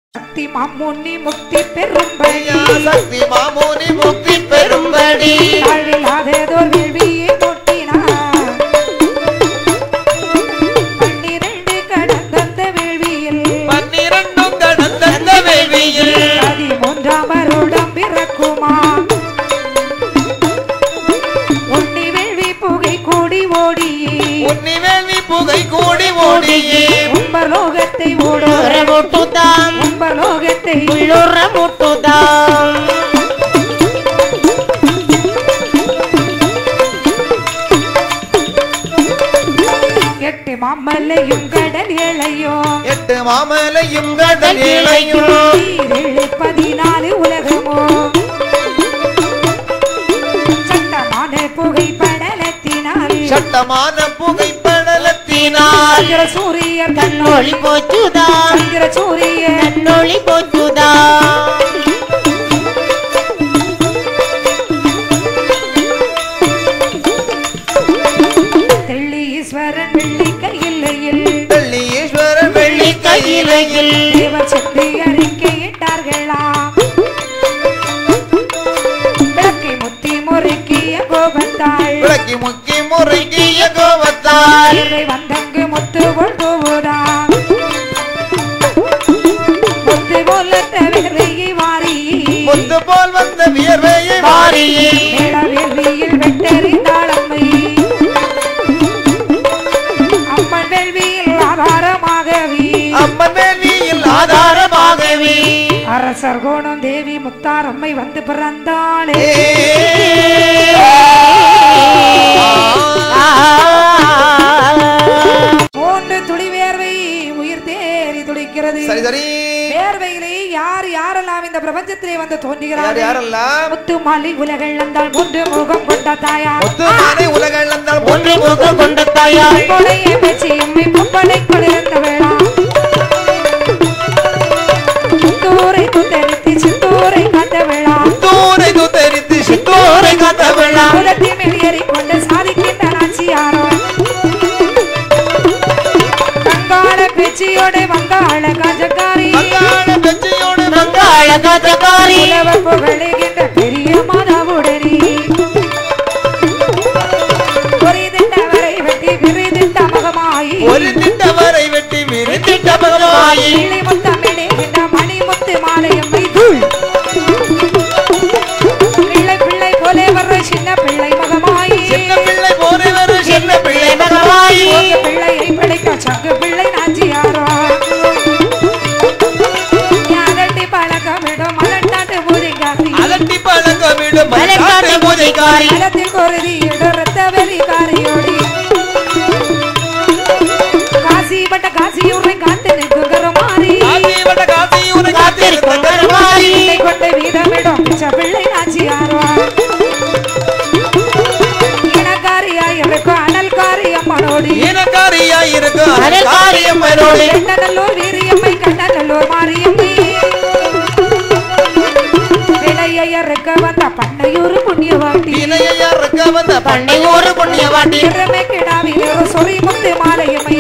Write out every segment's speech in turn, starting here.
சக்தி மாமுனி முக்தி பெறும்படி சக்தி மாமுனி முக்தி பெறும்படி தாழ்வில்லாததோர் வேள்வியை முட்டினார் பன்னிரண்டு கடந்தந்த வேள்வியில் பன்னிரண்டும் கடந்த வேள்வியில் பதிமூன்றாம் வருடம் பிறக்குமா உன்னி வேள்வி புகை கூடி ஓடி உன்னி வேள்வி புகை கூடி ஓடியே உம்பலோகத்தை ஓடோர முட்டுதாம் உம்பலோகத்தை உள்ளுற முட்டுதாம் எட்டு மாமல்லையும் கடல் ஏழையும் எட்டு மாமலையும் கடல் இளையும் ஈரேழு பதினாலு உலகமோ சட்டமான புகை படலத்தினால் சட்டமான புகைப்படலத்தினால் சந்திர சூரியன் கண்ணொளி போச்சுதாம் சந்திர சூரியன் கண்ணொளி போச்சுதாம் தெள்ளி ஈஸ்வரன் வெள்ளி கையில்லையில் வெள்ளீஸ்வரன் வெள்ளி கையிலையில் தேவர் சக்தி அறிக்கையிட்டார்களாம் விளக்கை முத்தி முறுக்கிய கோபத்தாள் விளக்கி முக்கி முறைக்கிய கோபத்தால் இறை வந்தங்கு முத்து கொள்போதாம் முத்து போல தவிரையை வாரி முத்து போல் வந்த வியர்வையை மாறியே மேளவேள்வியில் வெட்டறிந்தாள் அம்மை அம்மன் வேள்வியில் ஆதாரமாகவே அம்மன் வேள்வியில் ஆதாரமாகவே அரசர் கோணம் தேவி முத்தாரம்மை வந்து பிறந்தாளே மூன்று துளி வேர்வை உயிர் தேறி துடிக்கிறது சரி சரி வேர்வையிலே யார் யாரெல்லாம் இந்த பிரபஞ்சத்திலே வந்து யார் தோன்றுகிறார்கள் யாரெல்லாம் முத்து மாலை உலகள் வந்தால் மூன்று முகம் கொண்ட தாயார் முத்து மாலை உலகள் வந்தால் ஒன்று முகம் கொண்ட தாயார் கொலையை பேச்சு எம்மை பொம்பளை கொண்டிருந்த வேளா தூரை துத்தரித்து சித்தூரை காத்த வேளா தூரை துத்தரித்து சித்தூரை காத்த விழா குலத்தை மேலேறி கொண்டு சாதிக்கின்ற நாச்சியாரோ கங்காள பேச்சியோடு வந்தாள காஜக்காரி மங்காள பெஞ்சையோடு மங்காள கதகாரி உலவ புகழுகின்ற பெரிய மாதாவுடனே ஒரு திட்டவரை வெட்டி விரிதிட்ட மகமாயி ஒரு திட்டவரை வெட்டி விரித்திட்ட பகவாயி கிளி முத்தமிடுகின்ற மணிமுத்து மாலையம்மை தூள் பிள்ளை பிள்ளை போலே வர்ற சின்ன பிள்ளை மகமாயி சின்ன பிள்ளை போரை வரு சின்ன பிள்ளை மகவாயி உங்க பிள்ளையை பிழைக்க சங்கு பிள்ளை நாச்சியாரோ ஞானட்டி பழக்கமிடும் மலட்டாட்டு பூஜைக்காரி அலட்டி பழக்க விடும் மலைக்காட்டு பூஜைக்காரி மலத்தில் கொருதி இடரத்த வெளிக்காரியோடி காசி பட்ட காசியூரை காத்து நிற்குகிற மாறி காசி வட காசி உனக்கு காத்திருக்கும் கருமாரி பிள்ளை கொண்டு வீதமிடும் பிச்ச பிள்ளை நாச்சியாரோ இனக்காரியாய் இருக்கும் அனல்காரி அம்மனோடி ஈனக்காரியா இருக்கும் அனல்காரி அம்மனோடு கண்ணநல்லூர் வீரியம்மை கண்ணநல்லூர் மாரியம்மை விளையறுக்க வந்த பண்ணையூர் புண்ணியவாட்டி இணையா இருக்க வந்த பண்ணை ஊரு புண்ணியவாட்டி திறமை கிடாவில் ஒரு சொறி முத்து மாலையம்மை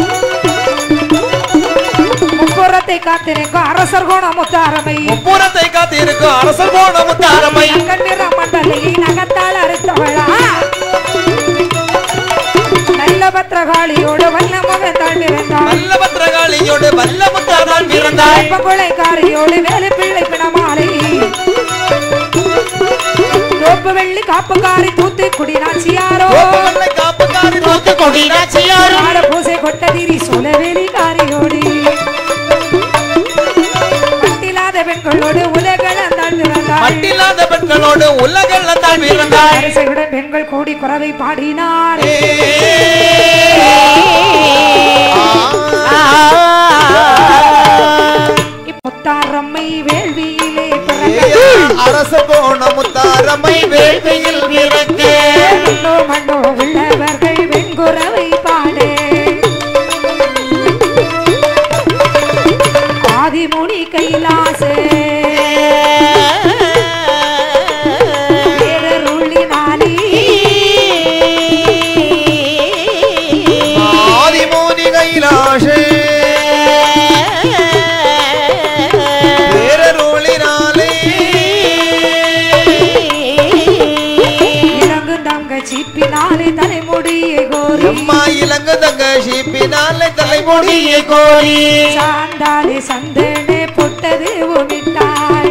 முப்புறத்தை காத்திருக்கும் அரசர் கோண முத்தாரமை முப்புறத்தை காத்து இருக்கும் அரசர் போன முத்தாரமை கண்ணிற மண்டலையை நகத்தால் அறுத்தவளா நல்ல பத்திரகாளியோடு வல்ல முகத்தாள் இருந்தாள் நல்ல பத்திரகாளியோடு வல்ல முத்தாரால் பிறந்தாய் கொலைக்காரியோடு வேலை பிள்ளை பிணமாலை தோப்பு வெள்ளி காப்புக்காரி தூத்து குடி நாச்சியாரோ கோபவல்லை காப்புக்காரி தூத்து கொடி நாச்சியாரும் ஆட பூசை கொட்டதிரி சோழவேலி காரியோடி பட்டில்லாத பெண்களோடு உலகளந்தாள் பிறந்தாள் மட்டில்லாத பெண்களோடு உலகல்ல தான் பிறந்தாய் அரசையுடன் பெண்கள் கூடி குறவை பாடினார் முத்தாரம்மை வேள்வியிலே பிறந்த அரச போன முத்தாரமை வேள்வியில் பிறக்க மண்ணோ மண்ணோ உள்ளவர்கள் வெண்குறவை பாடு ஆதிமுனி கைலாச பேரருளினாலே ஆதிமோனி கைலாஷே தங்க ஷீப்பினாலே தலைமுடி முடியை கோரி சாந்தாலே சந்தனே பொட்டது உமிட்டாள்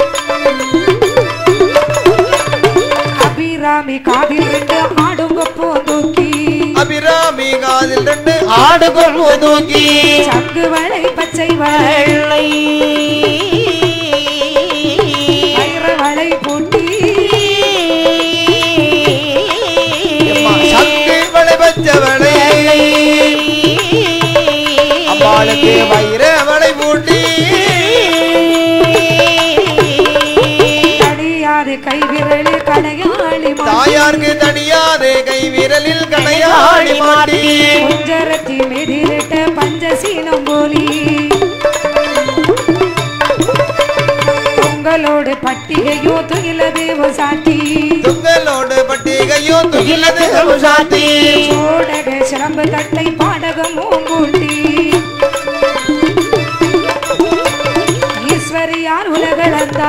அபிராமி காதில் ரெண்டு ஆடுங்க பூந்தூக்கி அபிராமி காதில் ரெண்டு ஆடுகள் ஒதுக்கி சங்கு வளை பச்சை வளை வெள்ளை வைர வளை பூட்டி சங்கு வளை பச்சவளை அம்பாளுக்கு வைர வளை பூட்டி தடியாது கை விரலு கடையாளி தாயாருக்கு தடியாதே கை விரலில் கடையாடி மாட்டி குஞ்சரத்தி மெதிரிட்ட பஞ்சசீனம் போலி உங்களோடு பட்டிகையோ துயில தேவ சாட்டி துங்களோடு பட்டிகையோ துகிலது சாத்தி சோடக சிலம்பு தட்டை பாடகம் பூங்கூட்டி ஈஸ்வரியார் உலகளந்தா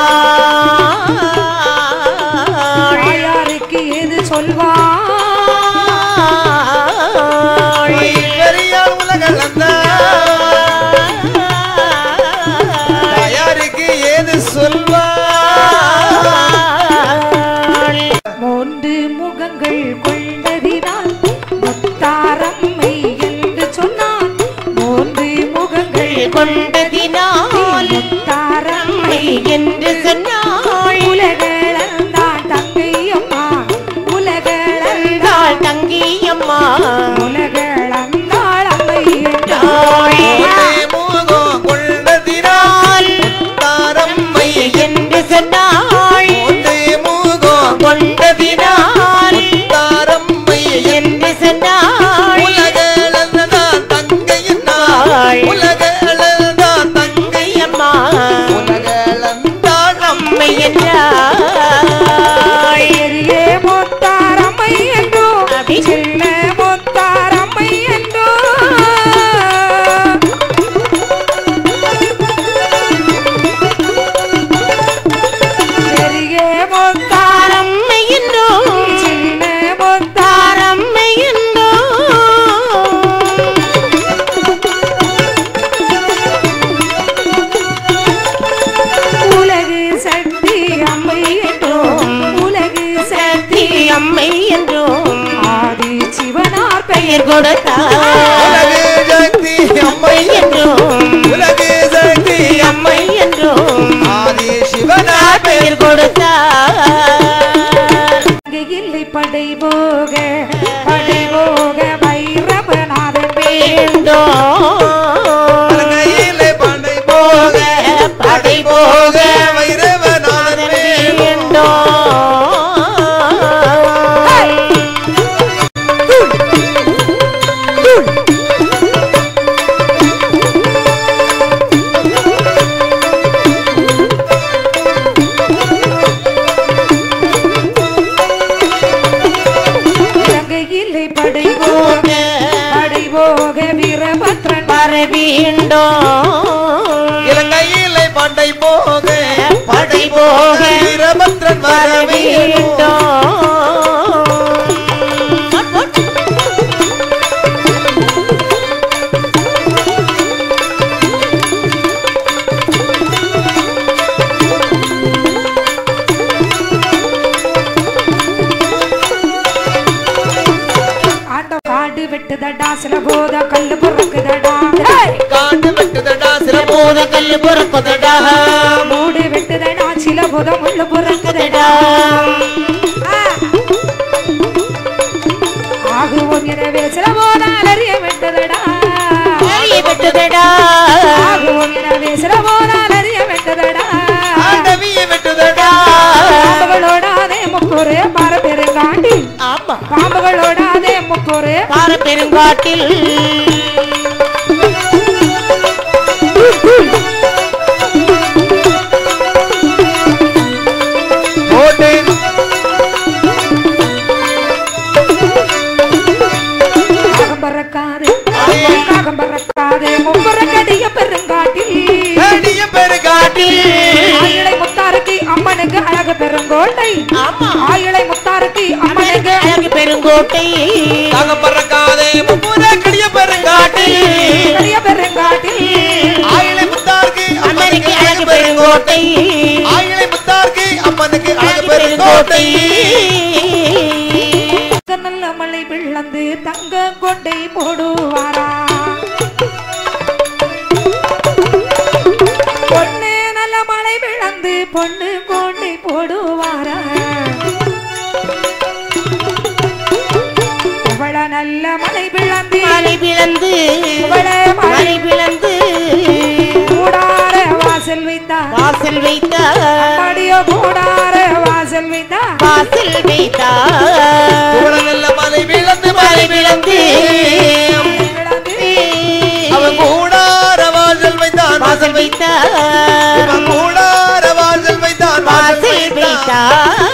தாயாருக்கு ஏது சொல்வா பெரியார் உலகளந்த தாயாருக்கு ஏது சொல்வா மூன்று முகங்கள் கொண்டதினால் முத்தாரம்மை என்று சொன்னான் மூன்று முகங்கள் கொண்டதினால் முத்தாரம்மை என்று சொன்னாள் உலகளந்தான் தங்கையம்மா உலகளந்தாள் தாள் தங்கியம்மா உலகளந்தாள் அம்மை தாள் ஒரே முகம் கொண்டதினால் தாரம்மை என்று சொன்னாள் ஒரே முகம் கொண்டதினால் தாரம்மை என்று சொன்னாள் உலகளந்தான் தங்கையின் தாய். உலகளந்தான் தங்கை அம்மா உலகளந்தான் அம்மை என்றாள் பெரிய முத்தாரம்மை என்றோ அப்படி. சின்ன முத்தாரம்மை என்றோ பெரிய முத்தாரம் அம்மை என்றோ சின்ன முத்தாரம் அம்மை என்றோ உலகு சக்தி அம்மை என்றோம் உலகு சக்தி அம்மை என்றோம் ஆதி சிவனார் பெயர் பெயர் கொடுத்தார் உலகு சக்தி அம்மை என்றோம் உலகு சக்தி அம்மை என்றோம் ஆதி சிவனா பெயர் கொடுத்தார் அங்கே இல்லை படை போக படை போக வைரவநாதன் வேண்டோ கையிலே பண்டை போக படை போக வைரவநாதன் வேணும். வேண்டோ இலங்கை இல்லை படை போக படை போக வீரபத்ரன் வர வேண்டோ இலங்கையிலே பண்டை போக படை போக வீரபத்ரன் வர வர வேணும். வேண்டோ ஆண்ட காடு வெட்டுதடா சில போத கல்லு பொறுக்குதடா காட்டு வெட்டுதடா சில போத கல்லு பொறுப்பதடா மூடு வெட்டுதடா சில போத முள்ளு பொறுக்குதடா ஆகுவோம் எனவே சில போத அலறிய வெட்டுதடா அழிய விட்டதடா ஆகுவோம் எனவே சில போத அலறிய வெட்டுதடா ஆண்டவிய வெட்டுதடா பாம்புகளோட அதே முக்கூறு பார பெருங்காண்டி ஆமா பாம்புகளோட அதே முக்கூறு பார பெருங்காட்டில் போட்டு காகம் பறக்காது காகம் பறக்காது முப்புற கடிய பெருங்காட்டில் அடிய பெருகாட்டில் ஆயிழை முத்தாருக்கு அம்மனுக்கு அழகு பெருங்கோட்டை ஆமா ஆயிழை முத்தாருக்கு அம்மனுக்கு அழகு பெருங்கோட்டை தாகம் பறக்காதே முப்புற கடிய பெருங்காட்டில் கரிய பெருங்காட்டில் ஆயிலை முத்தார்க்கு அம்மனுக்கு அம்மனுக்கு அழகு பெருங்கோட்டை ஆயிலை முத்தார்க்கு அம்மனுக்கு அழகு அழகு பெருங்கோட்டை பெருங்கோட்டை நல்ல மழை விழந்து தங்க கொண்டை போடுவாரா பொண்ணு நல்ல மழை விழந்து பொண்ணு கொண்டை போடுவாரா இவள நல்ல மழை விழந்து மலை பிளந்து இவள மழை மலை பிளந்து கூடார வாசல் வைத்தா வாசல் வைத்தார் மடியோ கூடார வாசல் வைத்தா வாசல் வைத்தார் நல்ல மலை விழுந்து மலை மலை பிளந்து விழந்து அவன் கூடார வாசல் வைத்தான் வாசல் வைத்தார் இவன் கூடார வாசல் வைத்தான் வாசல் வைத்தார்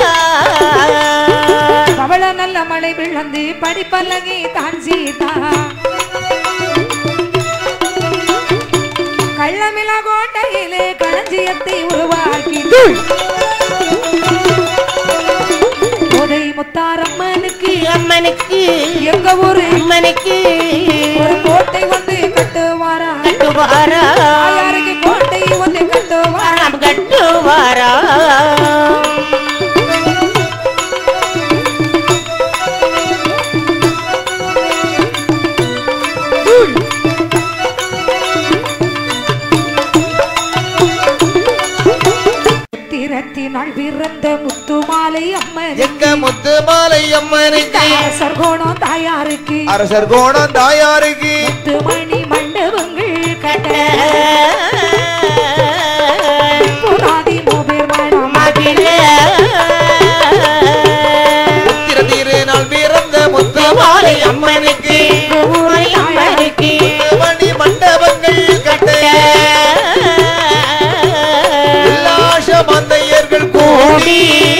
பவள நல்ல மழை விழந்து படிப்பல்லகி தான் சீதா கள்ளமிலா கோட்டையிலே களஞ்சியத்தை உருவாக்கி உதை முத்தாரம்மனுக்கு அம்மனுக்கு எங்க ஊரு அம்மனுக்கு ஒரு கோட்டை வந்து கட்டுவாரா கட்டுவாரா யாருக்கு கோட்டை வந்து கட்டுவாரா நாம் கட்டுவாரா திறத்தினால் பிறந்த முத்துமாலை அம்மன் எங்க முத்து மாலை அம்மனுக்கு சர்கோணம் தாயாருக்கு அரசர் கோணம் தாயாருக்கு முத்துமணி மண்டபங்கள் கட்ட கட்ட புராதி மூபேர் மடம் மகிழ உத்திர திருநாள் பிறந்த முத்து மாலை அம்மனுக்கு ஊரை அம்மனுக்கு மணி மண்டபங்கள் கட்ட உல்லாச மந்தையர்கள் கூடி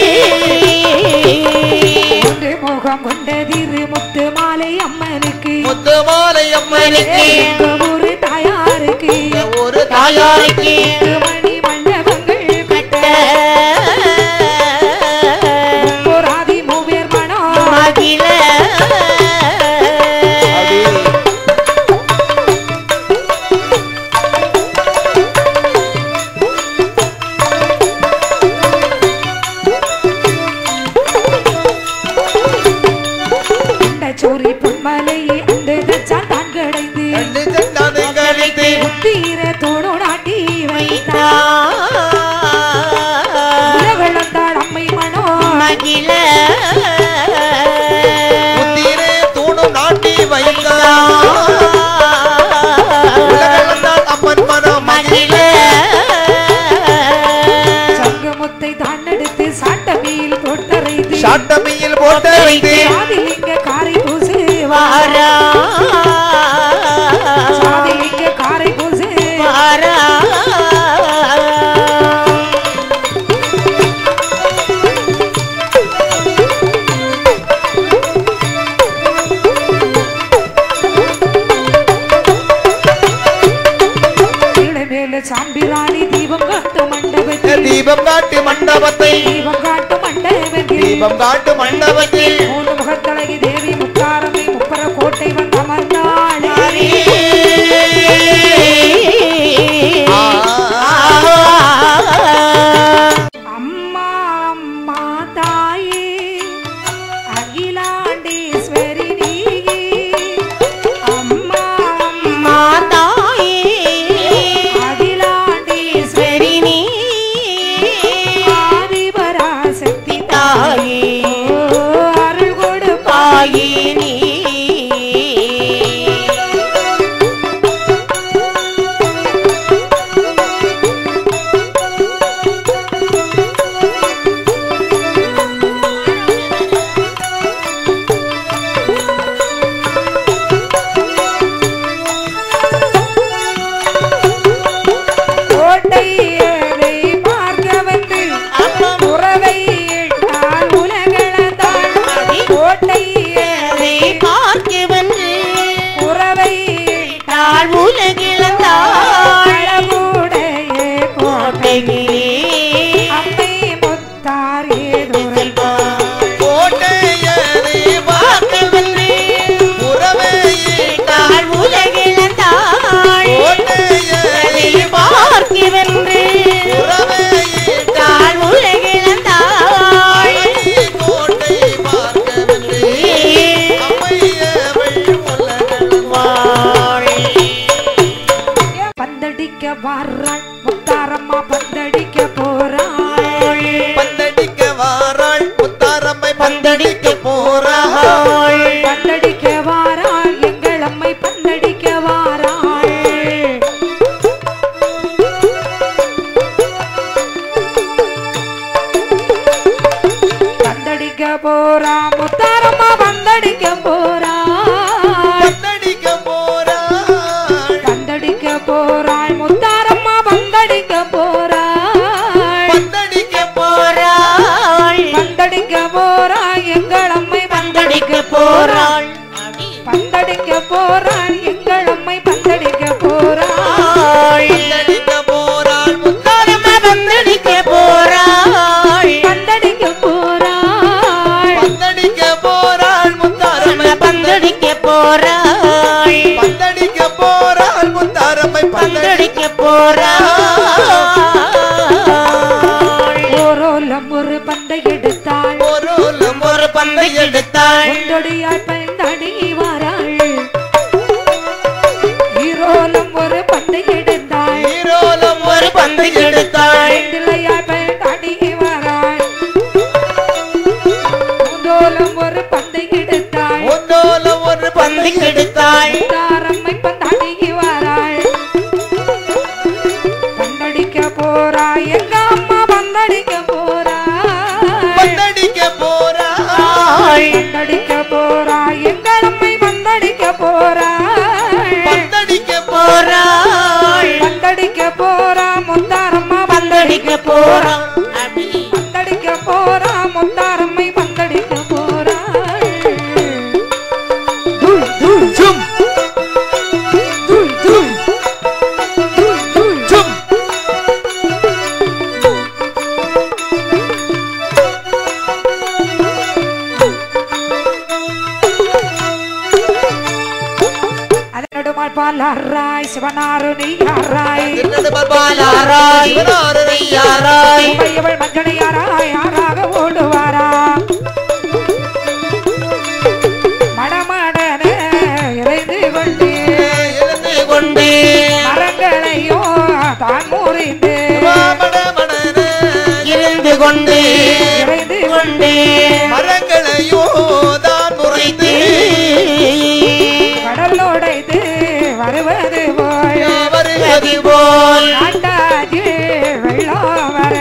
ஒன்று முகம் கொண்ட திரு முத்து மாலை அம்மனுக்கு முத்து மாலை அம்மனுக்கு எங்க ஊரு தாயாருக்கு ஒரு தாயாருக்கு முத்துமணி மண்டபங்கள் கட்ட புராதி மூவேர் மடம் மகிழ இந்த சோரி பொன்மலையை அந்த தச்சால் தான் கிடைந்து கண்டு சென்றானை கழித்து தீர தோடு நாட்டி வைத்தா வைத்தார் உலகளந்தாள் அம்மை மனோ மகிழ உத்திரே தூணும் நாட்டி வைத்தான் உலகளந்தாள் அம்மன் மனம் மகிழ சங்கமுத்தை தான் எடுத்து சாட்டமையில் தொட்டரைத்து சாட்டமையில் போட்ட வைத்து சாதிலிங்க காரை பூசு வாரா சாதிலிங்க காரை பூசு வாரா கீழே மேல சாம்பிராணி தீபம் காட்டு மண்டபத்தில் தீபம் காட்டு மண்டபத்தை தீபம் காட்டு மண்டபத்தில் தீபம் காட்டு மண்டபத்தில் மூணு முகத்தழகி தேவி முத்தாரமை முப்பர கோட்டை வந்து அமர்ந்தாளே அம்மா அம்மா தாயே அகிலாண்டேஸ்வரி நீயே அம்மா அம்மா அகிலாண்டேஸ்வரி ஆதிபராசக்தி ஓ, அருள் கொடுப்பா கோட்டையரை பார்க்க வந்து உறவை இட்டால் உலகளந்தாள் கோட்டையரை உறவை இட்டால் அழகுடைய கோட்டை அம்மை முத்தார் ஏதுரை கோட்டையரை பார்க்க உறவே முத்தாரம்மா பந்தடிக்க போறாள் பந்தடிக்க வாராள் முத்தாரம்மை பந்தடிக்க பந்தடிக்க போறாள் போறாள் பந்தடிக்க வாராள் எங்கள் அம்மை பந்தடிக்க வாராள் பந்தடிக்க போறா முத்தாரம்மா பந்தடிக்க போறா பந்தடிக்க போறாள் பந்தடிக்க போறாள் முத்தாரம்மா பந்தடிக்க போறாள் பந்தடிக்க போறாள் பந்தடிக்க போறா எங்கள் அம்மை பந்தடிக்க போறாள் பந்தடிக்க போறாள் எங்கள் அம்மை பந்தடிக்க போறாள் பந்தடிக்க போறாள் முத்தாரம்மை பந்தடிக்க போறாள் பந்தடிக்க போறாள் பந்தடிக்க போறாள் முத்தாரம்மை பந்தடிக்க போறாள் பந்தடிக்க போறாள் முத்தாரம்மை பந்தடிக்க பந்தடிக்க போறாள் ஓரோலம் ஒரு பந்தை எடுத்தாள் போரோலம் ஒரு பந்தை எடுத்தாள் ஒன்றொடியாய் பந்தடி வாராள் ஈரோலம் ஒரு பந்தை எடுத்தாள் ஈரோலம் ஒரு பந்தை எடுத்தாள் வெண்டிலையாய் பந்தடி வாராள் மூந்தோலம் ஒரு பந்தை எடுத்தாள் ஒன்னோலம் ஒரு பந்தை எடுத்தாள் தாரம்மை பந்தாடி வாராள் பந்தடிக்க போறா எங்க அம்மா பந்தடிக்க போறா பந்தடிக்க போறாள் பந்தடிக்க போறா எங்க அம்மை பந்தடிக்க போறா பந்தடிக்க போறாள் பந்தடிக்க போறா முத்தாரம்மா பந்தடிக்க போறாள் பந்தடிக்க போறா முத்தாரம்மை பந்தடிக்க போறா சும் சும் அதனடுமால் பாலாராய் சிவனாரு நெய்யாராய் பாலாராய் யாராய் உமையவள் மஞ்சளையாராய் யாராக ஓடுவாரா மடமடன இறைந்து கொண்டு எழுந்து கொண்டு மரங்களையோ தான் முறிந்து இருந்து கொண்டு இறைந்து கொண்டு மரங்களையோ தான் முறைந்து கடல் உடைத்து வருவது போய் வருவது போல் ஆட்டாஜி வெள்ளம் வர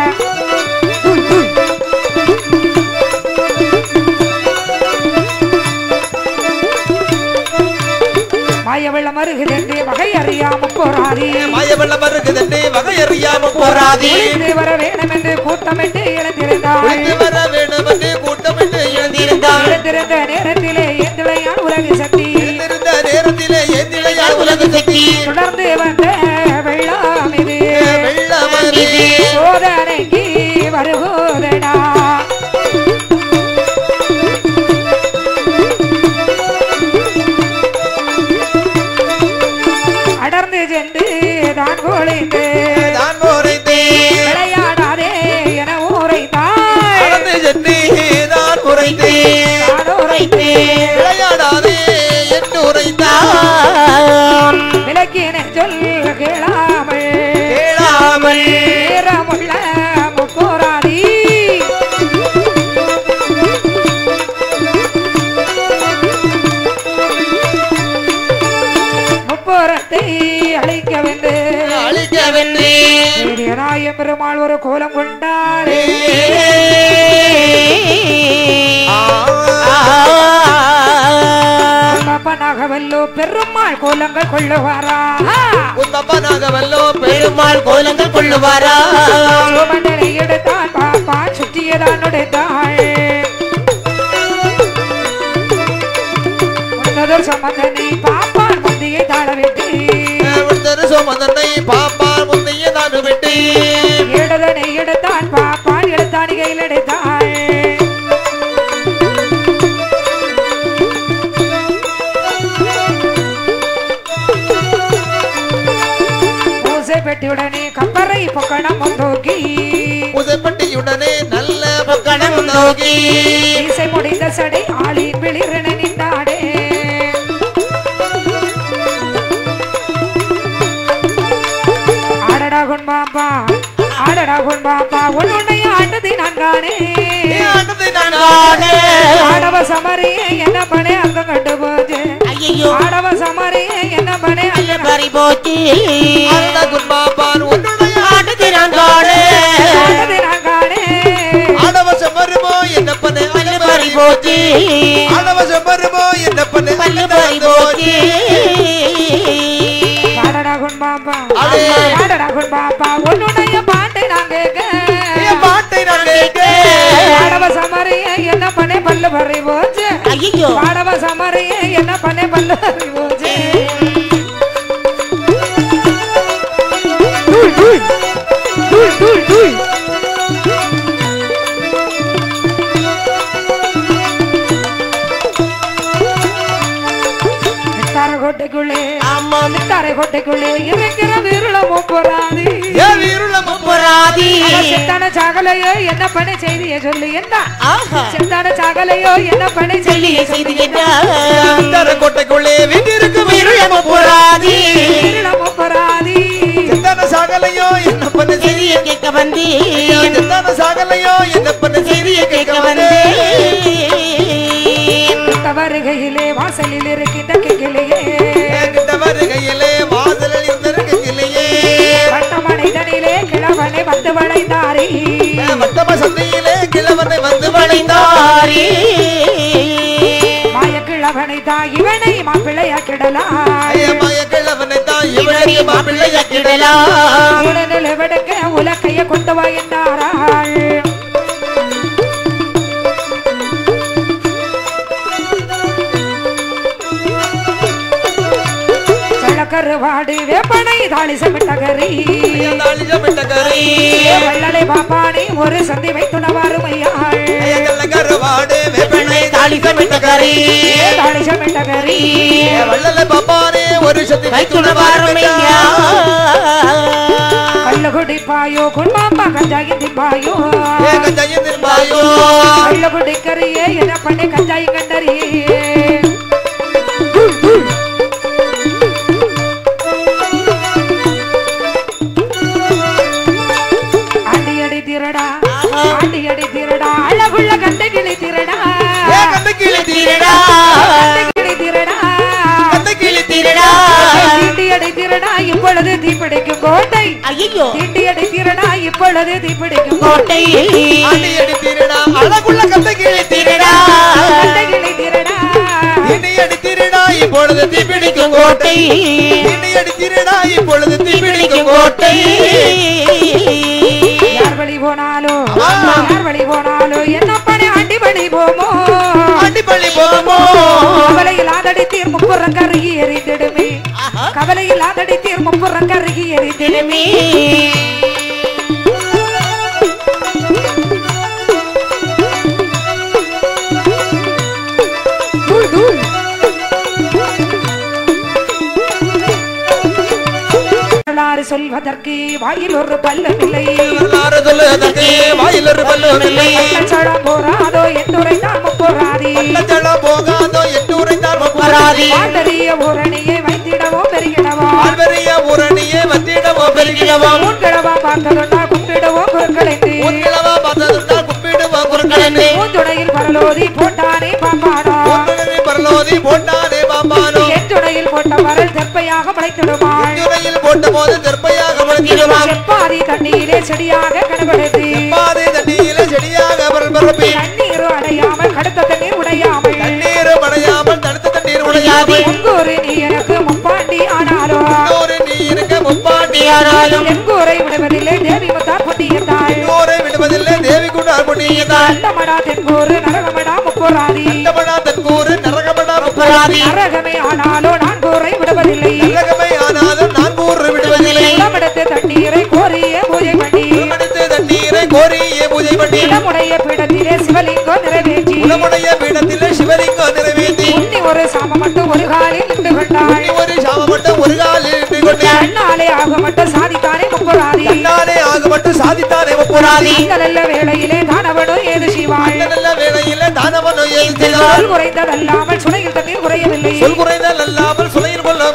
மாய வெள்ளம் வருகிறேன் வகை அறியாம போராடி மாயவெள்ளம் வருகுதண்டே வகையறியாம போராதி. ஒளிந்து வர வேண்டும் என்று கூட்டமிட்டு இழந்திருந்தாள் ஒளிந்து வர வேண்டும் என்று கூட்டமிட்டு எழுந்திருந்தார் இருந்தால் இழந்திருந்த நேரத்திலே எந்திழையான் உலக சக்தி எழுந்திருந்த நேரத்திலே எந்திரையால் உலக சக்தி தொடர்ந்து வந்த வெள்ளம் இது வெள்ளம் இது சோதனைக்கு வருகோதடா அடர்ந்து சென்று தான் கொழைந்து தான் முறைந்தே விளையாடாதே என ஊரைத்தாள் நடந்து சென்று தான் முறைந்தே நான் உரைத்தேன் விளையாடாதே என்று உரைத்தார் தாம் விளக்கின சொல் கேளாமல் கேளாமல் நேரமுள்ள முக்கோராதி முப்போரத்தை அழைக்க வென்று அழிக்கவென்றே நாயம் பெருமாள் ஒரு கோலம் கொண்டாரே பாப்பனாக வல்லோ பெருமாள் கோலங்கள் கொள்ளுவாரா உந்தப்பனாக வல்லோ பெருமாள் கோலங்கள் கொள்ளுவாரா சோமண்டனை எடுத்தான் பாப்பா சுற்றியதான் உடைத்தாள் உன்னதர் சம்பந்தனை பாப்பான் முந்தியை தாழ வெட்டி உந்தரு சோமதனை பாப்பால் முந்தைய நான் விட்டு இடதனை எடுத்தான் பாப்பான் எடுத்தான் கையில் எடுத்தாள் பூசை பெட்டியுடனே கப்பரை பொக்கணம் நோக்கி புதுப்பட்டியுடனே நல்ல கணம் நோக்கி இசை முடிந்த சடை ஆளின் வெளிரண நின்றாடே ஆடடா கொண்ட குன்பாப்பா ஆடடா குன்பாப்பா உன்னுடைய ஆட்டத்தை நான் காணே நீ ஆண்டதை நான் காணே. ஆடவ சமரியே என்ன பண்ணே அங்க கண்டு போச்சு ஐயையோ ஆடவ சமரியே என்ன பண்ணே அங்க பறி போச்சு ஆண்டா குன்பாப்பான் உன்னுடைய ஆட்டத்தை நான் காணே ஆட்டத்தை நான் காணே ஆடவசம் வருமோ என்ன பண்ணு பல்லு பறி போச்சு ஆடவசம் வருமோ என்ன பண்ணு பல்லு பறி போச்சு ஆடடா குன்பாப்பா அடே. ஆடடா குன்பாப்பா உன்னுடைய பாட்டை நான் கேட்க என் பாட்டை நான் கேட்க ஆடவ சமரியே என்ன பண்ணே பல்லு பறி போச்சு ஐயையோ ஆடவ சமரியே என்ன பண்ணே பல்லு பறி போச்சு தூள், தூள். தூள், தூள், தூள். மிட்டார கோட்டைக்குள்ளே ஆமா மிட்டார கோட்டைக்குள்ளே இருக்கிற விருளமும் போராது ஏ வீருளம் பொறாதி செத்தான சாகலையோ என்ன பண்ண செய்திய சொல்லு என்ன ஆஹா செத்தான சாகலையோ என்ன பண்ண சொல்லிய செய்தி என்ன தர கோட்டைக்குள்ளே வீட்டிற்கு இருளம பொறாதி விருளமும் போராதி எத்தனை சாகலையோ என்ன பண்ணு செய்திய கேட்க வந்தே எத்தனை சாகலையோ என்ன பண்ணு செய்திய கேட்க வந்தே இந்த வருகையிலே வாசலில் இருக்கின்ற கிளியே என்கிட்ட வருகையிலே வாசலில் இருந்திருக்கையிலேயே வட்டமனைதனிலே கிழவனை வந்து வளைந்தாரி வட்டம சந்தையிலே கிழவனை வந்து வளைந்தாரி மாய கிழவனை தான் இவனை மாப்பிள்ளையா கிடலாம் ஐயமாய கிழவனை தான் இவனை இவனுக்கு மாப்பிள்ளைய மாப்பிள்ளைய கிடலாம் உடனில் விடுக்க உலக்கைய கொண்டு வா என்றாராள் செலக்கருவாடு வேப்பனை தாளி சமிட்டகரி தாளிசமிட்ட கரை வள்ளலை பாப்பானி ஒரு சந்தி வைத்துணவாறு மையாள் ஐயங்கள்ல கருவாடு பெண்ணை வேப்பனை தாலி சமிட்ட கரி தாளி சமிட்டகரி வள்ளல பாப்பானே ஒரு சக்தி கைத்துண பாருமையா கள்ளு குடிப்பாயோ குன்மாம்பா கஞ்சாயி திப்பாயோ ஏக ஜெயந்திருப்பாயோ கள்ளு குடிக்கறியே என்ன பண்ணி கஞ்சாயி கண்டறியே ஆண்டி அடி திருடா ஆண்டி அடி திருடா அழகுள்ள கண்டை கிளி திருடா ஏ கந்த கிளி திருடா கண்டை கிளி திருடா கந்த கிளி திருடா தீண்டி அடி திருடா இப்பொழுது தீப்பிடிக்கும் கோட்டை ஐயோ தீண்டி அடி திருடா இப்பொழுது தீப்பிடிக்கும் கோட்டை ஆண்டி அடி திருடா அழகுள்ள கந்த கிளி திருடா கண்டை கிளி திருடா இனி அடி திருடா இப்பொழுது தீப்பிடிக்கும் கோட்டை இனி அடி திருடா இப்பொழுது தீப்பிடிக்கும் கோட்டை யார் வழி போனாலோ ஆமா. யார் வழி போனாலோ என்ன பணி ஆண்டி வழி போமோ ஆண்டி பள்ளி போமோ கவலையில் ஆதடி தீர் முப்புறம் கருகி எரிந்திடுமே கவலையில் ஆதடி தீர் முப்புறம் கருகி எரிந்திடுமே தூள், தூள். வரலாறு சொல்வதற்கு வாயில் ஒரு பல்லும் இல்லை வரலாறு சொல்லுவதற்கு வாயில் ஒரு பல்லும் இல்லை சடம் போராதோ எத்துரைத்தான் முப்போராதி பள்ளச்சலம் போகாதோ எட்டு உரைத்தார் வராதி பாண்டறிய ஊரணியை வைத்திடவோ பெருகிடவோ ஆழ்வரைய உரணியே வந்திடவோ பெருகிடவோ மூன்கிழவா பார்த்ததுண்டா கும்பிடுவோ குறுக்களைந்து உன்கிழவா பார்த்ததுண்டா கும்பிடுவோ குறுக்களென்று மூஞ்சுடையில் பரலோதி போட்டானே பாம்பாடோ உன்னுடனே பரலோதி போட்டானே பாம்பானோ எஞ்சுடையில் போட்ட மரல் தெப்பையாக முளைத்திடுவாள் துறையில் போட்ட போது தெற்பையாக முழங்கிடுவான் செப்பாதி தண்ணீரே செடியாக கனபடுத்தி பாதை தண்ணியில செடியாக பரபரப்பி தண்ணீரும் அடையாமல் கடுத்த தண்ணீர் உடையாமல் தண்ணீரும் அடையாமல் தடுத்த தண்ணீர் உடையாது எங்கூரு நீ எனக்கு முப்பாண்டி ஆனாலோ இன்னொரு நீ இருக்க முப்பாண்டி யாராலும் எங்கூரை விடுவதில்லை தேவி முத்தார் புண்ணியத்தாள் இன்னொரு விடுவதில்லை தேவி குண்டார் புண்ணியதான் அண்டமடா தென்கூறு நரகமடா முப்புராதி அண்டமடா தற்கூறு நரகமடா வராதி நரகமே ஆனாலோ நான் கூரை விடுவதில்லை நரகமே ஆனாலும் நான் கூறு விடுவதில்லை உடமெடுத்து தண்ணீரை கோரிய பூஜை பண்ணி உடமெடுத்து தண்ணீரை கோரியே பூஜை பண்ணி இடமுடைய பீடத்திலே சிவலிங்கம் நிறைவேற்றி உடமுடைய பீடத்திலே சிவலிங்கம் நிறைவேற்றி உன்னி ஒரு சாமம் மட்டும் ஒரு காலில் நின்று கொண்டாள் உன்னி ஒரு சாமப்பட்ட ஒரு காலில் இட்டு கொண்டு கண்ணாலே ஆக மட்டும் சாதித்தானே முப்புராதி தன்னாலே ஆகப்பட்டு சாதித்தானே ஒப்புராதி நல்ல வேளையிலே தானவனும் ஏது செய்வாள் நல்ல வேளையில தானவனோ ஏன் செய்தார் சொல் குறைந்ததல்லாமல் சுனையில் தண்ணீர் குறையவில்லை சொல் குறைந்தால் அல்லாமல் சுளையில் கொள்ள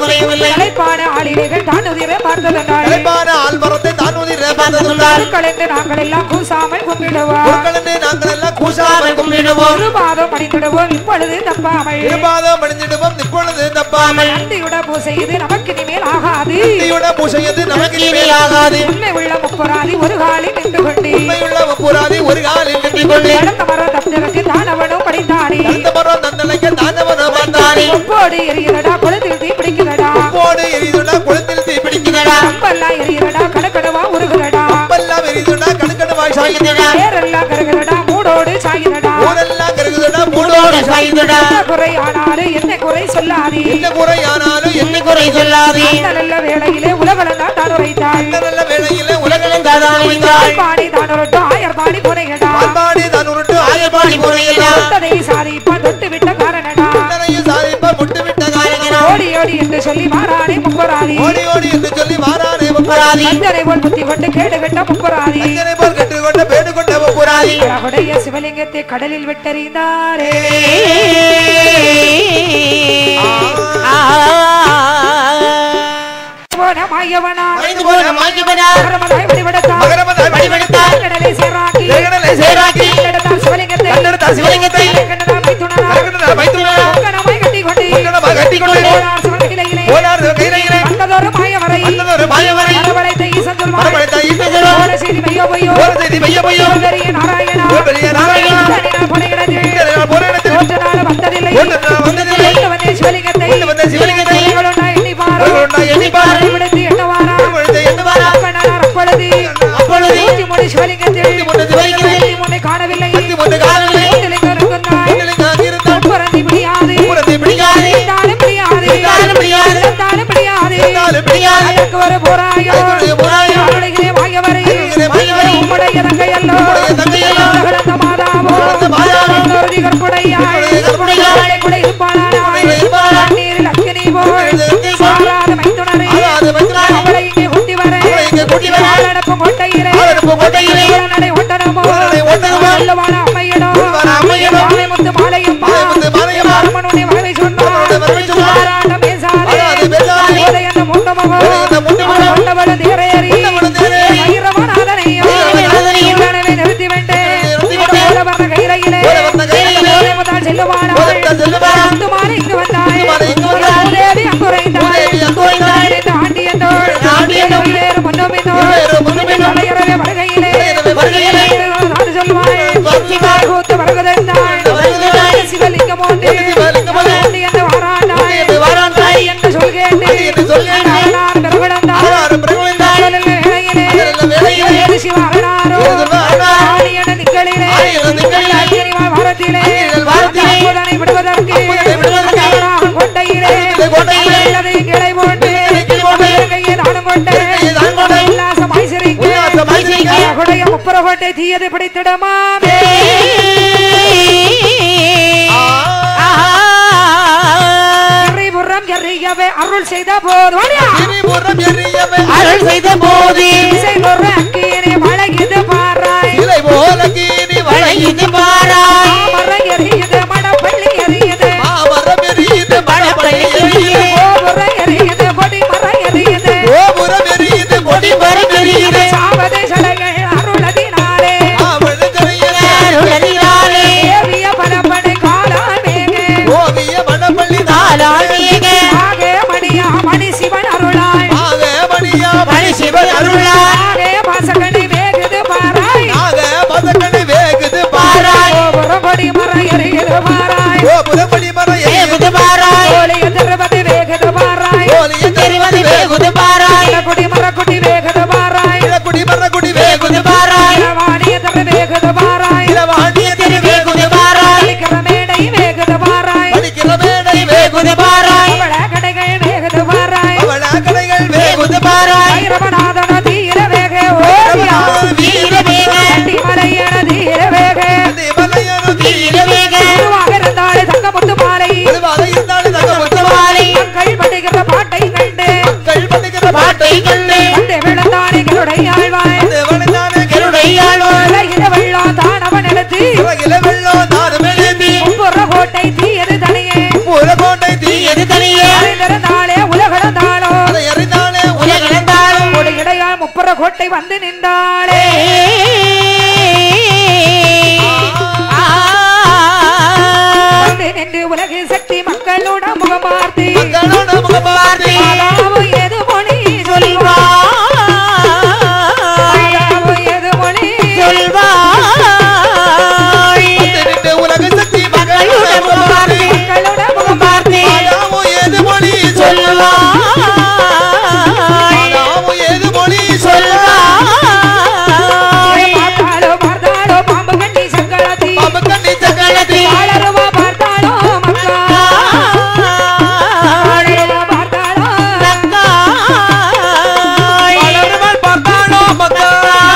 குறையவில்லை கலைப்பான ஆளினைகள் தான் உதிர பார்த்ததனால் கலைப்பான ஆழ்மரத்தை தான் உதிர பார்த்ததுண்டால் பொருட்கள் என்று நாங்கள் எல்லாம் கூசாமல் கும்பிடுவோம் பொருட்களே நாங்கள் எல்லாம் கூசாமல் சாமல் கும்பிடுவோம் ஒரு மாதம் அணிந்திடுவோம் இப்பொழுது தப்பாமல் இருபாதம் அணிந்திடுவோம் இப்பொழுது தப்பாமல் நந்தியுட பூசை இது நமக்கு இனிமேல் ஆகாது நந்தியுட பூசையது நமக்கு இனிமேல் ஆகாது உண்மை உள்ள முப்பராதி ஒரு காலில் நின்று கொண்டு உண்மையுள்ள புறாதி ஒரு காலில் நின்று கொண்டு நடந்த மர தப்தருக்கு தானவனும் படித்தானே அந்த மரம் தந்தனைக்கு தானவன வந்தானே ஒப்போடு எரிகிறடா குளத்தில் தீ பிடிக்கிறடா போடு எரிதுடா குளத்தில் தீ பிடிக்குதடா கம்பெல்லாம் எரிகிறடா கடக்கடவா உருகுறடா கம்பெல்லாம் எரிதுடா கடுக்கடுவாய் சாயுதடா வேரெல்லாம் கருகிறடா மூடோடு சாகிறடா ஊரெல்லாம் கருகுதடா மூடோடு மூடோடு சாய்ந்தடா என்ன குறை ஆனாலும் என்ன குறை சொல்லாதே என்ன குறையானாலும் என்ன என்ன குறை சொல்லாதே அந்த நல்ல வேளையிலே உலகளந்தான் தான் உரைத்தாள் நல்ல வேளையில உலகிலும் தாதாளித்தாள் பாடி தான் உரட்டும் ஆயர் பாடி புனைகடா பாடி தான் உருட்டு ஆயர்பாடி முறையிலா தொட்டதை சாதிப்பா தொட்டு விட்ட காரணடா ஆயனையும் சாதிப்ப முட்டு விட்ட காரணம் ஓடி ஓடி என்று சொல்லி மாறானே முப்பராதி ஓடி ஓடி என்று சொல்லி வாரானே முப்பராதி அஞ்சனை போல் புத்தி கொண்டு கேடு கட்ட முப்பராதி அஞ்சனை போல் கட்டுக்கொண்ட பேடு கொண்ட புறாதி அழகுடைய சிவலிங்கத்தை கடலில் விட்டறிந்தாரே போன மாயவனா மறைந்து போன மாய்க்குமனா மகரமதாய் வழிபடுத்தான் மகரமதாய் வழிபடுத்தான். கடலை சேராக்கி கடலை சேராக்கி. கண்டெடுத்தான் சிவலிங்கத்தை கண்டெடுத்தான் சிவலிங்கத்தை. கண்டெடுத்தான் மைத்துனனா. கண்டெடுத்தான் மைத்துனனா. கங்கணமாய் கட்டிக்கொண்டு கங்கணமாய் கட்டிக்கொண்டு. போனார் சிவகிளையிலே. போனார் கையிலே வந்ததொரு மாயவரை வந்ததொரு மாயவரை. வரவழைத்த ஈசன் சொல்வார். வரவழைத்த ஈசன் சொல்வார். போன செய்தி மெய்யோ பொய்யோ. ஒரு செய்தி மைய பொய்யோ பெரிய நாராயணா. ஒரு பெரிய நாராயணா. இத்தனை போன இடத்தில் இந்த நாள் போன இடத்தில் தோற்ற நாள் வந்ததில்லை. தோற்ற நாள் வந்ததில்லை. கொண்டு வந்த சிவலிங்கத்தை கொண்டு வந்த சிவலிங்கத்தை உங்களுண்டா எண்ணி பாரு. உங்களுண்டா எண்ணி பாரு. விடுத்து எண்ணவாரா. இப்பொழுது எண்ணுவாரா? அப்பனார் அப்பொழுது அப்பொழுது நூற்றி மூணு சிவலிங்கத்தில் நூற்றி மூன்று சிவலிங்கத்தில் நூற்றி மூன்றை காணவில்லை நூற்றி மூன்று காணவில்லை. மூன்றிலிங்கம் இருக்குந்தாய். எங்களுக்கு அங்கிருந்தால் புறந்தி பிடியாது புறத்தை பிடிக்காது. இருந்தாலும் பிடியாது இருந்தாலும் பிடியாது. இருந்தாலும் பிடியாது இருந்தாலும் பிடியாது. அதற்கு ஒரு போராயோ அதற்கு ஒரு போராயோ. அருளிலே மாயவரை அருளிலே மாயவரை. உம்முடைய தங்கையல்லோ உம்முடைய தங்கையல்லோ. உலகளந்த மாதாவோ உலகளந்த மாதாவோ. இன்னொரு கற்புடையாய் இன்னொரு கற்புடையாய். நாளை கூட இருப்பாளானாய். கூட இருப்பாளாய். தண்ணீரில் அக்கினி போல் தண்ணீரில் அக்கினி போல். சாராத மைத்துனரே. சாராத மைத்துனரே. அவளை இங்கே கூட்டி வர அவளை இங்கே கூட்டி வர. ஆளனுப்பும் கோட்டையிலே ஆளனுப்பும் கோட்டையிலே. உடனடை ஒட்டனமோ உடனடை ஒட்டனமோ. வல்லவான அம்மையிடோ வல்லவான அம்மையிடோ. மாலைமுத்து மாலையம்மா மாலைமுத்து மாலையம்மா. அரமனுடைய வரவை சொன்னார் அரமனுடைய வரவை சொன்னார். ஆராட்டம் பேசாதே. ஆராது பேசாதே. உதயன முண்டமகோ. உதயன முண்டமகோ. கொண்டவள தேரேறி. கொண்டவள தேரேறி. வைரவநாதனையோ. வைரவநாதனையோ. உடனே நிறுத்தி விட்டேன். நிறுத்தி விட்டேன். ஓட வந்த கையிலே. ஓட வந்த கையிலே. ஓட வந்தாள் செல்லுவானாள். ஓட செல்லுவானாள். முத்துமாலை இங்கு வந்தாள். முத்துமாலை இங்கு வந்தாள். மூதேவி அங்குரைந்தாள். மூதேவி அங்குரைந்தாள். இந்த ஆண்டியந்தோள். ஆண்டியந்தோள். இருவேறு முன்னுமின்னோள். இருவேறு முன்னுமின்னோள். தலையறவே வருகையிலே. தலையறவே வருகையிலே. நாடு சொல்வாள். சொல்வாள். கூத்து வருகுதென்றாள். வருகுதென்றாள். சிவலிங்கம் ஒன்று. சிவலிங்கம் ஒன்று. ஆண்டியந்த வாராண்டாள். ஆண்டியந்த வாராண்டாள். என்று சொல்கேட்டு. அது என்று சொல்கேட்டு. ஆனார் பிறவிடந்தாள். ஆனார் பிறவிடந்தாள். கடலில் வேளையிலே. கடலில் வேளையிலே. ஏது சிவ அரணாரோ. ஏது சிவ அரணாரோ. ஆணியன திங்களிலே. ஆணியன திங்களிலே. அக்கினிவாய் வாரத்திலே. அக்கினிவாய் வாரத்திலே. அற்புதனை விடுவதற்கு. அற்புதனை விடுவதற்கு. அவராக கோட்டையிலே. கோட்டையிலே. உள்ளதை கிளை போட்டு. கிளை போட்டு. இலங்கையை தானம் கொண்டு. இலங்கையை தானம் கொண்டு. உல்லாசமாய் சிரிக்க. உல்லாசமாய் சிரிக்க. அழகுடைய முப்புறகோட்டை தீயது பிடித்திடமாமே புறம் எறியவே அருள் செய்த போது வாடியா. திரிபுரம் எரியவே அருள் செய்த போது இசை ஒரு அக்கினி மழையுது பாராய் இலை போல கீறி வளையுது வளையுது பாராய் மரம் எரியுது மடப்பள்ளி எரியுது மாமரம் எரியுது மணப்பள்ளி எரியுது கோபுரம் எரியுது கொடி மரம் எரியுது கோபுரம் எரியுது கொடி மரம் எரியுது சாவதை சடைகள் அருளதினாலே மாமழை தெரியுது அருளதினாலே தேவிய பலப்படை காலாமேகே ஓவிய மணப்பள்ளி தாளாடியக ஆகே மணியா மணி சிவன் அருளாய் ஆக மணியா பழி சிவன் அருளாய் ஆகே பாசகணி வேகுது பாராய் ஆக பதக்கணி வேகுது பாராய் கோபுரம் கொடி மரம் எரியுது பாராய் கோபுரம் படி மரம் எரியுது வேகுது பாராய் கோலிய திருப்பதி வேகுது பாராய் கோலிய தெரிவது வேகுது பாராய் குடி மரக்குடி வேகுது பாராய் குடி மர குடி வேகுது பாராய் வாணிய தர வேகுது பாராய் இளவாண்டிய திரு வேகுது பாராய் அளிக்கிற மேடை வேகுது பாராய் படிக்கிற மேடை வேகுது வேகுது பாராய் அவள கடைகள் வேகுது பாராய் அவள கடைகள் வேகுது வேகுது பாராய் ஐரவநாதன தீர வேக ஓடியா வீர வேக கட்டி மலையன தீர வேக மலையான வீர வேக குருவாக இருந்தாலே தங்க முத்து மாலை திருவாத இருந்தாலும் தங்க முத்து மாலை மக்கள் படுகிற பாட்டை கண்டு மக்கள் பண்ணுகிற பாட்டை கண்டு கண்டு விழுந்தானே கருடைய ஆழ்வாய் தேவனைதானே கருடையாழ்வார் உலகில வெள்ளம் தானவன் எடுத்து உலகில வெள்ளம் தானும் எழுதி முப்புற கோட்டை தீயது தனியே புறக்கோட்டை தீ எது தனியே அறிந்திருந்தாலே உலக கோட்டை வந்து நின்றாளே வந்து நின்று உலக சக்தி மக்களோட முகம் பார்த்து மக்களோட முகம் பார்த்து மாதாவு எது மொழி சொல்வா மாதாவு எது மொழி வந்து நின்று உலக சக்தி மக்களோட முகம் பார்த்து மக்களோட முகம் பார்த்து மாதாவும் ஏது மொழி சொல்லுவா மாதாவும் ஏது மொழி சொல்லுவா பார்த்தாளோ பார்த்தாளோ பாம்பு கட்டி சங்கராத்தி பாம்பு கண்ணி சக்கரத்தி வாழருவா பார்த்தாளோ மக்கா வாழருவா பார்த்தாளோ வளருமால் பார்த்தாளோ மக்கா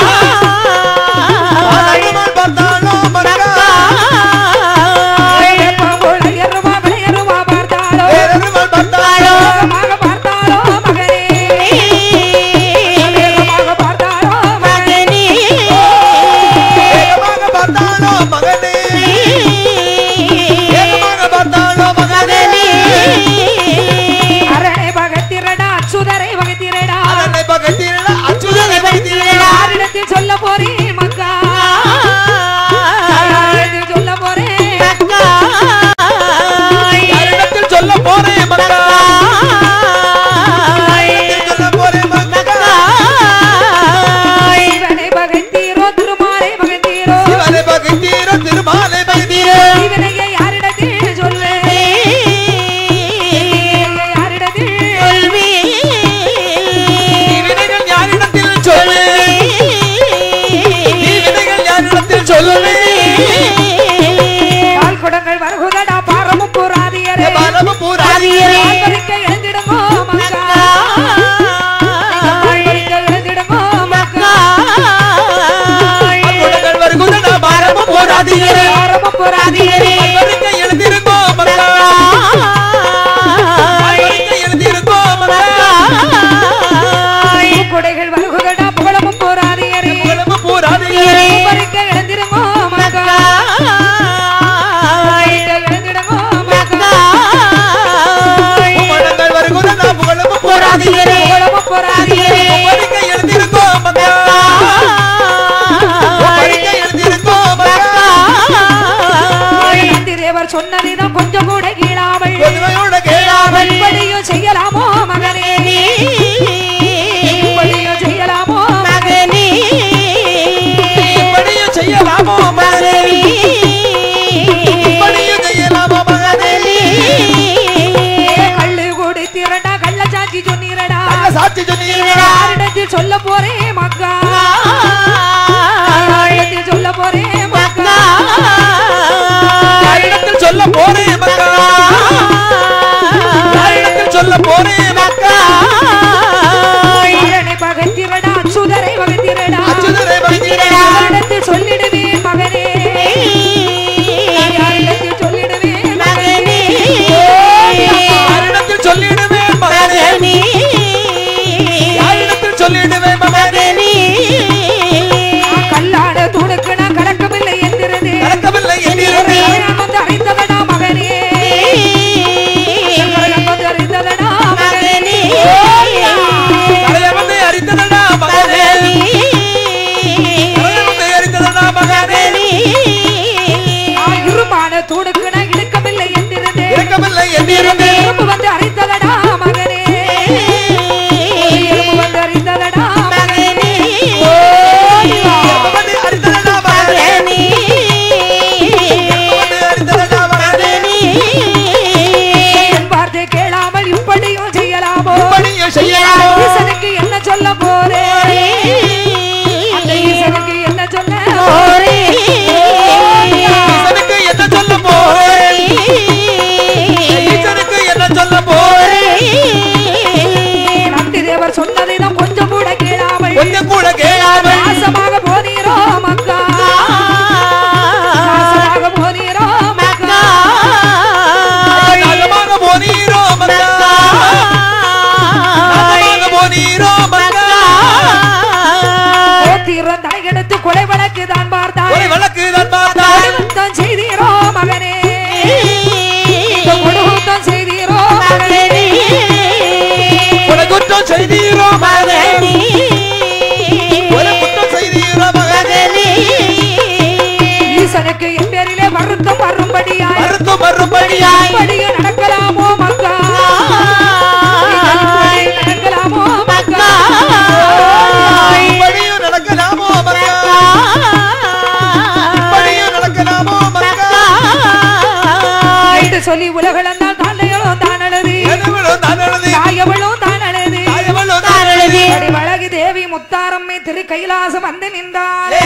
வளருமால் பார்த்தாளோ மக்கா பாம்போல் ஐயருவா விளையருவா பார்த்தாளோ வேறொருமால் பார்த்தாளோ வேகமாக பார்த்தாளோ மகனே வேகமாக பார்த்தாளோ மகனே வேகமாக பார்த்தாளோ மகனே வேகமாக பார்த்தாளோ மகனே அரணை பகத்திரடா அச்சுதரை பகத்திரடா அதனை பகத்திரடா அச்சுதனை பகத்திரடா யாரிடத்தில் சொல்ல போறே மக்கா யாரிடத்தில் சொல்ல போறே யாரிடத்தில் சொல்ல போறேன் மக்கா யாரிடத்தில் சொல்ல போறேன் மக்கா சிவனை பகத்தீரோ திருமாலை பகத்தீரோ சிவனை பகத்தீரோ திருமாலை பகத்தீரோ சிவனையை யாரிடத்தில் சொல்லு சிவனையை யாரிடத்தில் நீ வினைகள் யாரிடத்தில் சொல்லு நீ வினைகள் யாரிடத்தில் சொல்லு பால் குடங்கள் வருகுதடா பாரமும் புறாதியரே பரம பூராதி பால்பறிக்க எழுந்திடுமோ மக்கா பால்பறிக்க எழுந்திடுமோ மக்கா குடங்கள் வருகுதடா பரம பூராதியரே பாரமும் புறாதியரே பல்வரிக்க எழுந்திருங்கோ மக்கா பல்வரிக்க எழுந்திருங்கோ மக்கா குடைகள் வருகுதடா புகழமும் புறாதியரே பரம பூராதியரே பால்பறிக்க எழுந்திடுமோ மக்கா பால்பறிக்க எழுந்திடுமோ மக்கா குடங்கள் வருகுதடா புகழம பூராதியரே புகழமும் புறாதியரே பல்வரிக்க எழுந்திருங்கோ மக்கா பல்வரிக்க எழுந்திருங்கோ மக்கா நந்தி தேவர் சொன்னதிடம் கொஞ்சம் கூட கீழாமல் பொதுமையோட கேளாமல் இப்படியும் செய்யலாமோ மகனே இப்படியும் செய்யலாமோ இப்படியும் செய்யலாமோ மகனே இப்படியும் செய்யலாமோ மகனே கள்ளு கூடி திரண்டா கள்ள சாட்சி சொன்னீரடா நல்ல சாட்சி சொன்னீர்களா யாரிடத்தில் சொல்ல போறேன் மக்கா யாரிடத்தில் சொல்ல போறேன் மக்கா யாரிடத்தில் சொல்ல போறேன் மக்கா யாரிடத்தில் சொல்ல போறேன் மக்கா அரணை பகத்திரடா சுதரை பகத்திரடா அச்சுதரை பகத்திரடா. யாரிடத்தில் சொல்லிடுவேன் மகனே யாரிடத்தில் சொல்லிடுவேன் மகனே யாரிடத்தில் சொல்லிடுவேன் மகனே யாரிடத்தில் சொல்லிடுவேன் மகனே கல்லாட துணுக்கு நான் கலக்கமில்லை என்கிறது நடக்கவில்லை என்றிருந்தேன் கல்யாணம் வந்து அறிந்ததடா மகனே கல்யாணம் வந்து அறிந்ததடா மகனே தலைய வந்து அறிந்ததடா மகனே தலைய வந்து அறிந்ததடா மகனே நான் இருமான துணுக்கு நான் இழுக்கமில்லை என்கிறது இறக்கவில்லை என்றிருந்தேன் இரும்பு வந்து அறிந்ததடா மகனே இரும்பு வந்து அறிந்ததடா மகனே வந்து அறிந்ததடா மகனே வந்து அறிந்ததடா மகனே என் வார்த்தை கேளாமல் இப்படியும் செய்யலாமோ இப்படியும் செய்யலாமோ ஈசனுக்கு என்ன சொல்ல போறேன் அந்த ஈசனுக்கு என்ன சொல்ல ஈசனுக்கு என்ன சொல்ல போறேன் ஈசனுக்கு என்ன சொல்ல போறேன் நந்தி தேவர் சொன்னதைதான் கொஞ்சம் கூட கேளாமல் கொஞ்சம் கூட கேளாமல் நாசமாக போனீரோ மக்கா நாசமாக போனீரோ மக்கா நாகமாக போனீரோ மக்கா நாகமாக போனீரோ மக்கா போத்தீரன் தலையெடுத்து கொலை வழக்கு தான் பார்த்தாய் ஒரு வழக்கு தான் பார்த்தால் கொடுத்தம் செய்தீரோ மகனே கொடுத்தம் செய்தீரோ மகனே கொலை குற்றம் செய்தீரோ மகனே சொல்லி உலகளந்தால் தாண்டைகளும் தான் அழுது எதுவளும் தான் அழுது தாயவளும் தான் அழுது தாயவளும் தான் தாரழுது அடி வழகி தேவி முத்தாரம்மை திரு கைலாசம் வந்து நின்றாள்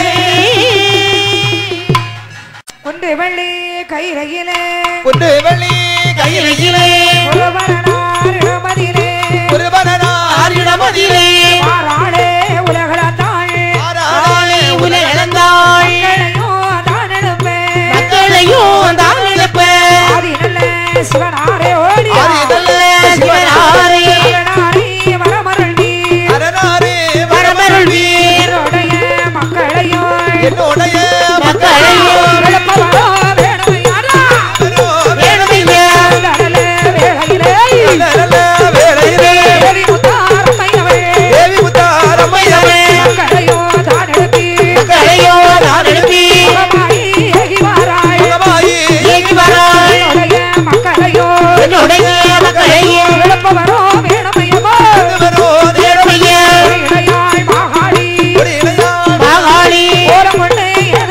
கொண்டு வெள்ளி கைரையிலே கொண்டு வெள்ளி கையில் கையிலே ஒருவரனார் இடமதிலே ஒரு பரனார் இடமதிலே மாறாளே உலகளந்தாள் ஆராளே உலகளந்தாள் மக்களையும் தான் எழுப்பேன் மக்களையும் தான் இழப்ப ஆதி நல்ல சிவனாரே ஓடியா ஆதி நல்ல சிவனாரே சிவனாரே வரமருள் நீ அரணாரே பரமருள் வீர் என்னுடைய மக்களையும் என்னுடைய மக்களையும் எழுப்பவரோ வேணுமையாரா. வேணுமையா நல்ல வேளையிலே நல்ல வேளையிலே தேவி முத்தாரம்மையவே தேவி முத்தாரம்மையவே மக்களையும் தான் எழுப்பி மக்களையும் தான் எழுப்பி சுகமாய் ஏகி வாராய். சுகமாயி ஏகி வராள் என்னுடைய மக்களையும் என்னுடைய மக்களையும் எழுப்பவரோ வேணுமையவோ வருவரோ வேணுமையா இடையாய் மாகாளி ஒரு இளையான் மாகாளி ஓரம் கொண்டு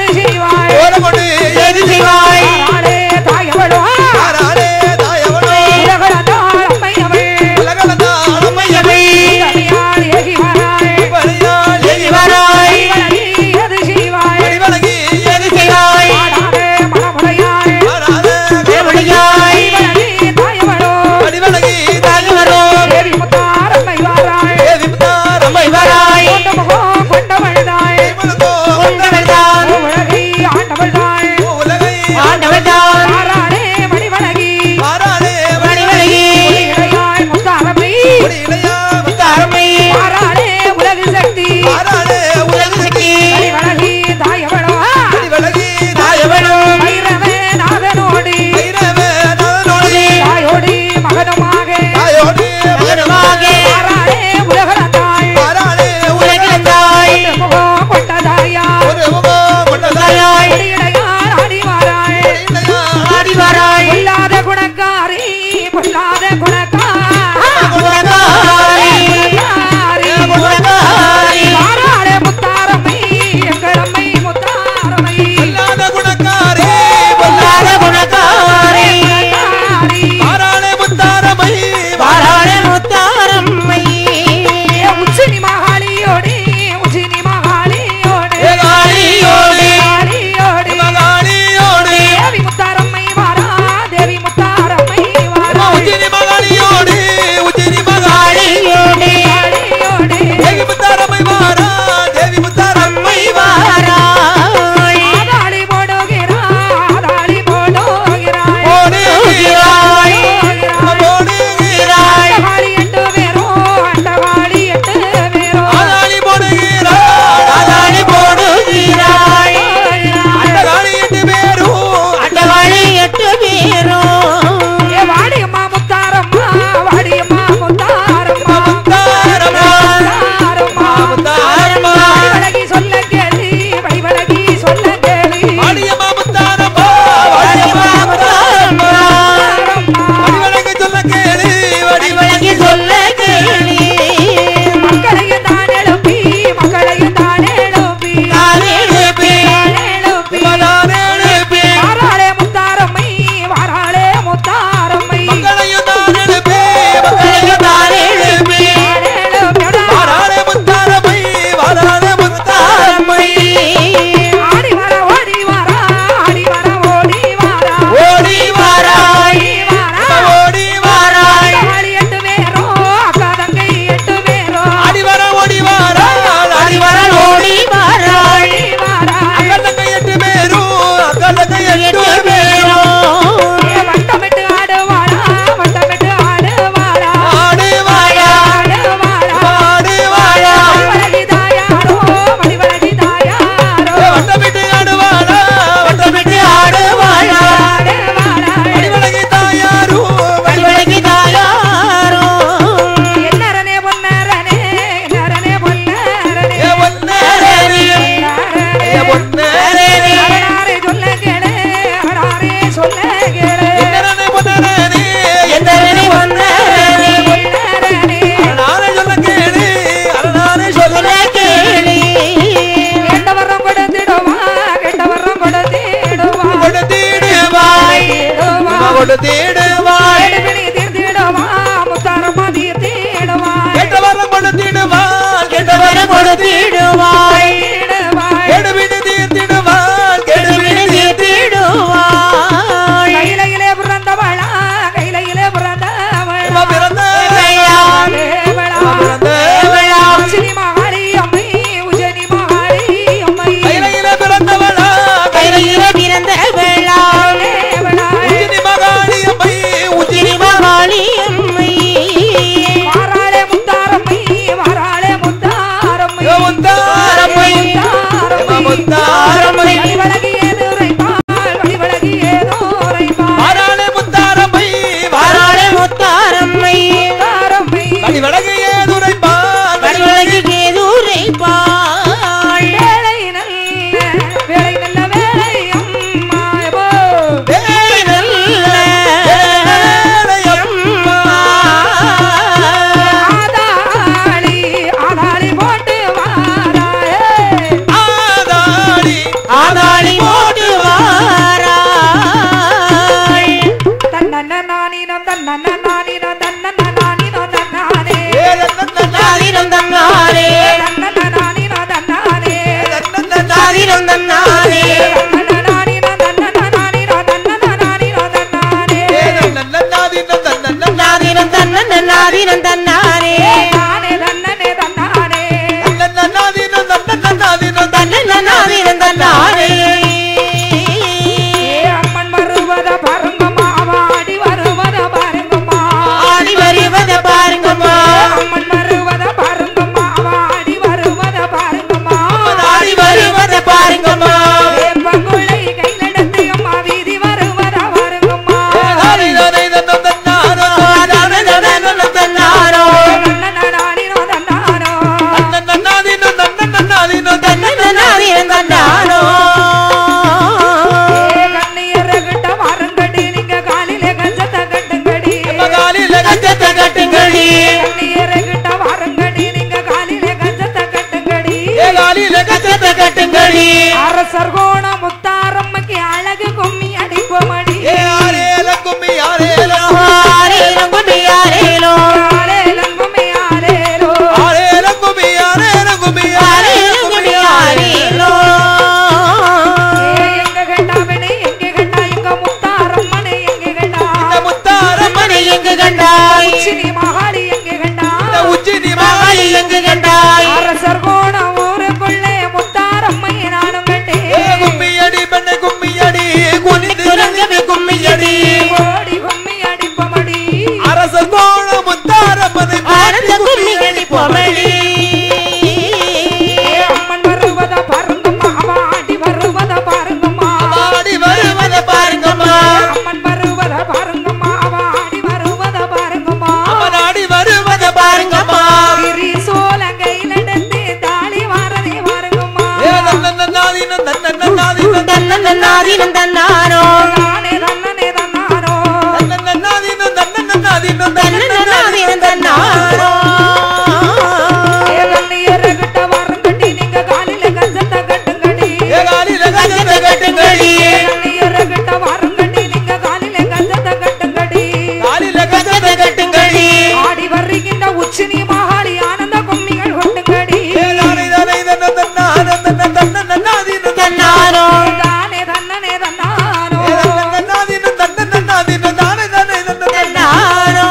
கச்சத்தை கட்டுங்கடி அரசர் கோண முத்தாரம்மைக்கு அழகு கும்மி அடிப்பமடி ஏ ஆரேல கும்மி ஆரேல ஆரேலும் கும்மி ஆரேலும் ஆலேலம் கும்மி ஆலேலோ. ஆரேல கும்மி ஆரேல கும்மி ஆரேலும் கும்மி ஆரேலும் ஏ எங்க கண்டாவனே, எங்க கண்டா, எங்க முத்தாரம்மனே, எங்க கண்டா. இந்த முத்தாரம் மனை எங்கு கண்டாய் உச்சினி மகாளி எங்க கண்டா. இந்த உச்சி மகாளி திமாலி எங்கு கண்டாய் அரசர் கோண ஊருக்குள்ளே முத்தாரம்மையை நானும் ஏ கண்டேன் கும்மி அடி பெண்ணை கும்மி அடி குனிந்து துலங்கமே கும்மியடி ஓடி கும்மி அடிப்பமடி அரசர் போன முத்தாரம்மனை ஆனந்த கும்மியடி பொமளி ஏ அம்மன் வருவத பாருங்கம்மா அவ ஆடி வருவத பாருங்கம்மா ஆடி வருவத பாருங்கம்மா அம்மன் வருவத பாருங்கம்மா அவ ஆடி வருவத பாருங்கம்மா அவன் ஆடி வருவத பாருங்கம்மா கிரி சோலங்கையில் எடுத்து தாலி வாரதே பாருங்கம்மா ஏ நன்ன நாதின நன்ன நாதின தன்னன் நாதினம் தன்னாரோ நானே தன்னனே தன்னானோ நன்ன நாதின நன்ன நாதின தன்னன் நாதினம் தன்னாரோ ஏ கண்ணியர்கிட்ட வரங்கட்டி நீங்க காலில கஞ்சத்தை கட்டுங்கடி ஏ காலில கஞ்சத்தை கட்டுங்கடி ஏ கண்ணியர்கிட்ட வரங்கட்டி நீங்க காலில கஞ்சத்தை கட்டுங்கடி காலில கச்சத்தை கஞ்சத்தை கட்டுங்கடி ஆடி வருகின்ற உச்சினி மகாளி ஆனந்த கும்மிகள் கொட்டுங்கடி ஏ நாளை நாளை நன்ன நன்ன நன்ன நன்ன நாதின தன்னாரோ தானே தன்னனே தன்னானோ ஏ நன்ன நாதின நன்ன நாதின நாளை நாளை நன்ன தன்னாரோ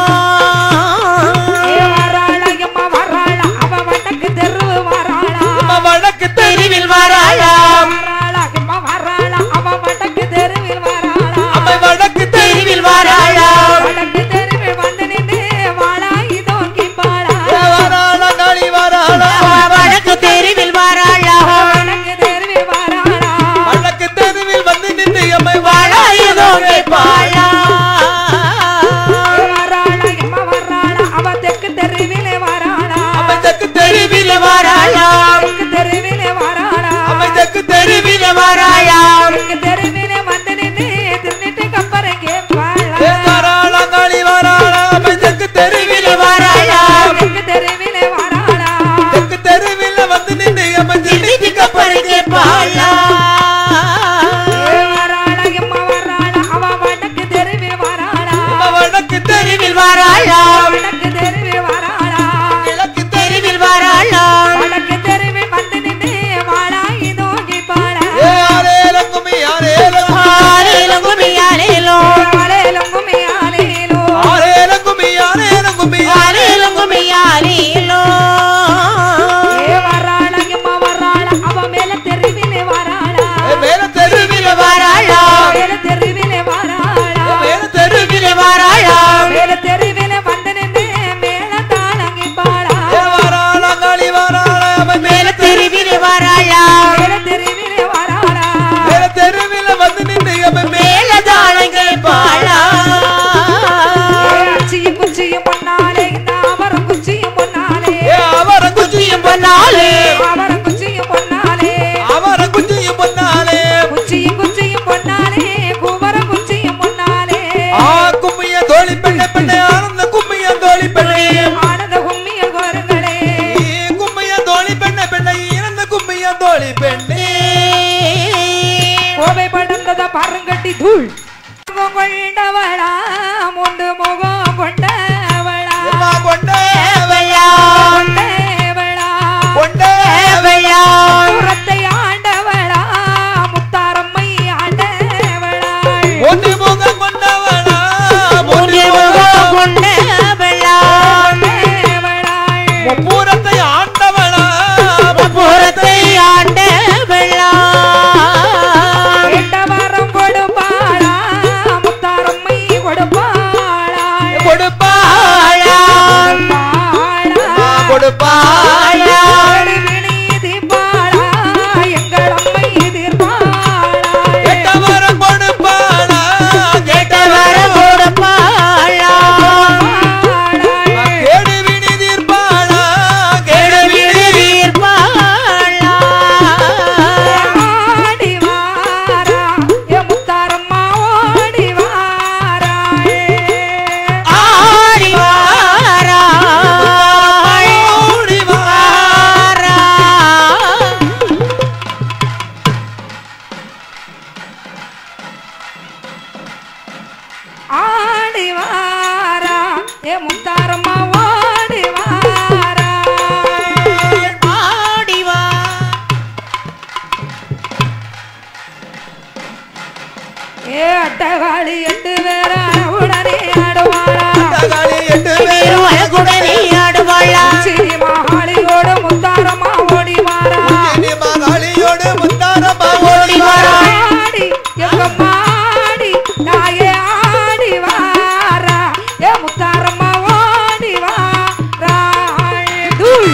ஏ வராளா எம்மா வராளா அவ வடக்கு தெருவு வராளா அம்மா வழக்கு தெருவில் வாராளாம் வராளா எம்மா வராளா அவ வடக்கு தெருவில் வராளா அம்மை வழக்கு தெருவில் வாராளாம் வடக்கு தெருவில் வந்து நின்று வாழா இதோங்கி பாழா வாராளா காளி வாராளா வடக்கு தெருவில் வாராளாம் வடக்கு தெருவில் வராளா வழக்கு தெருவில் வந்து நின்று எம்மை வாழாயுதோ கேட்பாளா ஏ வராளா எம்மா வராளா அவ தெற்கு தெருவிலே வராளா அம்மை தெற்கு தெருவில் வாராளாம் தெற்கு தெருவிலே வராளா அம்மை தெற்கு தெருவில் தெருவில் வாராளாம் தெற்கு தெருவிலே வந்து நின்று திருநிட்டு கப்பரை ஏ கேட்பாளா வாராளா காளி வாராளா அம்மை தெற்கு தெருவில் தெருவில் வாராளாம் தெற்கு தெருவிலே வராளா தெற்கு தெருவில் வந்து நின்று எம்மை திருப்பி கப்பரை கேட்பாளா ஏ வராளா எம்மா வராளா அவ வடக்கு தெருவில் வராளா வழக்கு தெரு தெருவில் வாராளாம் வடக்கு தெருவில் வராளா கிழக்கு தெருவில் வாராளாம் வடக்கு தெருவில் வந்து நின்று வாழா இதோங்கி பாழா ஏ ஆரேல கும்மி ஆரேல ஆரேலும் குமியாரேலும் ஆலேலும் கும்மி ஆலேலோ. ஆரேல கும்மி ஆரேல கும்மி ஆரேலும் குமியாரேலும் ஏ வராளா எம்மா வராளா அவ மேல தெருவிலே வராளா ஏ மேல தெருவில் வாராளாம் மேல தெருவிலே வராளா மேல தெருவில் தெருவில் வாராளாம் மேல தெருவிலே வந்து நின்று மேல தாளங்கி பாழா ஏ வாராளா காளி வாராளா அம்மை மேல தெருவில் வாராளாம் மேல தெருவிலே வராளா மேல தெருவில் வந்து நின்று எம்மை மேல தாளம் கேட்பாளா ஏ அச்சியும் குச்சியும் பொன்னாலே இந்த அவரம் குச்சியும் பொன்னாலே ஏ அவர குச்சியும் குச்சியும் பொன்னாலே அவரம் குச்சியும் பொன்னாலே அவர குச்சியும் பொன்னாலே குச்சியும் குச்சியும் பொன்னாலே குமரம் குச்சியும் பொன்னாலே ஆ கும்மிய தோழி பெண்ணை பெண்ணை ஆனந்த கும்மிய தோழி பெண்ணை ஆனந்த கும்மியல் கோருங்களே ஈ கும்மிய தோழி பெண்ணை பெண்ணை இறந்த கும்மிய தோழி பெண்ணே கோவை படர்ந்தத பாருங்கட்டி தூள் முகம் கொண்டவளா முண்டு முகம் கொண்டவளா அம்மா கொண்டே வெள்ளா கொண்டவளா கொண்டே வெள்ளா புறத்தை ஆண்டவளா முத்தாரம்மை ஆண்டவளா ஒன்று முகம் கொண்டவளா முன்னே முகம் கொண்ட வெள்ளா கொண்டவளா முப்பூரத்தை ஆண்டவளா புறத்தை ஆண்ட வெள்ளா கேட்ட வரம் கொடுப்பாளா முத்தாரம்மை கொடுப்பாளா கொடுப்பா ஏ அட்டகாளி எட்டு பேரான உடனே ஆடுவாளா தகாளி எட்டு பேரும் திருவழகுடனே ஆடுவாளா சிறி மகாளியோடு முத்தாரமா ஓடி வாரா இனி மகாளியோடு முத்தாரம்மா ஓடி வாரா. ஆடி எங்க மாடி தாயே ஆடி வாரா ஏ முத்தாரம்மா ஓடி வாரா தூள்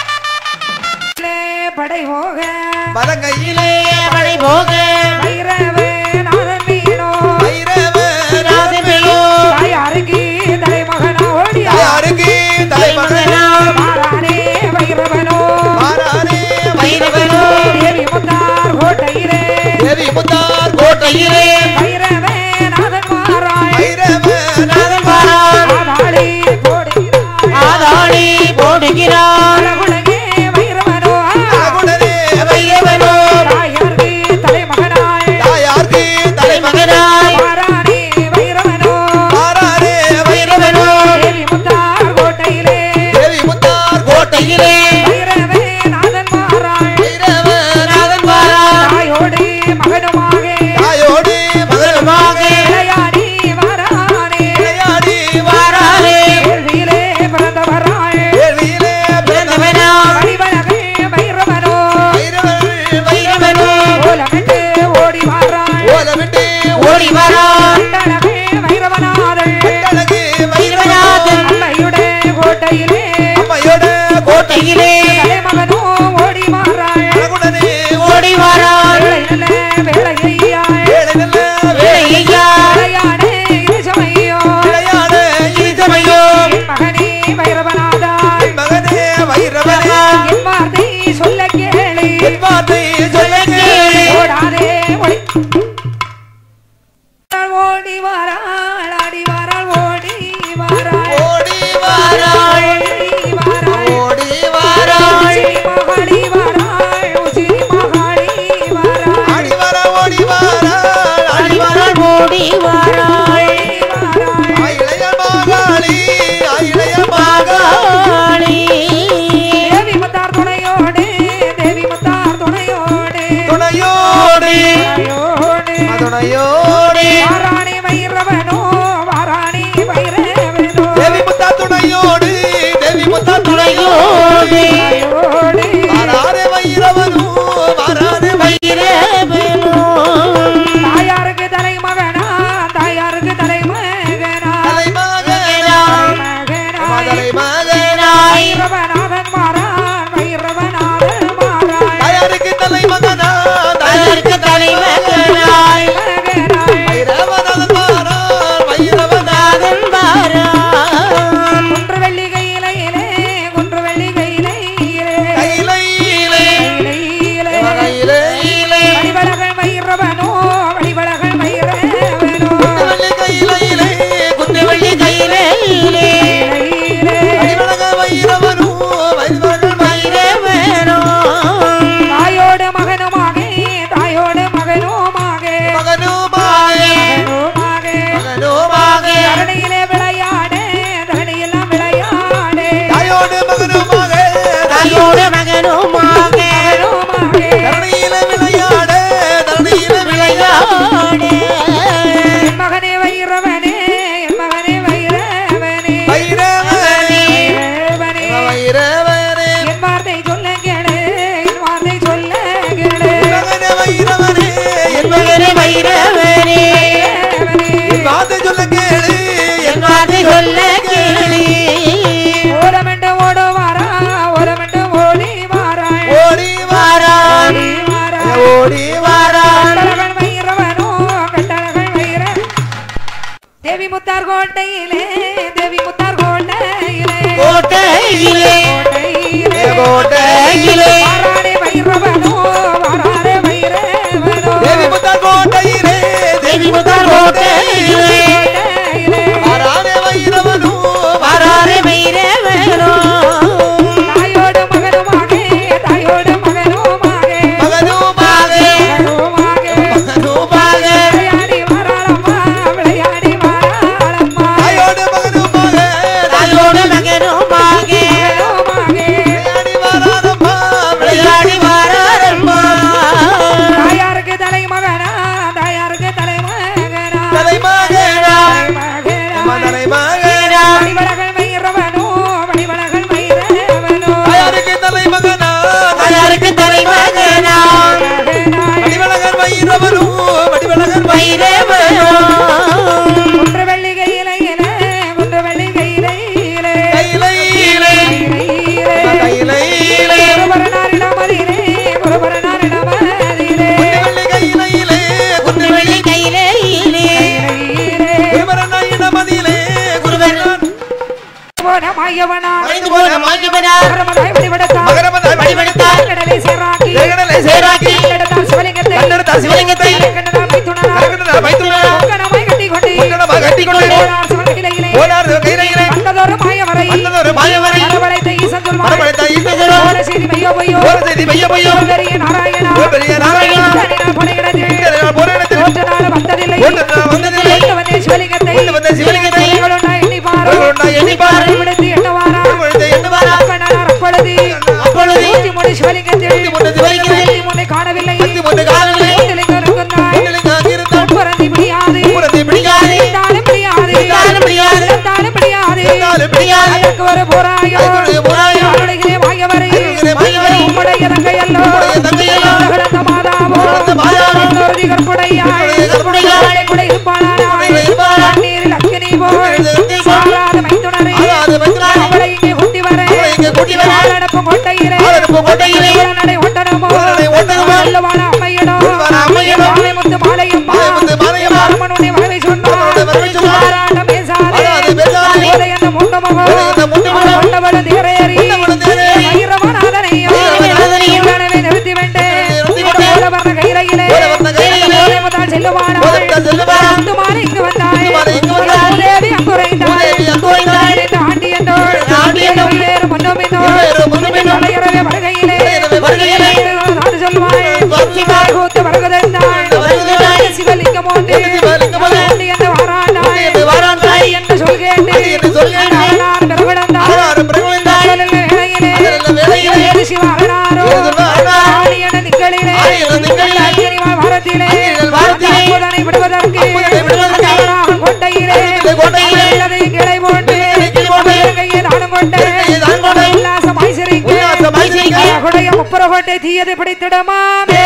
படை போக மரங்கையிலே படை போக வைரவே நாதன் மீனோ வைரவர் ராஜபிளோ தாயாருக்கு தலைமகனா ஓடியா யாருக்கு தலைமகனா மாறானே வைரவனோ மாறானே வைரவனோ தேவி முத்தார் கோட்டையிலே தேவி முத்தார் கோட்டையிலே வைரவே நாதன் மாறாய் வைரவர் நாதன் வாரான் ஆதாளி போடுகிறாய் ஆதாளி போடுகிறான் அழகுலகே வைரவனோ அழகுடனே வைரவனோ தாயாருக்கு தலைமகனாய் தாயார்க்கு தலைமகனாய் மாறானே வைரவனோ மாறானே வைரவனோ தேவி முத்தார் கோட்டையிலே தேவி முத்தார் கோட்டையிலே வைரவே நாதன் மாறாய் வைரவர் நாதன் வாரான் தாயோடு மகனுமாக தாயோடு மகனுமாக விளையாடி வரானே விளையாடி வாரானே கேள்வியிலே பிறந்தவராய் வேள்வியிலே பிறந்தவனா வடிவழகே வைரவனோ வைரவர் வைரவனோ ஓலமிட்டு ஓடி வாராய் ஓலமிட்டு ஓடி வாரான் கண்டழகே வைரவனாதள் அழகு வைரவநாதன் அம்மையுடைய கோட்டையிலே அம்மையோட கோட்டையிலே தலைமகனோ ஓடி வாராய் அழகுடனே ஓடி வாரான் வேலை நல்ல வேலையாய் வேலை நல்ல வேலையா விளையாடே இசமையோ விளையாட இசமையோ என் மகனே வைரவனாதா மகனே வைரவனே என் வார்த்தை சொல்ல கேளு என் வார்த்தை சொல்ல கேளு ஓடாதே ஒளி ஓடி வாராள் ஆடி வாராள் ஓடி வாராள் ஓடி வாராள் ஓடி வாராள் ஓடி வாராள் உச்சினி மகாளி வாராள் உச்சினி மகாளி வாராள் ஆடி வர ஓடி வாராள் ஆடி வர அடிவாரால் ஓடி வாராள் ஆயிளைய மாகாளி ஆயிளைய மாகாளி மகாளி தேவி முத்தார் துணையோடு தேவி முத்தார் துணையோடு துணையோடு துணையோடு துணையோடு வாராணி வைரவனோ வாராணி வைரவனோ தேவி முத்தா துணையோடு தேவி முத்தா துணையோடு துணையோடு வாராரே வைரவனு வாராரே வைரவனோ தாயாருக்கு தலைமகனா தாயாருக்கு தலைமகனா தலைமகனா தலைமகனாய் தலைமகனாய் வைரவநாதன் மாறான் வைரவநாதன் மாறான் தாயாருக்கு தலைமகனா அதற்கு தலைமகனாய் மகனாய் வைரவனன் வாரான் வைரவனாதன் நாதன் வாரான் குன்று வெள்ளி கையிலே குன்று வெள்ளி கையிலே கையிலே கையிலே கையிலே வடிவழகன் வைரவனோ வடிவழகன் வைரவனோ குந்தவள்ளி கையிலே குந்தவள்ளி கையிலே கையிலே அடிவழக வைரவனு வைரவன் வைரவனோ தாயோடு மகனுமாக தாயோடு மகனுமாக மகனுமாக மகனுமாக மகனுமாக தரணியிலே விளையாடு தரணியெல்லாம் விளையாடு தாயோடு மகனுமாக தாயோடு மகனுமாக மகனுமாக தரணியில விளையாட தரணியில விளையாடு என் மகனே வைரவனே என் மகனே வைரவனே வைரவனே வைரவனே வைரவனே என் வார்த்தை சொல்ல கேளு என் வார்த்தை சொல்ல கேளு மகனே வைரவனே என் மகனே வைரவனே வைரவனே வார்த்தை சொல்ல கேளு என் வார்த்தை சொல்ல கேளு ஓரமெண்டு ஓடு வாரா ஓரமெண்டு ஓடி வாராய் ஓடி வாரான் ஓடி வாராய் ஓடி வாரான் கட்டழகன் வைரவனோ கட்டழகன் வைர தேவி முத்தார் கோட்டையிலே தேவி முத்தார் கோட்டையிலே கோட்டையிலே கோட்டையிலே கோட்டையிலே வாரானே வைரவனோ வாரானே வைரவனோ தேவி முத்தார் கோட்டையிலே தேவி முத்தார் கோட்டையிலே கோட்டையிலே வாரானே வைரவனு வராரே வைரவனோ தாயோடு மகனுமாக தாயோடு மகனுமாக மகனுமாக மகனுமாக மகனுமாக விளையாடி வாராளம்மா விளையாடி வாராளம்மா தாயோடு மகனுமாக தாயோடு மகனுமாக மகனுமாக விளையாடி வாராளம்மா பைரவனும் வடிவழகன் வைரவனும் குன்ற வெள்ளி கையிலே குன்ற வெள்ளி கையிலே கையிலே கையிலே குருபரனாரிடமதிலே குருபரனாரிடமதிலே வெள்ளி கையிலே குன்று வெள்ளி கையிலே குருவரனாயின மதியிலே குருவரன் போன மாயவனா மறைந்து போன மாஜபனா மகரமதாய் வடிவெடுத்தான் மகரமதாய் வடிவெடுத்தான். கடலை சேராக்கி ஜெகடலை சேராக்கி கண்டெடுத்தான் சிவலிங்கத்தை கண்டெடுத்தான் சிவலிங்கத்தை கண்டெடுத்தான் மைத்துனனா கண்டெடுத்தான் மைத்துனனா. கணமாய் கட்டிக்கொண்டு கண்டெடுத்தான் கட்டிக்கொண்டு போனார் சிவலிங்கிலே போனார் கையிலே வந்ததொரு மாயவரை வந்ததொரு மாயவரை வரவழைத்த ஈசன் வரவழைத்த ஈசன் சொல்வார் போன செய்தி மையோ பொய்யோ ஒரு செய்தி பைய பையோ பெரிய நாராயணா பெரிய நாராயணா. தனிநாள் போன இடத்தில் இந்த போன இடத்தில் தோற்ற நாள் வந்ததில்லை தோற்ற நாள் வந்ததில்லை. கொண்டு வந்தேன் சிவலிங்கத்தை கொண்டு வந்த சிவலிங்கத்தை உங்களுண்டா எண்ணி பாரு உங்களுண்டா எண்ணி பாரு. விடுத்து எண்ணவாரா விடுத்து எண்ணுவாரா. கண்ணனார் அப்பொழுது அப்பொழுது நூற்றி மூணு சிவலிங்கத்தில் நூற்றி மூன்று சிவலிங்கத்தில் நூற்றி மூன்றை காணவில்லை நூற்றி மூன்று காணவில்லை. சிவலிங்கம் இருந்தால் கையிலே இருந்தால் புறந்தி பிடியாது புறத்தை பிடிக்காது. இருந்தாலும் பிடியாது இருந்தாலும் பிடியாது. இருந்தாலும் பிடியாது இருந்தாலும் பிடியாது. அதற்கு ஒரு போராயோ அதற்கு ஒரு போராயோ. அருளிலே மாயவரை அருளிலே மாயவரை. உம்முடைய தங்கையல்லோ உம்முடைய தங்கையல்லோ. உலகளந்த மாதாவோ உலகளந்த மாதாவோ. உன்னொருதி கற்புடையாய் உன்னுடைய கற்புடையாய். உன்னுடைய குடை இருப்பாளானாய். குடை இருப்பாளாய். கண்ணீரில் அக்கினி போல் கண்ணீரில் அக்கினி போல். சாராத மைத்துனரே. சாராத மைத்துனரே. அவளை இங்கே கூட்டி வர. அவளை இங்கே கூட்டி வர. ஆளனுப்பும் கோட்டையிலே. ஆளனுப்பும் கோட்டையிலே. உடனடை ஒட்டனமோ. உடனடை ஒட்டனமோ. வல்லவான அம்மையிடோ. வல்லவான அம்மையிடோ. மாலைமுத்து மாலையம்மா. மாலைமுத்து மாலையம்மா. அரமனுடைய வரவை சொன்னார். அரமனுடைய வரவை சொன்னார். ஆராட்டம் பேசாதே. ஆராது பேசாதே. உதயந்த முண்டமகோ. உதயந்த முண்டமகோ. கொண்டவளும் தேரேறி. கொண்டவளும் தேரேறி. வைரவநாதனையோ. வைரவநாதனையோ. உடனே நிறுத்தி விட்டேன். நிறுத்தி விட்டேன். ஓடவர்ண கையிலே. ஓடவர்ண கையிலே. ஓடமுதால் செல்லுவானாய். ஓடமுதால் செல்லுவானாய். அந்துமாலை இங்கு வந்தாய். அந்துமாலை இங்கு வந்தாய். உதேவி அங்குரைந்தாய். உதேவி அங்குரைந்தாய். இந்த ஆண்டியனோடு. இந்த ஆண்டியனோடு. இருவேறு முன்னும் இருவேறு முன்னும் பின்னும். தலையறவே வருகையிலே. தலையறவே வருகையிலே. நாடு சொல்வாய். சொல்வாய். கூத்து வருகுதென்றாய். வருகுதென்றாய். சிவலிங்கம் ஒன்று. சிவலிங்கம் ஒன்று. ஆண்டியன் வாராண்டாய். ஆண்டியன் வாராண்டாய். அடி என்று சொல்கேட்டு. அடி என்று சொல்கேட்டு. அரணார் பிறகுடந்தாய். ஆறாறு பிரபுவிந்தாய். அகலில் வேளையிலே. அகலில் வேளையிலே. ஏது சிவ அரணாரோ. ஏது சிவ அரணாரோ. ஆணியன திங்களிலே. ஆணியன திங்களிலே. அக்கினிவாய் வாரத்திலே. அக்கினிவாய் வாரத்திலே. அற்புதனை விடுவதற்கு. அற்புதனை விடுவதற்கு. அரணாக கோட்டையிலே. அரணாக கோட்டையிலே. உள்ளதை கிளை போட்டு. கிளை போட்டு. இலங்கையை தானம் கொண்டு. இலங்கையை தானம் கொண்டு. உல்லாசமாய் சிரிக்க. உல்லாசமாய் சிரிக்க. அழகுடைய முப்புறகோட்டை தீயது பிடித்திடமாமே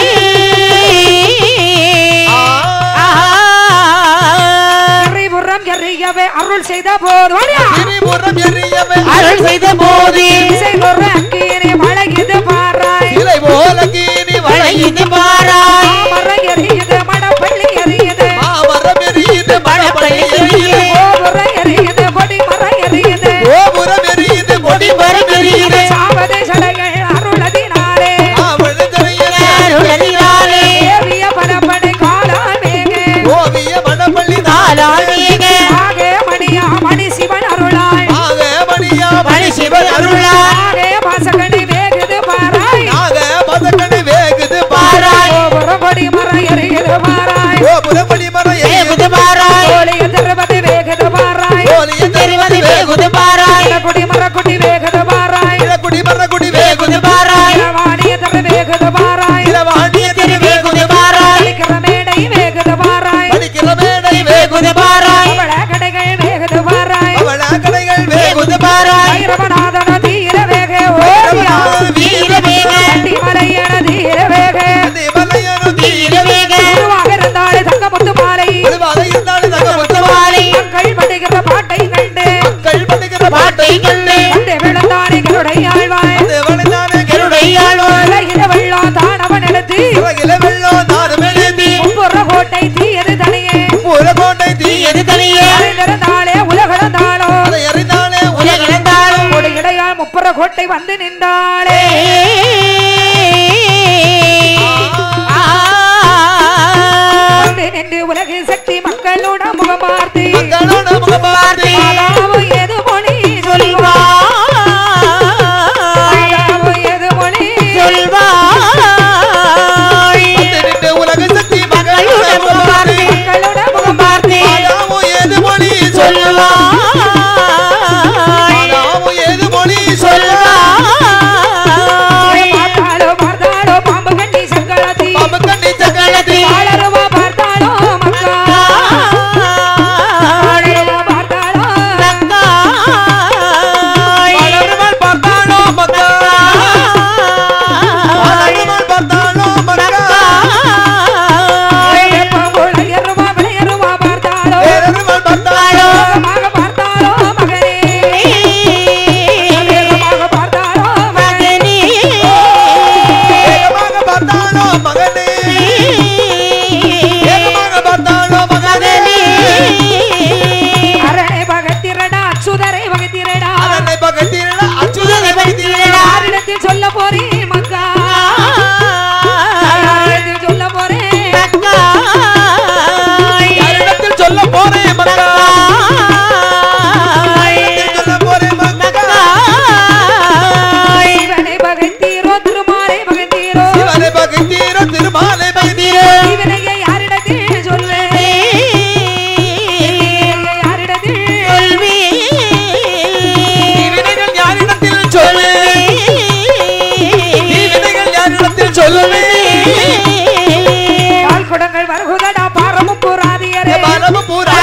அறிவுறம் எறியவே அருள் செய்த போது வாடியா. திரிபுரம் எரியவே அருள் செய்த போது இசை ஒரு அக்கினி மழகிது பாராய் இலை போல கீனி வழங்கி வழங்கிது பாராய் மரம் எரியுது மடப்பள்ளி எரியுது மாமரம் எரியுது மணப்பள்ளி எரியுது கோபுரம் எரியுது கொடி மரம் எரியுது கோபுரம் எரியுது கொடி மரம் எரியுது சாவதை சடைகள் அருளதினாலே ஆவழுதலையனே அருளதினாலே தேவிய பரப்படை காலால் மேகே ஓவிய மணப்பள்ளி தாளால் மேக ஆகே மணியா மணி சிவன் அருளாய் நாக மணியா மணி சிவன் அருளால் ஆகே பாசகணி வேகுது பாராய் நாக மதக்கணி வேகுது பாராய் கோபுரம் கொடி மரம் எரியுது பாராய் கோபுரம் மணி மரம் எரியுது வேகுது பாராய் கோழிய திருப்பதி வேகுது பாராய் கோலிய தெரிவது வேகுது பாராய் குடி மரக்குடி வேகுது பாராய் இளக்குடி மரக்குடி வேகுது வேகுது பாராய் வாணிய தர வேகுது பாராய் இளவாண்டிய திரு வேகுது பாராய் அளிக்கிற மேடை வேகுது பாராய் படிக்கிற மேடை வேகுது வேகுது பாராய் அவள கடைகள் வேகுது பாராய் அவள கடைகள் வேகுது பாராய் ஐரவநாதன தீர வேக ஓடியா வீர வேக அடி மலையன தீர வேக அந்த மலையனு வீர வேக குருவாக இருந்தாலே தங்க முத்து மாலை தீர்வாக இருந்தாலும் தங்க முத்தமா மாலை மக்கள் படுகிற பாட்டை கண்டு மக்கள் பண்ணுகிற பாட்டை கண்டு அந்த விழுந்தானே கருடைய ஆழ்வாய் அந்த வளைந்தானே கருடையாழ்வார் உலகில வெள்ளம் தானவன் எடுத்து உலகில வெள்ளம் நாடு மெழுந்தி முப்புற கோட்டை தீயது தனியே புறக்கோட்டை தீ எது தனியே அறிந்திருந்தாலே உலகளந்தாளோ அதை அறிந்தாலே உலகளந்தாலும் ஒரு இடையால் முப்புற கோட்டை வந்து நின்றாளே வந்து நின்று உலக சக்தி மக்களோட முகம் பார்த்து மக்களோட முகம் பார்த்து மாதாவு எது மொழி சொல்வா மாதாவு எது மொழி வந்து நின்று உலக சக்தி மக்களோட முகம் பார்த்து மக்களோட முகம் பார்த்து மாதாவு ஏது மொழி சொல்லுவா மாதாவு ஏது மொழி சொல்லுவா பார்த்த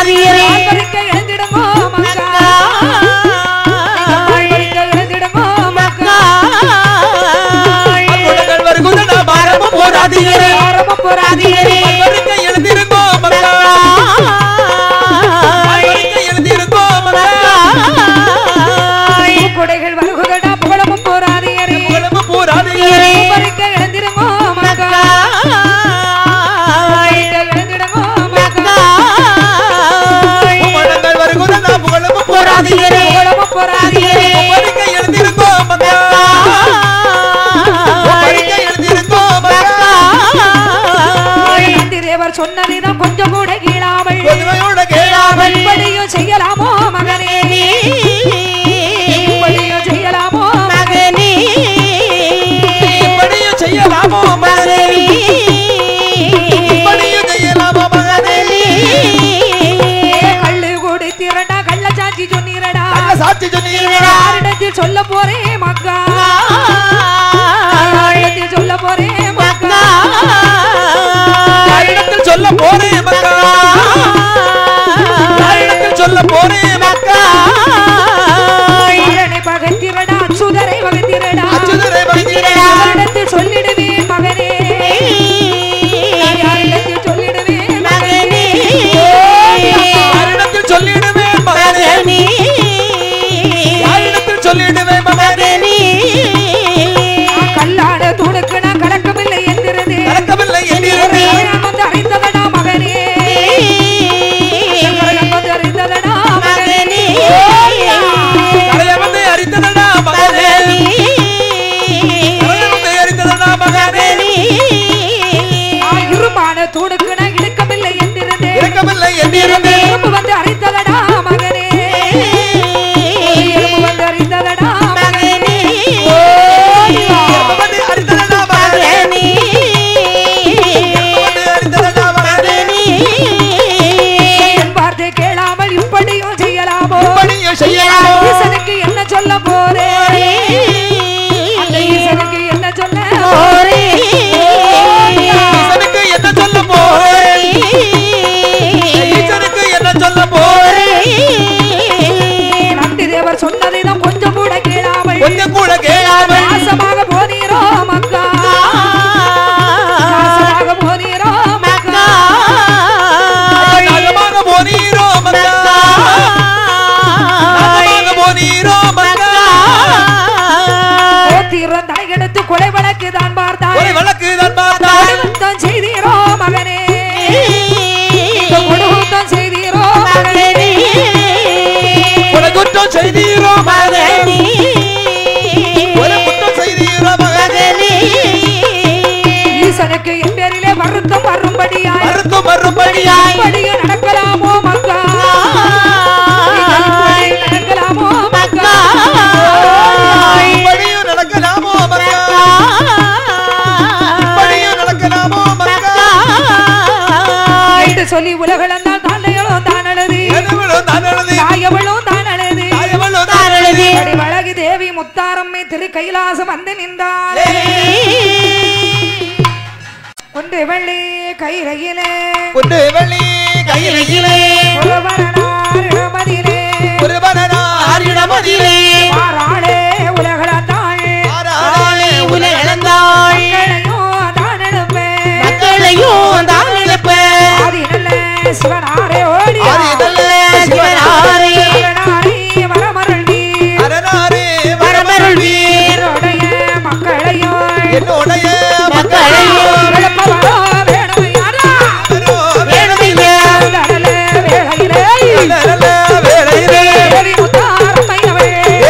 போராதியரே பறிக்க எழுந்திடுமோ மக்கா பறிக்க எழுந்திடுமோ மக்கா அற்புதங்கள் வருகுதடா பாரமும் போராதியரே ஆரம்ப போராதியரே பல்வருக்க எழுந்திருங்கோ மக்கா பல்வருக்க எழுந்திருங்கோ மக்கா கொடைகள் வருகுதடா புகழமும் போராதியரே புகழமும் போராதியரே பறிக்க எழுந்திடுமோ மக்கா பறிக்க எழுந்திடுமோ மக்கா புகழங்கள் வருகுதடா புகழமும் போராதியரே புகழமும் போராதியரே பல்வருக்க எழுந்திருங்கோ மக்கா பல்வருக்க எழுந்திருங்கோ மக்கா நந்தி தேவர் சொன்னதிடம் கொஞ்சம் கூட கீழாமல் பொதுமையோட கேளாமல் இப்படியும் செய்யலாமோ மகனே இப்படியும் செய்யலாமோ மகனே இப்படியும் செய்யலாமோ மகனே இப்படியும் செய்யலாமோ மகனே கள்ளு கூடி திரண்டா கள்ள சாட்சி சொன்னீரடா நல்ல சாட்சி சொன்னீரடா யாரிடத்தில் சொல்ல போறேன் மக்கா யாரிடத்தில் சொல்ல போறேன் மக்கா யாரிடத்தில் சொல்ல போறேன் மக்கா யாரிடத்தில் சொல்ல போறேன் மக்கா அரனை பகைத்திரடா அச்சுதரை பகைத்திரடா அச்சுதரை பகைத்திரடா. யாரிடத்தில் சொல்லிடுவேன் மகனே யாரிடத்தில் சொல்லிடுவேன் மகனே யாரிடத்தில் சொல்லிடுவேன் மகனே யாரிடத்தில் சொல்லிடுவேன் மகனே கல்லாட துணுக்கு நான் கலக்கமில்லை என்றிருந்தேன் நடக்கவில்லை என்றிருந்தே நான் வந்து அறிந்ததடா மகனே கரகம் வந்து அறிந்ததடா மகனே கரைய வந்து அறிந்ததடா மகனே கரைய வந்து அறிந்ததடா மகனே நான் இருமான துணுக்கு நான் இழுக்கமில்லை என்றிருந்தேன் இறக்கவில்லை என்றிருந்தே எறும்பு வந்து அறிந்ததடா மகனே எறும்பு வந்து அறிந்ததடா மகனே வந்து அறிந்ததடா மகனே வந்து அறிந்ததடா மகனே என் வார்த்தை கேளாமல் இப்படியும் செய்யலாமோ இப்படியும் செய்யலாமோ ஈசனுக்கு என்ன சொல்ல போறேன் அந்த ஈசனுக்கு என்ன சொல்ல ஈசனுக்கு என்ன சொல்ல போறேன் ஈசனுக்கு என்ன சொல்ல போறேன் நந்தி தேவர் சொன்னதை தான் கொஞ்சம் கூட கேளாமல் கொஞ்சம் கூட கேளாமல் நாசமாக போனீரோ மக்கா நாசமாக போனீரோ மக்கா நாகமாக போனீரோ மக்கா நாகமாக போனீரோ மக்கா போத்திரம் தலையெடுத்து கொலை வழக்கு தான் ஒரு பார்த்தார் வழக்கு தான் பார்த்தால் கொடுத்தம் செய்தீரோ மகனே கொடுத்தம் செய்தீரோ மகனே ஒரு குற்றம் செய்தீரோ மகனே ஒரு குற்றம் செய்தீரோ மகனே ஈசனுக்கு என் பேரிலே வருத்தம் வரும்படியாய் மறுத்து மறுபடியாய் இப்படியே நடக்கலாமோ மக்கா இப்படியே நடக்கலாமோ மக்கா இப்படியும் நடக்கலாமோ மக்கா இப்படியும் நடக்கலாமோ மக்கா என்று சொல்லி உலகளந்தால் தாண்டைகளும் தான் அழுது எதுவளோ நான் எழுதி தாயவளும் தான் அழுது தாயவளோ நான் எழுதி அடி வழகி தேவி முத்தாரம்மை திரு கைலாசம் வந்து நின்றாள் ஒன்று வெள்ளி கைரையிலே ஒன்று வெள்ளி கையிலே ஒருவரனார் இளமதியிலே ஒரு மனநாரிடமதிலே மாறாளே உலகளந்தாள் ஆராளே மக்களையும் தான் எழுப்பேன் மக்களையும் தான் இழப்பேன் ஆதி நல்ல சிவனாரே ஓடி ஆதி நல்ல சிவனாரே சிவனாரி வரமருள்வி அரணாரே வரமருள்வி என்னுடைய மக்களையும் என்னுடைய மக்களையும் எழுப்பவரோ வேணும் யாரா வேணுமையா கடலே வேளையிலே நல்ல வேளையிலே தேவி முத்தாரம்மையவே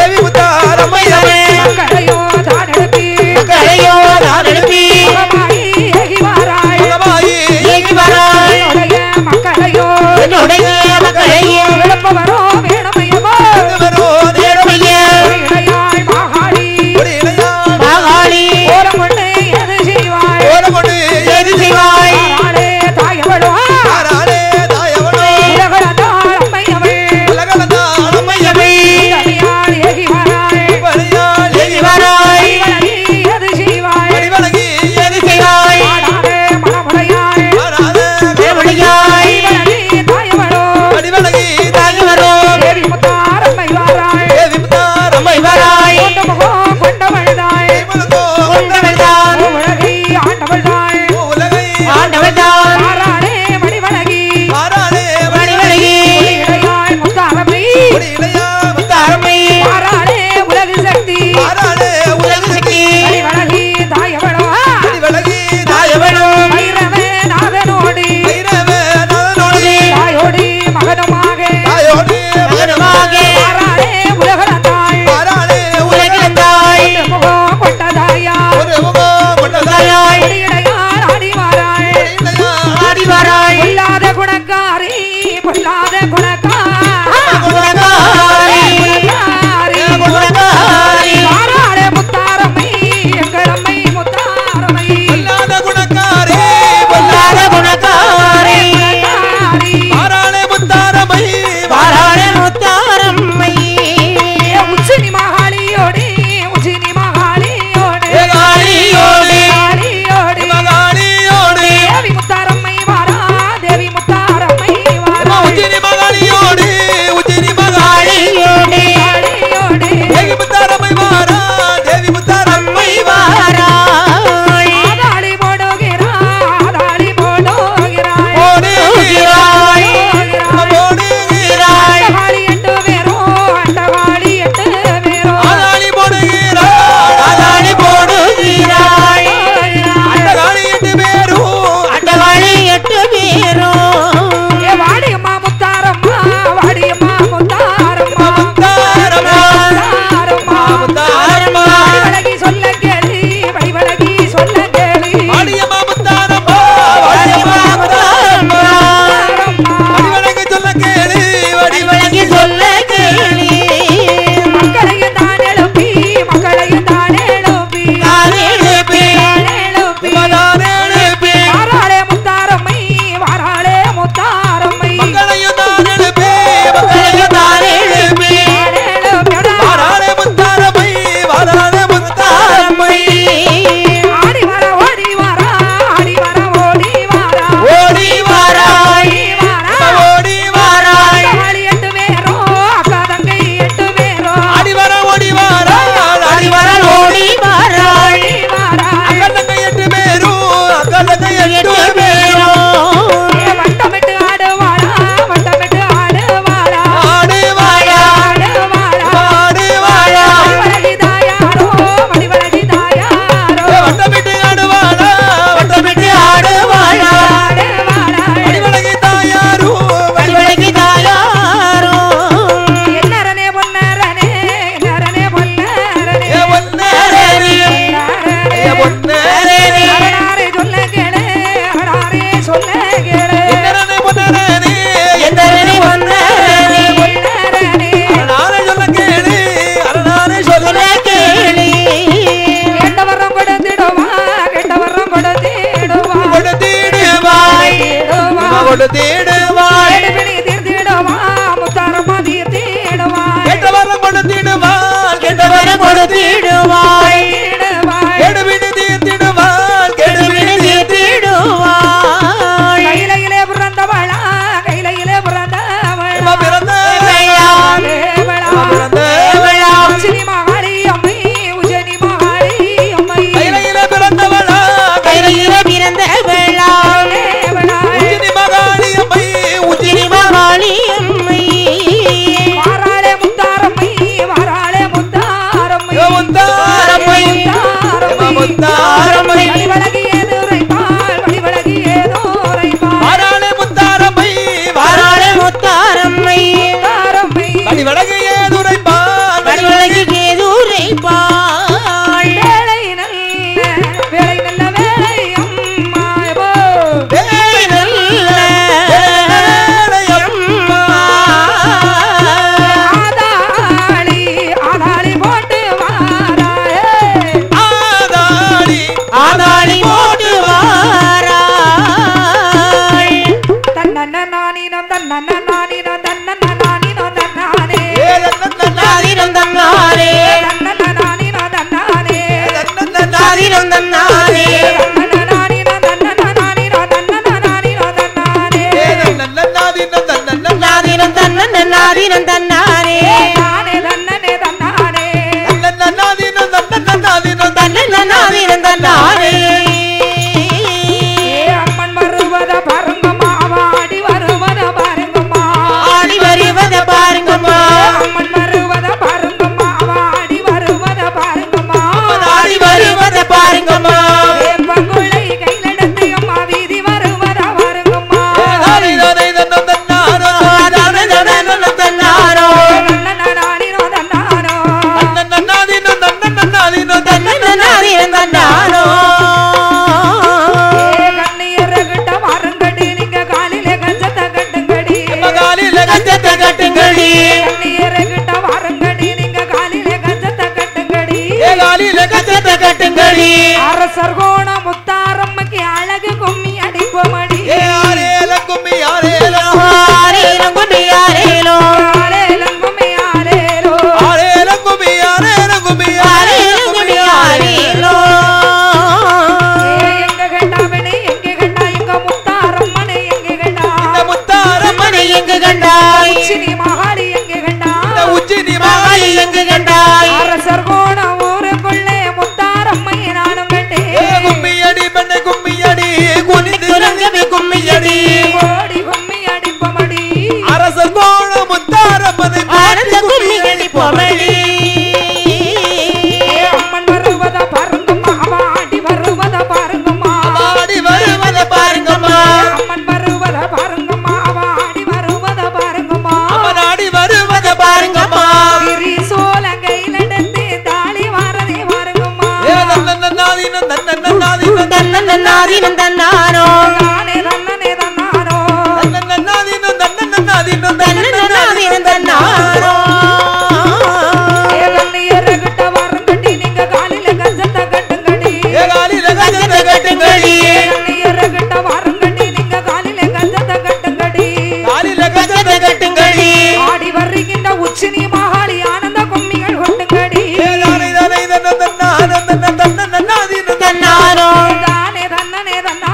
கொடுத்திடுவாய் எடுபிடி தீர்த்திடுவா முத்தாரம்மா தீர்த்திடுவாய் கெட்ட வரம் கொடுத்திடுவாள் கெட்ட வர வரம் கொடுத்திடுவாய் தீர்த்திடுவாய் கெடுவிடு தீர்த்திடுவாள் கெடுவிடு தீர்த்திடுவாய் கையிலே பிறந்தவளா கையிலே பிறந்தவளா இவ பிறந்த தேவளா பிறந்தவளா. உச்சினி மகாரி அம்மை உஜனி மகாரி அம்மை கையில பிறந்தவளா கையில பிறந்த வேளா தேவளா உச்சினி மகாளி அம்மை உச்சினி திருமகாளி அம்மை வாராளே முத்தாரம்மை வாராளே முத்தாரம்மை இவ முத்தாரம்மை. இவ முத்தாரம்மை. வழிவழகியது உரைப்பாள் வழிவழகியதோ உரைப்பாள் வாராளே முத்தாரம்மை வாராள முத்தாரம்மை முத்தாரம்மை அடி வடகையே துரைப்பான் வடிவழகி கேதூரை பாள் வேலை நல்ல வேலை நல்ல வேலை அம்மா எபோ. ஆதாளி ஆதாளி போட்டு வாராயே ஆதாளி ஆதாளி போட்டு வாராள் தன்னன்ன நானினம் தன்னன்ன நானினம் தன்னன்ன நானினம் தன்னானே நாதினம் தன்னாரே தன்னன்ன நானினம் தன்னானே நாதினம் தன்னாரே தன்னன்ன நானினம் தன்னன்ன நானினம் தன்னன்ன நானினம் தன்னானே நாதினம் தன்னன் நாதினம் தன்னாரே தானே தன்னனே தன்னானே தன்னன் நாதினம் தன்னாரே ஏ அம்மன் வருவத பாருங்கம்மா வாடி வருவத பாருங்கம்மா ஆடி வருவத பாருங்கம்மா அம்மன் வருவத பாருங்கம்மா வாடி வருவத பாருங்கம்மா ஆடி வருவத பாருங்கம்மா வேப்பங்குழை கையிலெடுத்து அம்மா வீதி வருவத பாருங்கம்மா தன்னாரோ தன்னன்ன நானினம் தன்னானோ நாதினம் தன்னாரோ ஏ கண்ணியர்கிட்ட வாருங்கடி நீங்க காலிலே கஞ்சத்தை கட்டுங்கடி கஞ்சத்தை கட்டுங்கடி கண்ணியர்கிட்ட வாருங்கடி நீங்க காலிலே கஞ்சத்தை கட்டுங்கடி கஞ்சத்தை கட்டுங்கடி அரசர் கோண முத்தாரம்மக்கு அழகு கும்மி அடிப்பமடி ஆரேலம் கும்மி ஆரேலோ ஆலேலம் கும்மி ஆலேலோ ஆரேலம் கும்மி ஆரேலோ ஏ எங்க கண்டாமணி எங்க கண்டா எங்க முத்தாரம்மனை எங்க கண்டா அம்மனை எங்கு கண்டாய் சினி மகாளி எங்க கண்டா மகாளி எங்கு கண்டாய் அரசர் கோண ஊருக்குள்ளே முத்தாரம்மை நானும் கண்டேன் குரங்கவி கும்மியடி கோடி கும்மி அடிப்பமடி அரச கோண முத்தாரம்மனை ஆனந்த கும்மியடி பொமடி ஏ அம்மன் வருவத பாருங்கம்மா வாடி வருவத பாருங்கம்மா ஆடி வருவத பாருங்கம்மா அம்மன் வருவத பாருங்கம்மா வாடி வருவத பாருங்கம்மா அவனாடி வருவத பாருங்கம்மா திரி சோலங்கையில் எடுத்து தாலி வாரதே பாருங்கம்மா தன்னன் நாதினம் தன்னாரோ நானே தன்னனே தன்னானோ தன்னன் நாதினம் தன்னாரோ ஏ கண்ணியர்கிட்ட வாருங்கடி நீங்க காலில கஞ்சத்தை கட்டுங்கடி கஞ்சத்தை கட்டுங்கடி கண்ணியர்கிட்ட வாருங்கடி நீங்க காலில கஞ்சத்தை கட்டுங்கடி கஞ்சத்தை கட்டுங்கடி ஆடி வருகின்ற உச்சினி மகாளி ஆனந்த கும்மிகள் கொட்டுங்கடி தன்னாரோ தானே தன்னனே தன்னா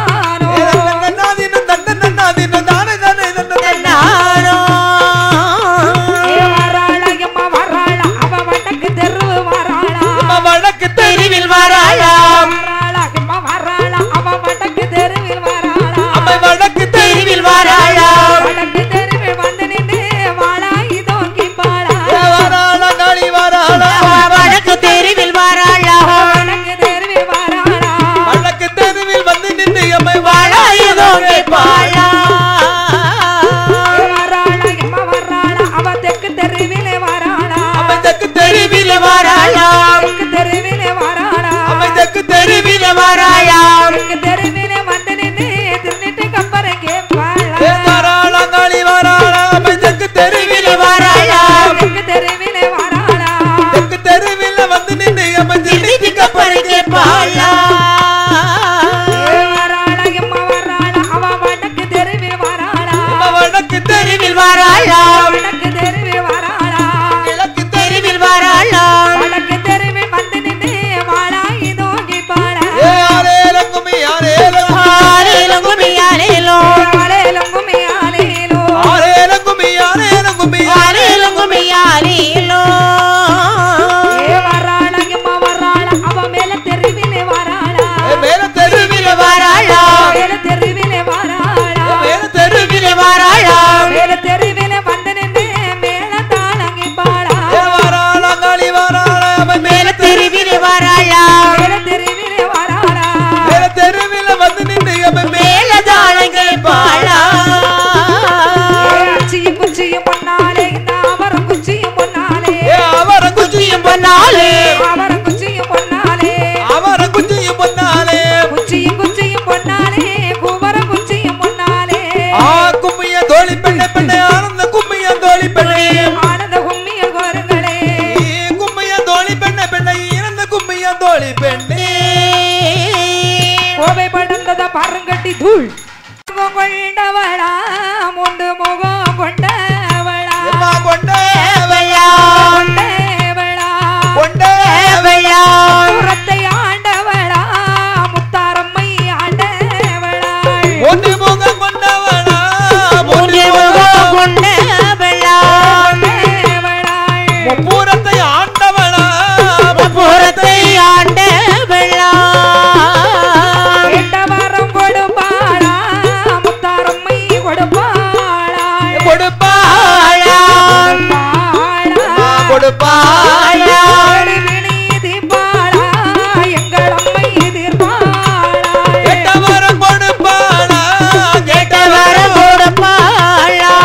தூள் முகம் கொண்டவளா முண்டு முகம் கொண்டவளா எம்மா கொண்டவளா கொண்டவளா கொண்டவளா புறத்தை ஆண்டவளா முத்தாரம்மை ஆண்டவளா ஒன்று முகம் கொண்டவளா மூன்று முகம் முகம் கொண்டவளா கொண்டவளா முப்பூரத்தை ஆண்டவளா புறத்தை ஆண்டவளா கேட்ட வரம் கொடுப்பாளா முத்தாரம்மை கொடுப்பாளா கொடுப்பாளா கொடுப்பாளா கொடுப்பாளா ஆடி வினீதிப்பாளா எங்கள் அம்மை எதிர்ப்பாளா கேட்டவரம் கொடுப்பாளா கேட்டவரம் கொடுப்பாளா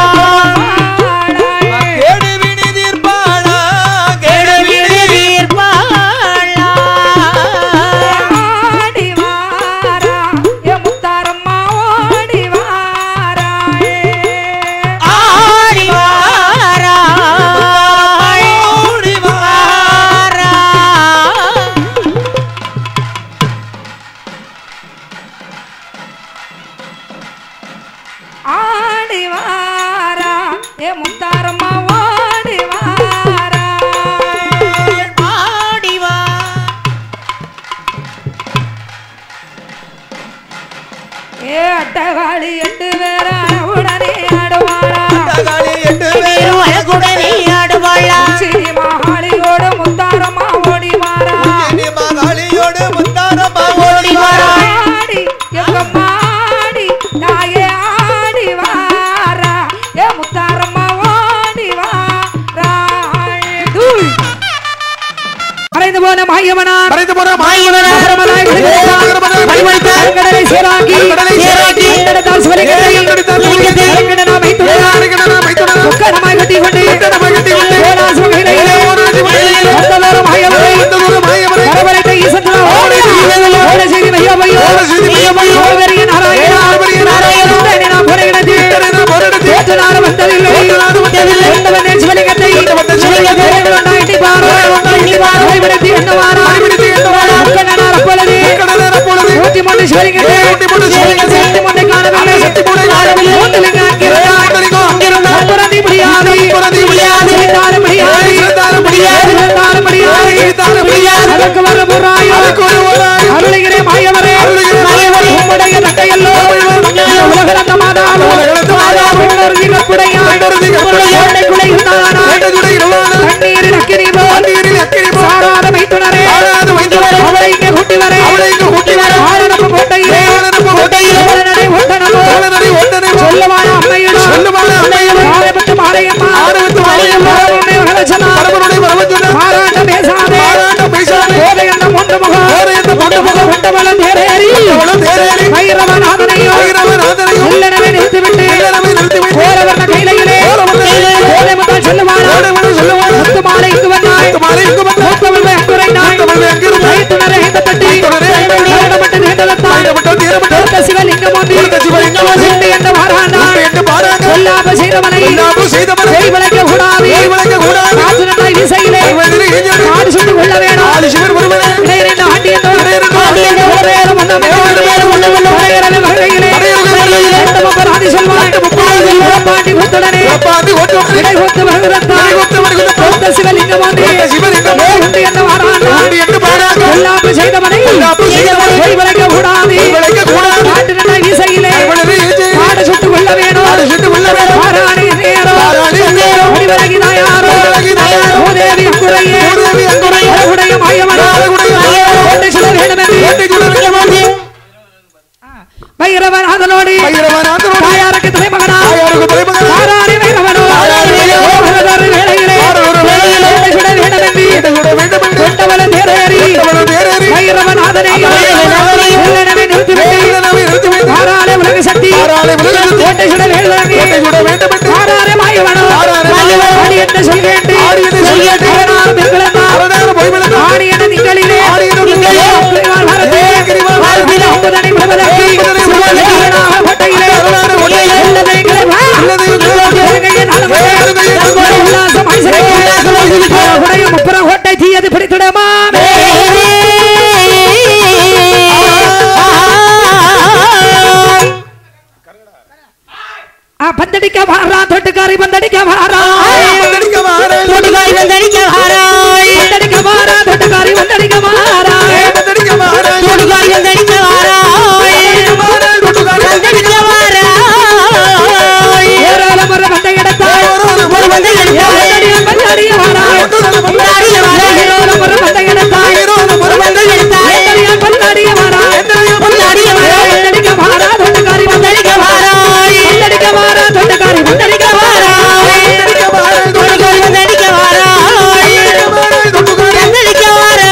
கேடு வினிதீர்ப்பாளா கேடு வினிதீர் தீர்ப்பாளா ஆடி வாரா எ முத்தாரம்மா ஓடி வாரா ஆடி வாரா ஓடி வா வாரா ஆடி வாரா எ முத்தாரம்மா ஓடி வாரா ஆடி வா ஏ அட்டகாளி எட்டு பேரான உடனே ஆடுவாளா தகாளி எட்டு பேரும் திருவழகுடனே ஆடுவாளா சிறி மகாளியோடு முத்தாரம்மா ஓடி வாரா இனி மகாளியோடு முத்தாரம்மா ஓடி வரா ஆடி எங்க மாடி நாயே ஆடி வாரா ஏ முத்தாரம்மா ஓடி வாரா தூள் மறைந்து போன மாயவனார் மறைந்து போன மாயவனார் பரமனாய் விழுந்தார். வழிமறித்தார். கடலை சீராக்கி கடலை சீராக்கி. கண்டெடுத்தால் சிவலிங்கத்தை கண்டெடுத்தால் சிவலிங்கத்தை. கண்டெடுத்தால் வைத்துள்ளார். முக்கடமாய் கட்டி கொண்டு முக்கடமாய் கட்டி கொண்டு. ஓடாசி வகையிலே ஓடாசி வகையிலே. வந்ததோறும் மாயவனை வந்ததோறும் மாயவனை. வரவழைத்த ஈசன் ஓடி ஈசன். ஓட செய்தி மையா மையோ ஓட செய்தி மையா மையோ. ஓவரிய நாராயணா ஓவரிய நாராயணா. உடனே நாம் போரிடத்தில் உடனே நாம் போரிடத்தில். ஏற்று நாடு வந்ததில்லை ஏற்று நாடு வந்ததில்லை. கொண்டவனே சிவலிங்கத்தை கொண்டவனே சிவலிங்கத்தை. கொண்டவனே எட்டி பாரு. எட்டி பாரு. கைவிடுத்தி எண்ணுவாரா. கைவிடுத்தி எண்ணுவாரா. முக்கண்ணனார் அப்பொழுது கடலர் அப்பொழுது நூற்றி மூன்று சிவலிங்கத்தை நூற்றி மூன்று சிவலிங்கத்தை. சக்தி மூன்றை காணவில்லை. சக்தி மூன்றை காணவில்லை. மூன்றிலிங்கம் அங்கிருந்தார். மூன்றிலிங்கம் அங்கிருந்தார். அப்புறந்தி முடியாது. அப்புறந்தி முடியாது. சிரித்தாலும் முடியாது. சிரித்தாலும் முடியாது. சிரித்தாலும் முடியாது. சிரித்தாலும் முடியாது. அதற்கு வர முறாயோ. அதற்கு ஒரு முறாயோ. அருளுகிறே மாயவரே. அருளுகிறே மாயவரே. உம்முடைய தட்டையல்லோ. உலகளந்த மாதாவோ. உலகளந்த மாதாவோ. பெண்ணொரு திகழ்ப்புடையாய். பெண்ணொரு திகழ்ப்புடையாய். எண்ணெய்க்குள்ளே இருந்தானாய். வேண்டதுரை இருவான. தண்ணீரில் அக்கினி போல். தண்ணீரில் அக்கினி போல். சாராத மைத்துனரே. சாராத மைத்துனரே. அவளை இங்கே கூட்டி வரே. அவளை இங்கு கூட்டி வர. ஆரணப்பு கோட்டையிலே. ஆரணப்பு கோட்டையிலே. ஓடனடை ஓட்டனமோ. ஓடனடி ஓட்டனை சொல்லுவான அம்மையிடம். சொல்லுவான அம்மையிடம். ஆரம்பித்து மாலையம்மா. ஆரம்பித்து மாலையம்மா. பரமனுடைய வரவச்சனா. பரமனுடைய வரவச்சனா. பாராட்ட பேசாதே. பாராட்ட பேசாதே. கோதை என்னும் ஒன்று முகம். கோதை என்னும் ஒன்று முகம். கொண்டவளம் தேரேறி. கொண்டவளம் தேரேறி. பைரவநாதனையும் பைரவநாதனையும் உள்ளனவே நிறுத்திவிட்டு உள்ளனவே நிறுத்திவிட்டு கோலவர்ண கைலையிலே கோலவர்ண கைலையிலே கோதை முத்தால் சொல்லுவானா கோதை முத்தால் சொல்லுவானா முத்து மாலை இங்கு வந்தாய் முத்து மாலை இங்கு வந்தாய். மூத்தவள்மை அங்குரைந்தாய் மூத்தவள்மை அங்குரைந்தாய். கைத்துணரை ஐந்து தட்டி கைத்துணரை ஐந்து தட்டி. கைவிடப்பட்டு நீண்டலத்தாய் கைவிடப்பட்டு நீண்டலத்தாய். கொடுத்த சிவலிங்கம் ஒன்றி கொடுத்த சிவலிங்கம் ஒன்றி. உண்டு என்று வாராண்டாய். உண்டு என்று வாராண்டாய். கொல்லாப செய்தவனை கொல்லாப செய்தவனை. கை விளக்க கூடாது கை விளக்க கூடாது. காற்று நன்றாய் வீசையிலே வெதிரி ஈஞ்சல். காடு சுட்டு கொள்ள வேணும் ஆதி சிவன் ஒருவனே. இடையிரண்டு ஆண்டியத்தோடு இடையிரண்டு ஆண்டியத்தோடு. ஒரேரும் ஒன்றுமே ஒன்றுமே ஒன்றுமே படையரவே வகையிலே படையரவே வகையிலே. ரெண்டு முப்பது ஆதி சொல்வாய் ரெண்டு முப்பது ஆதி சொல்வாய். பாண்டி குத்துடனே பாண்டி ஓட்டுவனே. இடை கொத்து வருகிறத்தாய் இடை கொத்து வருகிறத்தாய். கொடுத்த சிவலிங்கம் ஒன்றி கொடுத்த சிவலிங்கம் ஒன்றி. உண்டு என்று வாராண்டாய். உண்டு என்று வாராண்டாய். கொல்லாப்பு செய்தவனை கொல்லாப்பு செய்தவனை. கை விளக்க கூடாது கை விளக்க கூடாது. காட்டு நன்றாய் வீசையிலே வெதிரி ஈஞ்சல். காடு சுட்டு கொள்ள வேணும் காடு சுட்டு கொள்ள வேணும். பாராணி நேரம் பாராணி நேரம். முடிவழகினாயாரோ முடிவழகினாயாரோ. மூதேவி அங்குரையே மூதேவி அங்குரையே. அழகுடைய மாயவன் அழகுடைய மாயவன். ஒன்றை சொல்ல வேண்டுமென்று வேண்டை சொல்ல வேண்டுமென்று. பைரவன் அதனோடு பைரவநாதனோடு தாயாருக்கு தலைமகனா தாயாருக்கு தலைமகனா. தாராரி வைரவனோ தாராரி வைரவனோ. ஓடுவதொரு வேளையிலே ஓடுவதொரு வேளையிலே. ஒன்றை சுட வேண்டுமென்று வேண்டை சொல்ல வேண்டுமென்று. கொண்டவள தேரேறி கொண்டவள தேரேறி. பைரவநாதனை பைரவநாதனை உள்ளனவே நிறுத்திவிட்டு உள்ளனவே நிறுத்திவிட்டு. தாராளே உலக சக்தி தாராளே உலக சக்தி. ஒன்றை சுட வேண்டுமென்று வேண்டை சொல்ல வேண்டுமென்று. தாராரே மாயவனோ தாராரே மாயவனோ. ஆடி என்று சொல்கேண்டு ஆடி என்று சொல்கேண்டு. அவனார் பெண்களெல்லாம் அவனார் பொய்விளக்கு. ஆடி என திங்களிலே ஆடி என திங்களிலே. கிரிவாள் பாரதி. கிரிவாள் பாரதி. வாழ்வில ஒன்பதனை பிரபலக்கி. ஒன்பதனை பிரபலக்கி. சிவனாக கோட்டையிலே. சிவனாக கோட்டையிலே. உள்ளதை கிளவா. உள்ளதை கிளவா. வேங்கையை நாளமுறை. வேங்கையை நாளமுறை. உல்லாசமாய் சிரிக்க. உல்லாசமாய் சிரிக்க. உடைய முப்புற கோட்டை தீயது பிடித்திடமாமே பந்தடிக்க வாரா தொட்டுக்காரி பந்தடிக்க வாரா பந்தடிக்க வாரேன். தொடுகாய் வந்தடிக்க வாராய் பந்தடிக்க வாரா தொட்டுக்காரி பந்தடிக்க வாரா பந்தடிக்க வாரேன். தொடுகாய் வந்தடிக்க வாராய் வாரேன், கொட்டுக்காரி. வந்தடிக்க வாராய் ஏராள முறை பந்த எடுத்தாய் ஒரு வந்து எடுத்தாய் பந்தடிய வாரா பந்தாடிய வாராய் ஏராள முறை பந்த எடுத்தாய் ஒரு வந்து எடுத்தாய் பந்தடிய வாரா பந்தாடிய வாராய் பந்தடிக்க வாரா தொட்டுக்காரி வந்தடிக்க வாராய் பந்தடிக்க வாரா தொட்டுக்காரி பந்தடிக்க வாரா பந்தடிக்க வாரேன், தொடுகாய் வந்தடிக்க வாராய் வாரேன், கொட்டுக்காரி. வந்தடிக்க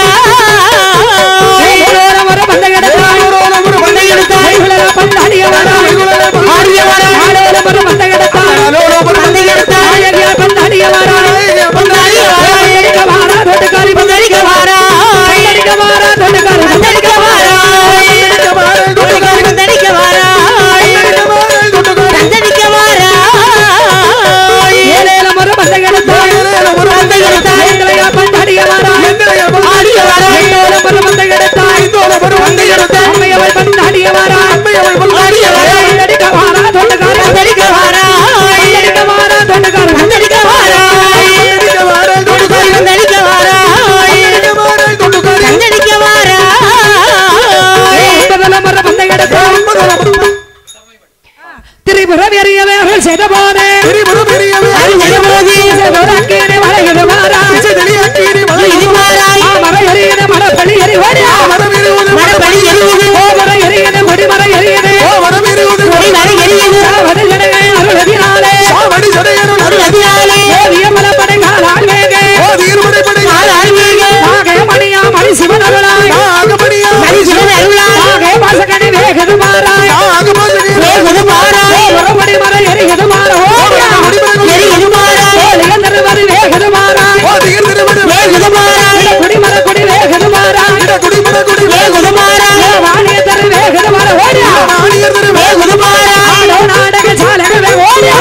வாராய் ஏராள முறை பந்த எடுத்தாய் வந்து எடுத்தாய் பந்தாடிய வாரா ஆடிய வாராய் ஏராள முறை பந்த எடுத்தாய் வந்து எடுத்தாய் அழகிய பந்தாடிய வாரா பந்தாடிய வாராய் பந்தடிக்க வாரா தொட்டுக்காரி வந்தடிக்க வாராய் பந்தடிக்க வாரா தொட்டுக்காரி வந்தடிக்க வாராய் தொடுகாய் வந்தடிக்க வாராய் வந்தடிக்க வாராய் ஏழேல முறை பந்த எடுத்தாய் வந்து எடுத்தாய் ஏழையா பந்தாடிய வாரா ஆடிய வாராய் ஏழேல முறை பந்த எடுத்தாய் வந்து எடுத்தாய் அம்மையவள் பந்தாடிய வாரா ஆடிய வாராய் பந்தடிக்க வாரா தொட்டுக்காரி வந்தடிக்க வாராய் பந்தடிக்க வாரா தொட்டுக்காரி வந்தடிக்க வாராய் தொடுகாய் வந்தடிக்க வாராய் வந்தடிக்க வாராய் ஒன்பதுல முறை பந்த எடுத்தாய் திரிபுரம் எறியவே அருள் செய்த போதே செல்வராக்கேனே வளையுது வாரா இது வாராய் மர எறியது மரப்பள்ளி எறி ஓடியா மரப்படி எரியுது மர எறியது கொடிமர எறியது கொடி வரை எரியுது சாவடு ஜனங்கள் அருளதினாலே ஒரு நதியாலே ஏவிய மலப்படை காலால் வேகே கால் ஆழ்வீக நாகே மணியா மணி சிவன் அருளாய் மணி சிவன் அருளாய் நாகே பாசகனி வேகது மாறாய் வேகுது மாறாய் புறப்படி மர எறியது மாற ஓடியா எரியுது மாறாய் ஏலிய தருவது வேகது மாறாய் வேகுது மாறாய் குடிமர குடி வேகது மாறாய் வேகுது மாறாய் வாணிய தரு வேகது மாற ஓடியா வேகுது மாறாய் ஆடோ நாடக சாலகவே ஓடியா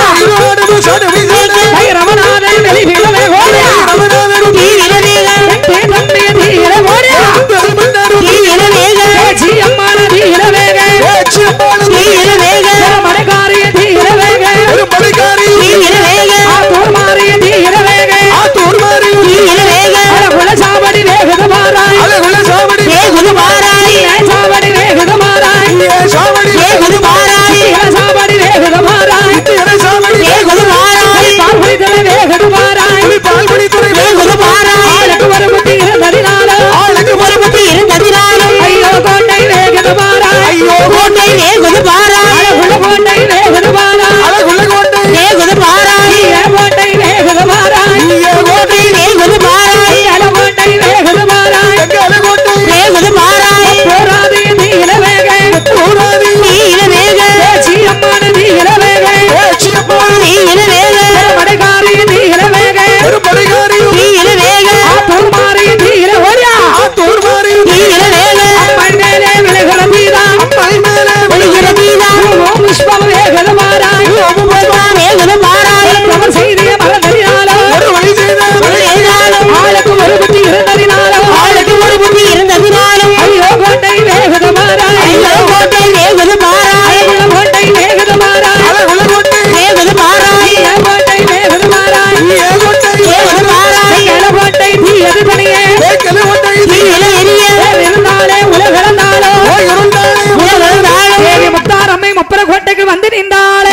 ரமநாதன் வெளிவிடவே ஓடியா தீவிர வேகம் தே தம்பிய தீர ஓடியா தீவிர வேகம் பேச்சி அம்மான தீர வேக தீவிர வேகம் மடக்காரிய தீர வேக தீவிர வேகம் ஆத்தூர் மாறிய தீர வேக தீவிர வேகம் அழகுல சாவடி வேகது மாறாய் வேகுது மாறாய் ஏன் சாவடி வேகது மாறாய் வேகுது மாறாய் தீர சாவடி வேகது மாறாய் வேகுது மாறாய் பால் குடித்தலை வேகது மாறாய் வேகுது மாறாய் ஆளுக்கு ஒரு புத்தி இருந்ததினாலும் ஒரு புத்தி இருந்ததினாலும் ஐயோ கோட்டை வேகது மாறாய் கோட்டை வேகுது மாறாய் அழகுல கோட்டை வேகது மாறாய் வேகுது மாறாய் ஏன் கோட்டை வேகது மாறாய் கோட்டை வேகுது மாறாய் அழ கோட்டை வேகது மாறாய் வேகுது மாறாய் போராது தீர வேக தீவிர வேகம் பேச்சி அம்மான தீர வேக தீவிர வேகம் மடக்காரி தீர வேக தீவிர வேகம் ஆத்தூர் மாறி தீர ஓடியா தீவிர வேகம் அம்மன் மேலே விலகல தீரா ஒளிகிற தீதான் ஓம் புஷ்பம் வேகது மாறாய் வேகுது மாறாய் பிரபல் செய்திய மறந்ததினாலும் எழுதாலும் ஆளுக்கு ஒரு புத்தி இருந்ததினாலும் ஆளுக்கு ஒரு புத்தி இருந்ததினாலும் ஐயோ கோட்டை வேகது மாறாய் ஐயோ கோட்டை வேகுது மாறாய் அழகுல கோட்டை வேகது மாறாய் வேகுது மாறாய் ஏன் கோட்டை வேகது மாறாய் வேகுது மாறாய் அழ கோட்டை தீயது பணியே தீவிர எரிய இருந்தாலே உலகளந்தாலோ உலகந்தாலும் தேவி முத்தாரம்மை முப்பர கோட்டைக்கு வந்து நின்றாளே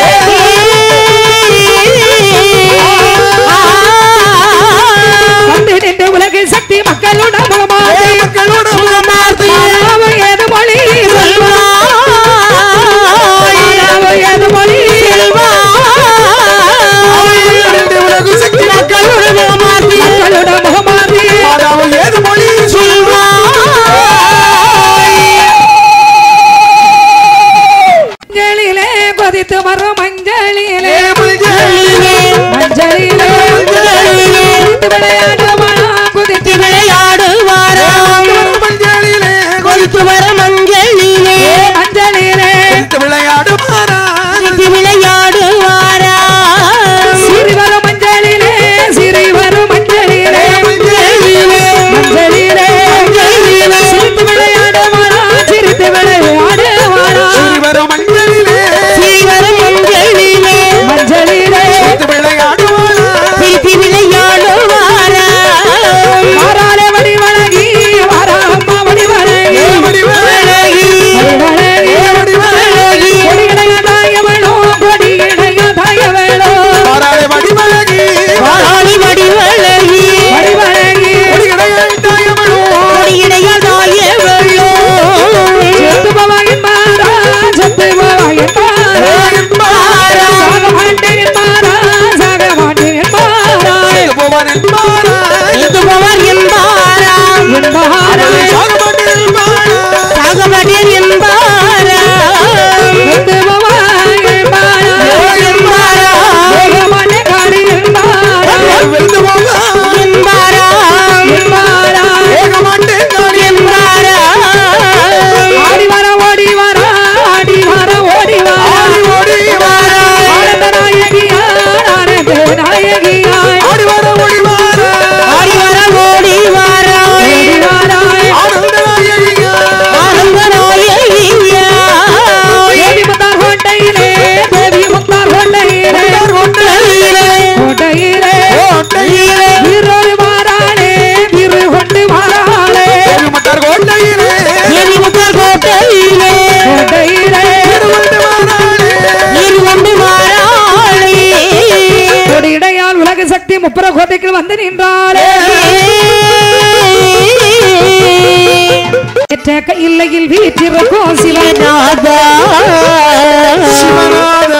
வந்து நின்று உலகில் சக்தி மக்களோட முகமாதி மாறாவ ஏது மொழி மாறாவ ஏது மொழி மக்களோட முகமாதி மஞ்சளிலே கொதித்து வரும் மஞ்சளிலே மஞ்சளிலே குதித்து விளையாடுவானா குதித்து விளையாடுவாராம் கொதித்து வர மஞ்சளிலே மஞ்சளிலே கொதித்து விளையாடுவாராம் சிறி வரும் மஞ்சளிலே சிறை வரும் மஞ்சளிலே மஞ்சளிலே சிரித்து விளையாடுவானா சிரித்து விளையாடுவானா ஸ்ரீவர மஞ்சளிலே மஞ்சளிலே போவான் என்பாரா சாக மாட்டேன் என்பாரா சாக மாட்டேன் என்பாரா செத்து போவான் என்பாரா செத்து போவார் என்பாரா என்பாரா சாக மாட்டேன் என்பாரா சாக மாட்டேன் என்பாரா வெந்து போவான் என்பாரா என்பாரா வேகமான காடி என்பாரா வெந்து போவான் என்பாரா என்பாரா வேக மாட்டேன் காளி என்பாரா ஆடி வர ஓடி வர ஆடி வர ஓடி வர ஆடி ஓடி வாரா ஆனந்த நாயகியார் ஆனந்த நாயகியார் ஆடி வர ஓடி வாரா ஆடி வர ஓடி வாராய் ஓடி வாராய் ஆனந்த நாயகியா ஆனந்த நாயகியா தேவி முத்தார் கோட்டையிலே தேவி முத்தார் கோட்டையிலே கோட்டையிலே கோட்டையிலே கோட்டையிலே வீரோடு மாறாளே வீறு கொண்டு மாறாளே மட்டார் கோட்டையிலே தேவி முத்தார் கோட்டையிலே கோட்டையிலே திருவண்டு வாராளே நீர் கொண்டு வாராளே கொடியிடையால் உலக சக்தி முப்புற கோட்டைக்கு வந்து நின்றாளே ஏற்ற இல்லையில் வீற்றிருக்கும் சிவன் நாதா சிவநாதா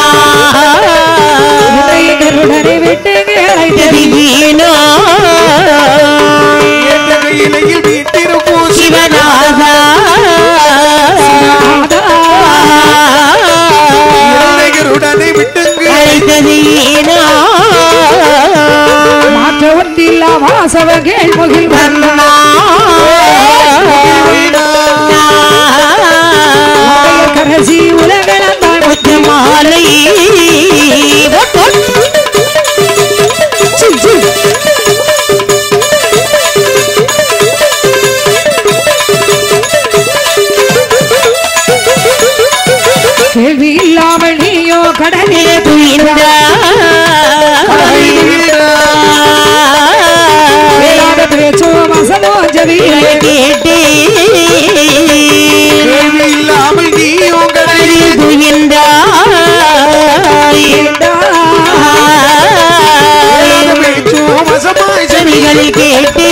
உடனே விட்டு அழைத்தது வீணா என்ற கையிலையில் வீட்டிருக்கும் சிவநாதா இளைஞருடனே விட்டுங்கு அழைத்தது வீணா மாற்ற ஒன்றில்லா வாசவ கேள்முகில் வந்தா கரசி உலகளந்தாள் முத்து மாலை கேள்வி இல்லாமல் நீயோ கடலிலே வேளாத பேச்சோ வசதோ ஜவியிலே கேட்டே கேள்வி இல்லாமல் நீயும் கடலில் பேச்சும் வசமாய் செவி செவிகள் கேட்டே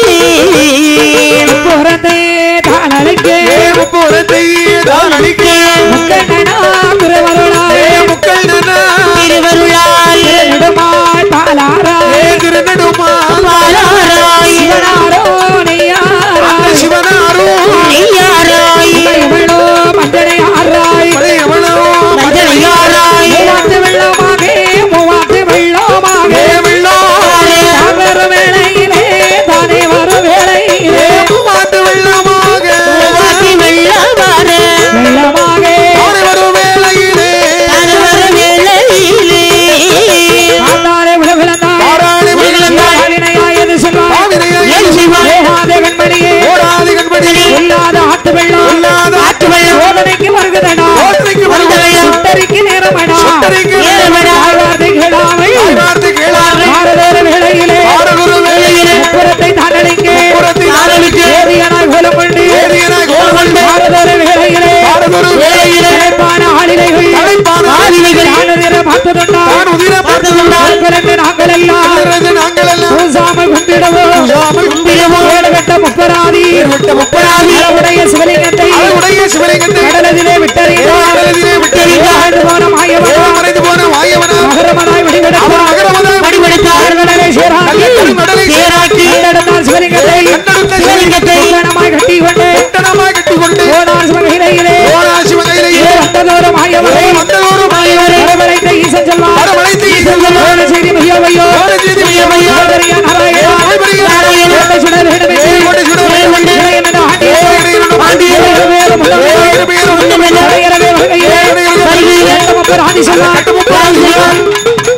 புறத்தே தாளலுக்கே புறத்தை தான் அடிக்க முக்கண்ணனா திருவருளாயே முக்கள் நனா திருவருளால் நெடுமாள் பாலாராய் திருநடுமா பாலாராய் சிவனாரோ நெய்யாராய் சிவனாரோ நெய்யாராய் இவளோ மஞ்சளை ஆராய் எவனோ மஞ்சளையாராய் மூவாத்து வெள்ளமாக மூவாத்து வெள்ளமாக வெள்ளோ தான் வரும் வேளையிலே தானே வரும் வேளையிலே மாட்டு வெள்ளமாக வாசி வெள்ளவார வெள்ளமாக ஓடி வரும் வேளையிலே அறுவர வேளையிலே ஆத்தாரே விழவிழந்தாய் பாராளி விழுந்தாய். பாவினையாயது சொல்வாய் பாவினையாய் என் சிவன் போகாத கண்மணியே ஓடாது கண்படி இல்லாத ஆத்து வெள்ளம் இல்லாத ஆற்று வெள்ளம் சோதனைக்கு வருகுதடா சோதனைக்கு வருகுதடா. சுத்தரிக்கு நேரமடா சுத்தரிக்கு நேரமடா. ஆழ்வார்த்தை கேளாமல் வார்த்தை கேளாது ஆறுதோறு வேளையிலே ஆறுகுரு வேளையிலே புறத்தை தாண்டலிங்கே புறத்தை தாண்டலிங்கே. ஏரியனாய் கோலம் கொண்டு ஏரியனாய் கோலம் கொண்டு. ஆறுதோறு வேளையிலே ஆறுதோறு வேளையிலே தலைப்பான ஆளிலைகள் தலைப்பான ஆளிலைகள். தானுதிர பார்த்ததுண்டா தான் உதிர பார்த்ததுண்டா. பிறகு நாங்கள் எல்லாம் பிறகு நாங்கள் எல்லாம் பூசாமல் கும்பிடுவோம் பூசாமல் கும்பிடுவோம். ஏழுகட்ட முப்பராதி ஏழுகட்ட முப்பராதி. அளவுடைய சிவலிங்கத்தை அளவுடைய சிவலிங்கத்தை கடலதிலே விட்டறிந்தார் கடலதிலே விட்டெறிந்தார். ஆண்டு போன மாயவனா மறைந்து போன வாயவனா மகரமனாய் அவர் வடிவெடுத்தார் அகரமதாய் வடிவெடுத்தார். கடலை சீராக்கி கடலை சேராக்கி கண்டெடுத்தார் சிவலிங்கத்தை கண்டெடுத்த சிவலிங்கத்தை கணமாய் கட்டி கொண்டு கட்டணமாய் கட்டிக்கொண்டு போனார் சிவகிரையிலே போனா சிவகையிலேயே வந்ததோறு மாயவனை வந்ததோறும் மாயவனை வரவழைத்த ஈசன் செல்வார் வரவழைத்து ஈசன் செல்வார். போன செய்தி மையோவையோ போன செய்தி மையோவையோ. சிவபெரிய நாராயணா சிவபெரிய நாராயணா கோட்டை சுட வேண்டுமே கோட்டை சுட வேண்டுமே. இறைவனது ஆண்டியே. இறைவனது ஆண்டியே. ஏழு பேரும் உள்ளமே. ஏழு பேரும் உள்ளமே. இறையறவே வருகையிலே. வருகையிலே. கட்டமுப்பர் ஆதி சொன்னார். கட்டமுப்பர் ஆதி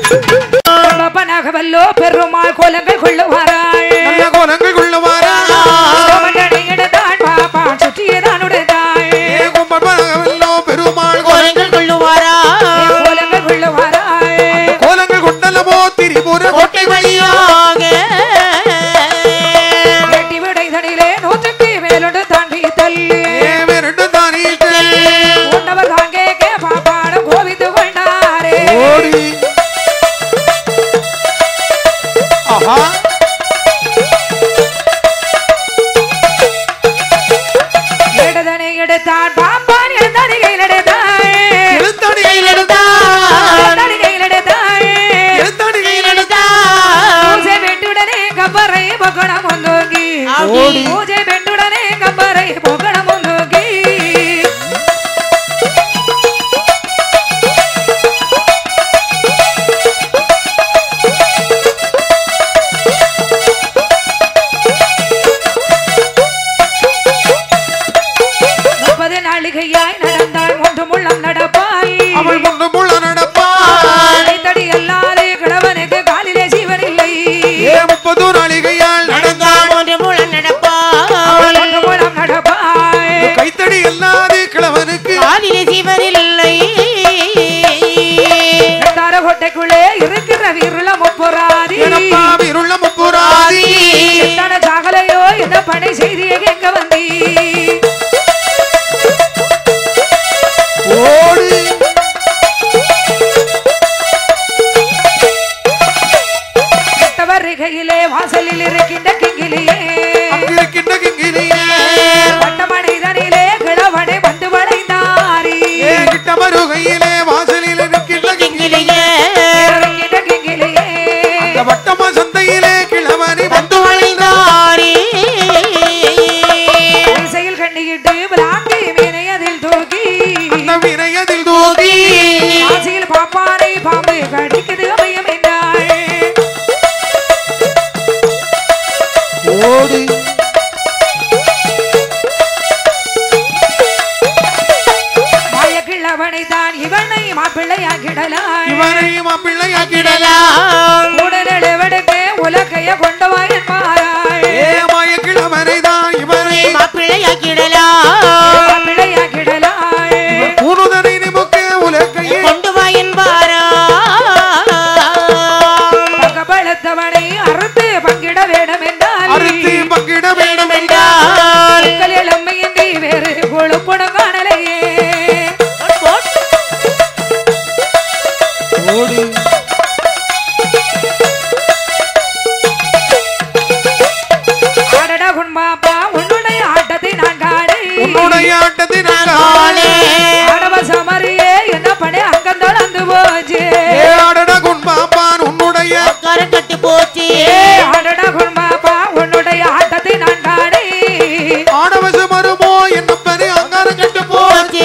பப்பனாகவல்லோ பெருமாள் கோலங்கள் கொள்ளுவாராள் நல்ல கோலங்கள் கொள்ளுவாரா சோமண்டனை எடுத்தாள் பாப்பான் சுற்றியதான் உடுத்தாள் ஏ கும்பமாகவல்லோ பெருமாள் கோலம் கோலங்கள் கொள்ளுவாரா கோலங்கள் கொள்ளுவாராள் கோலங்கள் கொண்டல்லவோ திரிபுர கோட்டை வழியா எட்டி விடைதனிலே நூற்றுக்கு மேலொன்று தாண்டி தள்ளி ஏ விரண்டு தானீட்டு உன்னவர் தாங்கே கே பாப்பாடும் கோவித்து கொண்டாரே ஓடி ஆஹா எடுதனை எடுத்தான் பாப்பான் எழுந்தடிகையில் எடுத்தாள் எழுந்தடியை அவள் முன்னு முள்ள நடப்பாள் அனைத்தடி அல்லாதே கிழவனுக்கு காலிலே சீவன் இல்லை ஏ முப்பது நாளிகையால் நடந்தாள் ஒன்று முழ நடப்பாள் ஒன்று மூலம் நடப்பாய் கைத்தடி அல்லாது கிழவனுக்கு காதிலே சிவனில்லை தார கோட்டைக்குள்ளே இருக்கிற வீருள முப்புராதி எனப்பா விருள்ள முப்புராதி எத்தனை சாகலையோ என்ன பணி செய்தியே எங்க வந்தி ஓடு வருகையிலே வாசலில் இருக்கின்ற கிங்கிலியே அங்கிருக்கின்ற கிங்கிலியே பட்ட மனிதனிலே கிழவனை வந்து வளைந்தாரி ஏ கிட்ட வருகையிலே வாசலில் இருக்கின்ற கிங்கிலியே கிங்கிலியே இருக்கின்ற கிங்கிலியே அந்த வட்டமா சந்தையிலே கிழவனை வந்து வந்தாரி இசையில் கண்ணியிட்டு விளாங்கி மீனை அதில் தூக்கி அந்த வினையதில் தூக்கி ஆசையில் பாப்பானை பாம்பு கடிக்குது அபயம் என்றாள் ஓடு மாயக்கிழவனை தான் இவனை மாப்பிள்ளையாக்கிடலாள் இவனை மாப்பிள்ளையாக்கிடல கிடலாம் உடனெடுவெடுக்கு உலகைய கொண்டவாயன் மாறாள் ஏ மாய கிழவனை தான் இவனை மாப்பிள்ளையாக்கிடலாம் மாப்பிள்ளையாக்கிடலாள் கூறுதனை நிமுக்க உலகையே கொண்டு வா என்பாரா பகபலத்தவனை அறுத்து பங்கிட வேணும் என்றால் அறுத்து பங்கிட வேண்டும் என்றால் மக்கள் எளிமையின்றி வேறு கொழுப்புடம் காணலையே ஓடு ஆடடா குன்பாப்பா உன்னுடைய ஆட்டத்தை நான் காடு உன்னுடைய ஆட்டத்தை நான் காணே. ஆடவ சமரியே என்ன பண்ணி அங்கந்தோடு அந்து போச்சு ஏ ஆடடா குன்பாப்பான் உன்னுடைய கரை கட்டு போச்சு ஆடடா குன்பாப்பா உன்னுடைய ஆட்டத்தை நான் காடு ஆடவச மருமோ என்னப்பனே அங்காரம் கட்டு போ போச்சு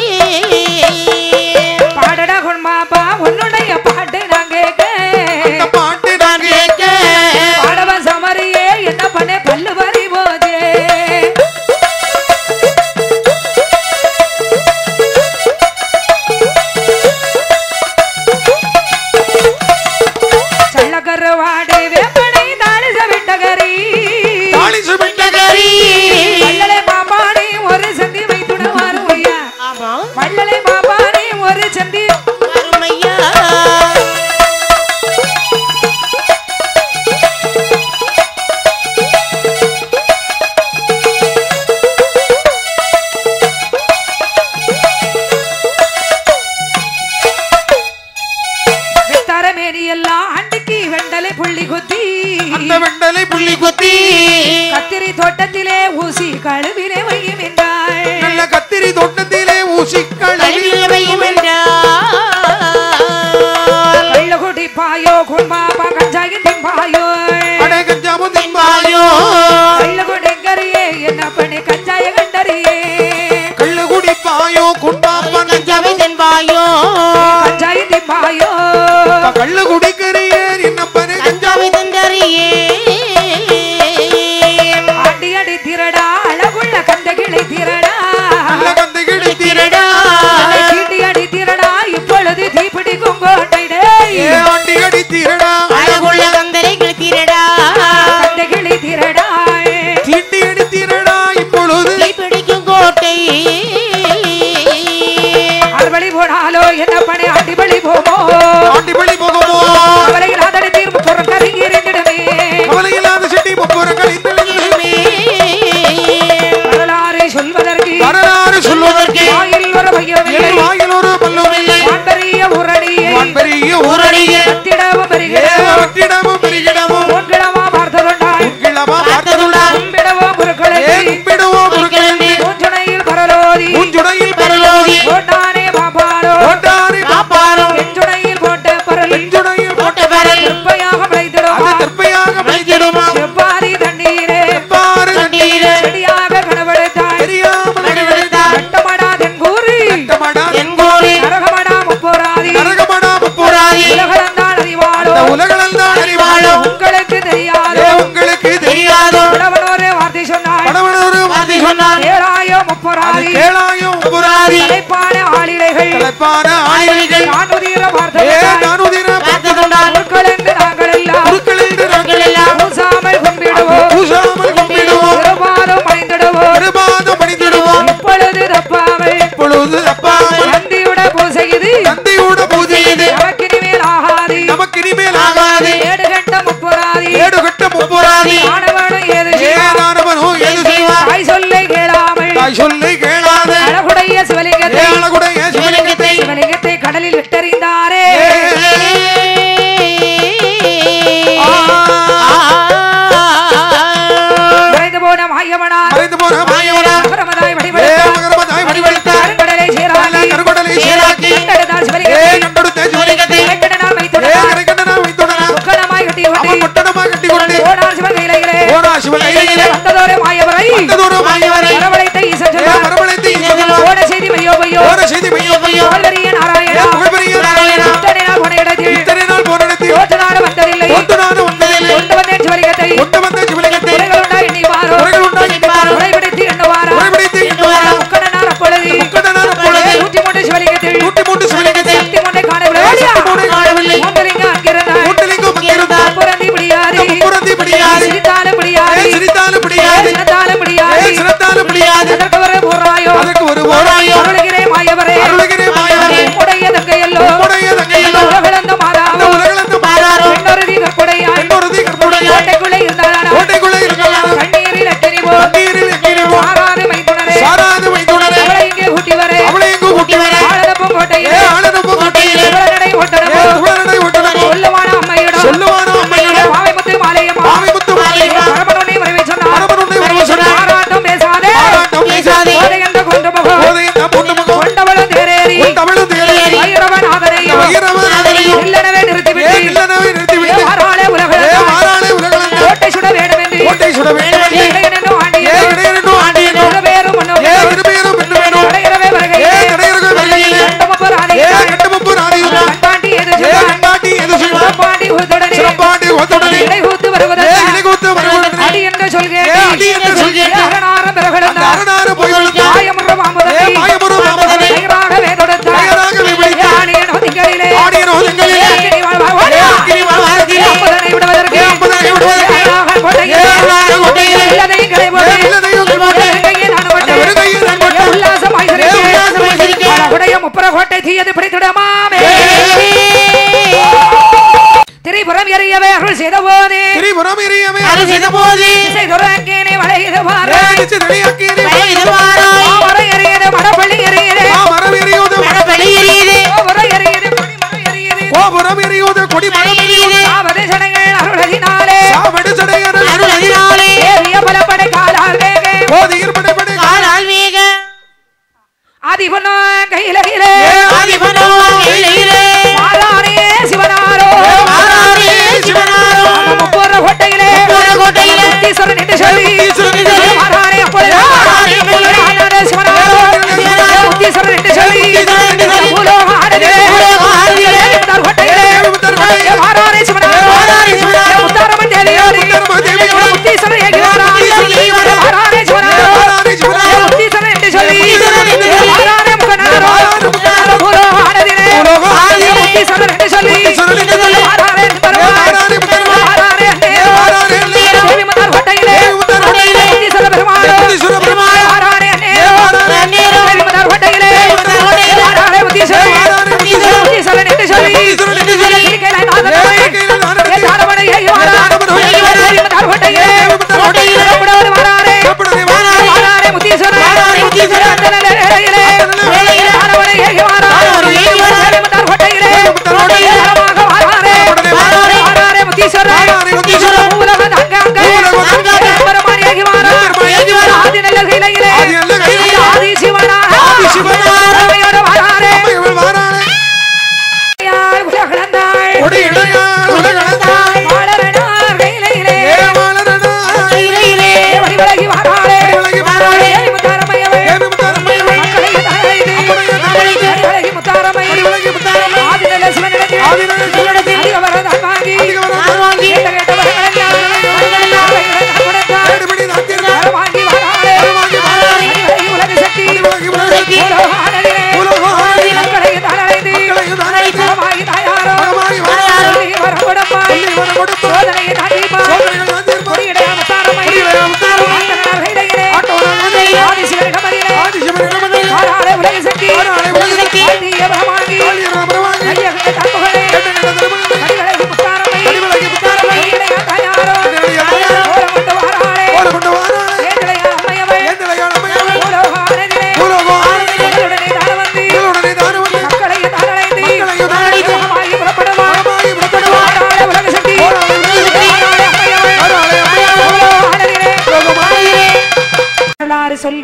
பாடடா குன்பாப்பா உன்னுடைய பாட்டு நான் கேட்க இந்த பாட்டு நான் கேட்க ஆடவ சமரியே என்ன பண்ண பல்லு வரி போச்சு சள்ளக்கருவாடு வேப்பனை தாளிச விட்டகரி தாலி சுமிட்டகரி வள்ளலை மாமானி ஒரு சந்தி வைத்துட வருமையா ஆமா வள்ளலை மாமானி ஒரு சந்தி அருமையா தரமேனி எல்லாம் அண்டிக்கு வெண்டலை புள்ளி குத்தி அந்த வெண்டலை புள்ளி குத்தி கத்திரி தோட்டத்திலே ஊசி கழுவிலே வையும் என்றாள் நல்ல கத்திரி தோட்டத்திலே ஊசிக்கள் கல்வியில் வையும் என்றார் கள்ள குடிப்பாயோ குன்பாப்பா கஞ்சாகி திம்பாயோ அடே கஞ்சாமும் திம்பாயோ கள்ள குடிங்கறியே என்ன பண்ணி கஞ்சாய கண்டறியே கள்ளு குடிப்பாயோ குன்பாப்பான் கஞ்சாவை தென்பாயோ கஞ்சாய திம்பாயோ கள்ளு குடிக்கிறியே என்னப்பனே கஞ்சாவை தந்தறியே ஆண்டி அடி திரடா அழகுள்ள கந்த கிளை திரடா நல்ல கந்தை கிழித்திரடா திருடா அதை சீட்டி அடி திரடா இப்பொழுது தீப்பிடிக்கும் கோட்டைடே ஏ ஆண்டி அடித்திரடா அழகுள்ள கந்தரைகள் திருடா கந்த கிளை திரடா தீட்டி அடித்திரடா இப்பொழுது பிடிக்கும் கோட்டை அறுவழி போனாலோ என்ன பண்ணி அடிபலி போமோ ஆண்டி பலி போகுமோ அவளையில் அதனை தீர்ப்பு புறம் கருங்கி எறிந்திடுமே கவலையில்லாத செட்டி முப்புறங்கள் இந்த வரலாறு சொல்வதற்கு வரலாறு சொல்வதற்கு வாயில் ஒரு என் பையமில்லை வாயில் ஒரு பல்லுமில்லை வான்பெரிய உரணியை பெரிய ஊரடியே கத்திடவும் பெறுகிறோம் ஏவற்றிடமும் பெருகிடமும் ஒன்றிடமா பார்த்ததுண்டாய் கிளமா பார்த்ததுண்டா கும்பிடவும் குருக்களை ஏ கும்பிடுவோம் குருக்களே பூஞ்சுனையில் பரலோதி உஞ்சுடையில் பரலோகி ஓட்டானே பாப்பாரோ ஓட்டாரி பாப்பாரோ தலைப்பான ஆணிகள் நான் உதிர ஏ பார்த்தவர்கள் நான் உதிர பார்த்ததுண்டால் பொருட்கள் என்று நாங்கள் எல்லாம் பொருட்கள் என்று நாங்கள் எல்லாம் பூசாமல் கும்பிடுவோம் பூசாமல் கும்பிடுவோம் திருபாதம் அணிந்திடுவோம் பெருமாதம் பணிந்திடுவோம் இப்பொழுது தப்பாமல் இப்பொழுது தப்பாமல் நந்தியுட பூசை இது தந்தையோட பூஜை இது நமக்கு இனிமேல் ஆகாது நமக்கு இனிமேல் ஆகாது ஏடு கட்ட முப்புராதி ஏடு கட்ட முப்போராதி ஆனவனும் ஏது ஏதானவனோ எது செய்வார் தாய் சொல்லை கேளாமல் தாய் சொல்லை கேளாத அழகுடைய சிவலிங்கத்தை ஏழகுடைய சிவலிங்கத்தை சிவலிங்கத்தை கடலில் விட்டறிந்தாரே மறைந்து போன மாயவனார் மறைந்து போன மாயவனா மகரமதாய் ஏ வடிவெடுத்தார் மகரமதாய் வடிவெடுத்தார் கருங்கடலை சீராக்கி கருங்கடலை சீராக்கி கண்டெடுத்தார் ஏ சிவலிங்கத்தை கண்டெடுத்த சிவலிங்கத்தை கண்டெடுத்தார் ஏ வைத்துள்ளார் கரைக்கண்டனா வைத்துடனா முக்கணமாய் கட்டி அவன் கொண்டு முட்டனமா கட்டி கொண்டு ஓடார் சிவன் கையிலே ஓடா சிவலிங்கத்திலே வந்ததோரே மாயவரை வந்ததோறும் மாயவரை வரவழைத்த ஈசன் ஏ சொன்னார் மரமழைத்து ஈசனோ ஓட செய்தி மையோ பையோ ஓட செய்தி மையோ மையோ புகழ்வெறிய நாராயணா ஏ புகழ்பெரிய நாராயணா இத்தனை நாள் போன இடத்தில் இத்தனை நாள் போனடத்தில் தோற்று நாடு வந்ததில்லை ஒன்று நானும் வந்ததில்லை கொண்டு வந்தேன் சிவலிங்கத்தை கொண்டு வந்த சிவலிங்கத்தை குறைகள் உண்டா எண்ணிவாரோ குறைகள் உண்டா எண்ணிவாரோ. குறைபிடித்து எண்ணுவாரோ குறைபிடித்து எண்ணுவாரோ. முக்கடனார் அப்பொழுது முக்கடனார் அப்பொழுது நூற்றி மூன்று சிவலிங்கத்தில் நூற்றி மூன்று சிவலிங்கத்தை சக்தி மூன்றை காணவில்லை சக்தி மூன்றை காணவில்லை. மூன்றலிங்கம் அங்கிருந்தார் கூட்டலிங்கம் அங்கிருந்தார். புறந்தி முடியாது புறந்தி பிடியாது. சிரித்தாலும் முடியாது ஏ சிரித்தாலும் பிடியாது. சினத்தாலும் முடியாது ஏ சினத்தாலும் பிடியாது. அதற்கு ஒரு போராயோ அதற்கு ஒரு ஓராயோ அருளுகிறே மாயவரே அருளுகிறே மாயவரே. உடைய தங்கையல்லோ உம்முடைய தங்கையல்லோ. உலகளந்த இந்த மாறாரோ உலகளந்த மாறாரோ. பெண்ணொருதி கற்புடையாய் பெண்ணொருதி கற்புடையாய். கோட்டைக்குள்ளே இருந்தாரா கோட்டைக்குள்ளே இருந்தாளாம். கண்ணீரில் எத்தனைவோ தண்ணீரில் எங்கிருமோ. மாறாது மைத்துனரே சாராது வைத்துடனே. அவளை இங்கே கூட்டி வரே அவளை இங்கு கூட்டி வர. ஆளனப்பும் ஏ கோட்டையிலே ஆளனப்பும் கோட்டையிலே. உடனடை ஏ ஓட்டனமோ துவரடை ஒட்டனமோ. சொல்லுவான அம்மையிடம் சொல்லுவானோ அம்மையிடம். பாவைமுத்து மாலையம்மா பாவைமுத்து மாலையம்மா. பரமனுடைய வரவை சொன்னார் பரமனுடைய வரவை சொன்னார். ஆராட்டம் பேசாதே ஆராட்டம் பேசாதே. கோதை என்ற கொண்டு முகம் போதை இந்த பொண்ணு முகம். கொண்டவளும் தேரேறி உன் தமிழும் தேரேறி. வைரவன் ஆதரையும் வைரவன் ஆதரையும். இல்லனவே ஏ நிறுத்திவிட்டு இல்லனவை நிறுத்திவிட்டு. மாறாளே ஏ உலகம் மாறாளே உலகளந்த. கோட்டை சுட வேண்டும் என்று கோட்டை சுட வேண்டும் என்று. இடையனென்னும் ஏ ஆண்டியனும் இடையனும் ஆண்டியனும். இருவேறும் முன்னும் ஏ இருபேரும் பெண்ணு வேணும். கடையிறவே ஏ வருகையிலே கடையர்கள் வருகையிலே. கண்டமுப்பர் ஏ ஆணையிட்டார். கட்டமுப்பு நாடியுள்ளார். கண்பாண்டி எது ஏ சொன்னார்? கண்டாட்டி எது செய்வார்? சிறப்பாண்டி உறுத்துடனே சிறப்பாண்டி ஒத்துடனே. இடைகூத்து ஏ வருவதற்கு இலைகூத்து வருவதற்கு. அடி என்று சொல்கிறேன் ஏ அடி என்று சொல்கிறேன். அரணாரம் அந்த பிறகுழுந்தார். அரணாறு போய் விழுந்தார். மாயமுறும் அமுதத்தை ஏ மாயமுறும் அமுதத்தை தயிராகவே தொடுத்தார். தயிராகவே பிடித்தார். ஏ ஆணியனோ திங்களிலே ஆடியனோ திங்களிலே. ஏ அக்கினி வாழ்வார் ஓடியா. ஏ அக்கினி வாழ்வார் ஓடியா. ஏ அம்புதனை விடுவதற்கு ஏ அம்புதனை விடுவதற்கு. ஏ அழகார் கோட்டையிலே. ஏ அழகார் கோட்டையிலே. இல்லதையும் கிளை போட்டு. ஏ இல்லதையும் கிளை போட்டு. ஏ வெறுங்கையை நான் போட்டு. அந்த வெறுங்கையை நான் போட்டு. ஏ உல்லாசமாய் சிரிக்க. ஏ உல்லாசமாய் சிரிக்க. அழகுடைய முப்புற கோட்டை தீயது பிடித்திடமாமே திரிபுரம் எறியவே அருள் செய்த போதே திரிபுரம் எரியவே அருள் செய்த போது இசை துறங்கேனே வளையுது பாரு அடிச்சு தனியாக்கியது. வளையுது வாராய். மரம் எறியது மடப்பள்ளி எறியது ஆ, மரம் எரியுது. மரப்படி எரியுது. மரம் எறியது கொடி மரம் எறியது கோபுரம் எரியுது. கொடி மரம் எரியுது. சாவதி சடங்கள் அருளதினாலே சாவடி சடையர்கள். அருள் அதினாலே ஏறிய பலப்படை காலால் வேக போதியில் படைபடை. காலால் வேக ஆதிபனோ கையில கையிலே ஏ ஆதிபனோ கையிலே மாலானே சிவனாரோ மாறாரே சிவனாரோ அந்த முப்போர கோட்டையிலே முப்போர கோட்டையிலே முத்தீஸ்வரன் என்று சொல்லி முத்தீஸ்வரன் என்று சொல்லி மாறானே அப்பொழுது மாறானே அப்பொழுது மாலானே சிவனாரோ சிவனாரோ முத்தீஸ்வரன் என்று சொல்லி முத்தீஸ்வரன் என்று சொல்லி பூலோக ஆடுதிலே பூலோக ஆடுதிலே முத்தார் கோட்டையிலே முத்தார் கோட்டையிலே மாறானே சிவனாரோ மாறானே சிவனாரோ முத்தாரம்மன் தேவியோடு முத்தாரம்மன் தேவியோடு முத்தீஸ்வரன் ஏகிவாரா முத்தீஸ்வரன் ஏகிவாரா மாறானே சிவனாரோ மாறானே சிவனாரோ முத்தீஸ்வரன் என்று சொல்லி முத்தீஸ்வரன் என்று சொல்லி மாறானே முகனாரோ மாறானே முகனாரோ பூலோக ஆடுதிலே பூலோக ஆடுதிலே முத்தீஸ்வரன் என்று சொல்லி முத்தீஸ்வரன் என்று சொல்லி மாறானே முத்தரவாய் மாறானே முத்தரவாய் மாறானே அன்னேரோ மாறானே அன்னேரோ தேவி முத்தார் கோட்டையிலே தேவி முத்தார் கோட்டையிலே முத்தீஸ்வர பெருமாளோ முத்தீஸ்வர பெருமாளோ மாறானே அன்னேரோ மாறானே அன்னேரோ தேவி முத்தார் கோட்டையிலே முத்தார் கோட்டையிலே மாறானே முத்தீஸ்வரன் மாறானே முத்தீஸ்வரன் முத்தீஸ்வரன் என்று சொல்லி முத்தீஸ்வரன் என்று சொல்லி இருக்கையிலே நாதனமே இருக்கையிலே நாதனமே தாரமணை ஏகிவாரா தாரமணை ஏகிவாரா தேவி முத்தார் கோட்டையிலே தேவி முத்தார் கோட்டையிலே புறப்படுவது மாறானே புறப்படுவது மாறானே மாறானே முத்தீஸ்வரன் மாறானே முத்தீஸ்வரன் அந்தன வேளையிலே வேளையிலே தாரமணை ஏகிவாரா தாரமணை ஏகிவாரா தேவி முத்தார் கோட்டையிலே தேவி முத்தார் கோட்டையிலே தாரமாக மாறானே மாறானே மாறானே முத்தீஸ்வரன் மாறானே முத்தீஸ்வரன் பூலக தங்காங்க பூலக தங்காங்க பெருமான் ஏகிவாரா பெருமான் ஏகிவாரா ஆதி நல்ல கையிலே ஆதி நல்ல கையிலே ஆதி சிவனா ஆதி சிவனா அம்மையோட வாராரே அம்மையவள் வாராளே. யார் உலகளந்த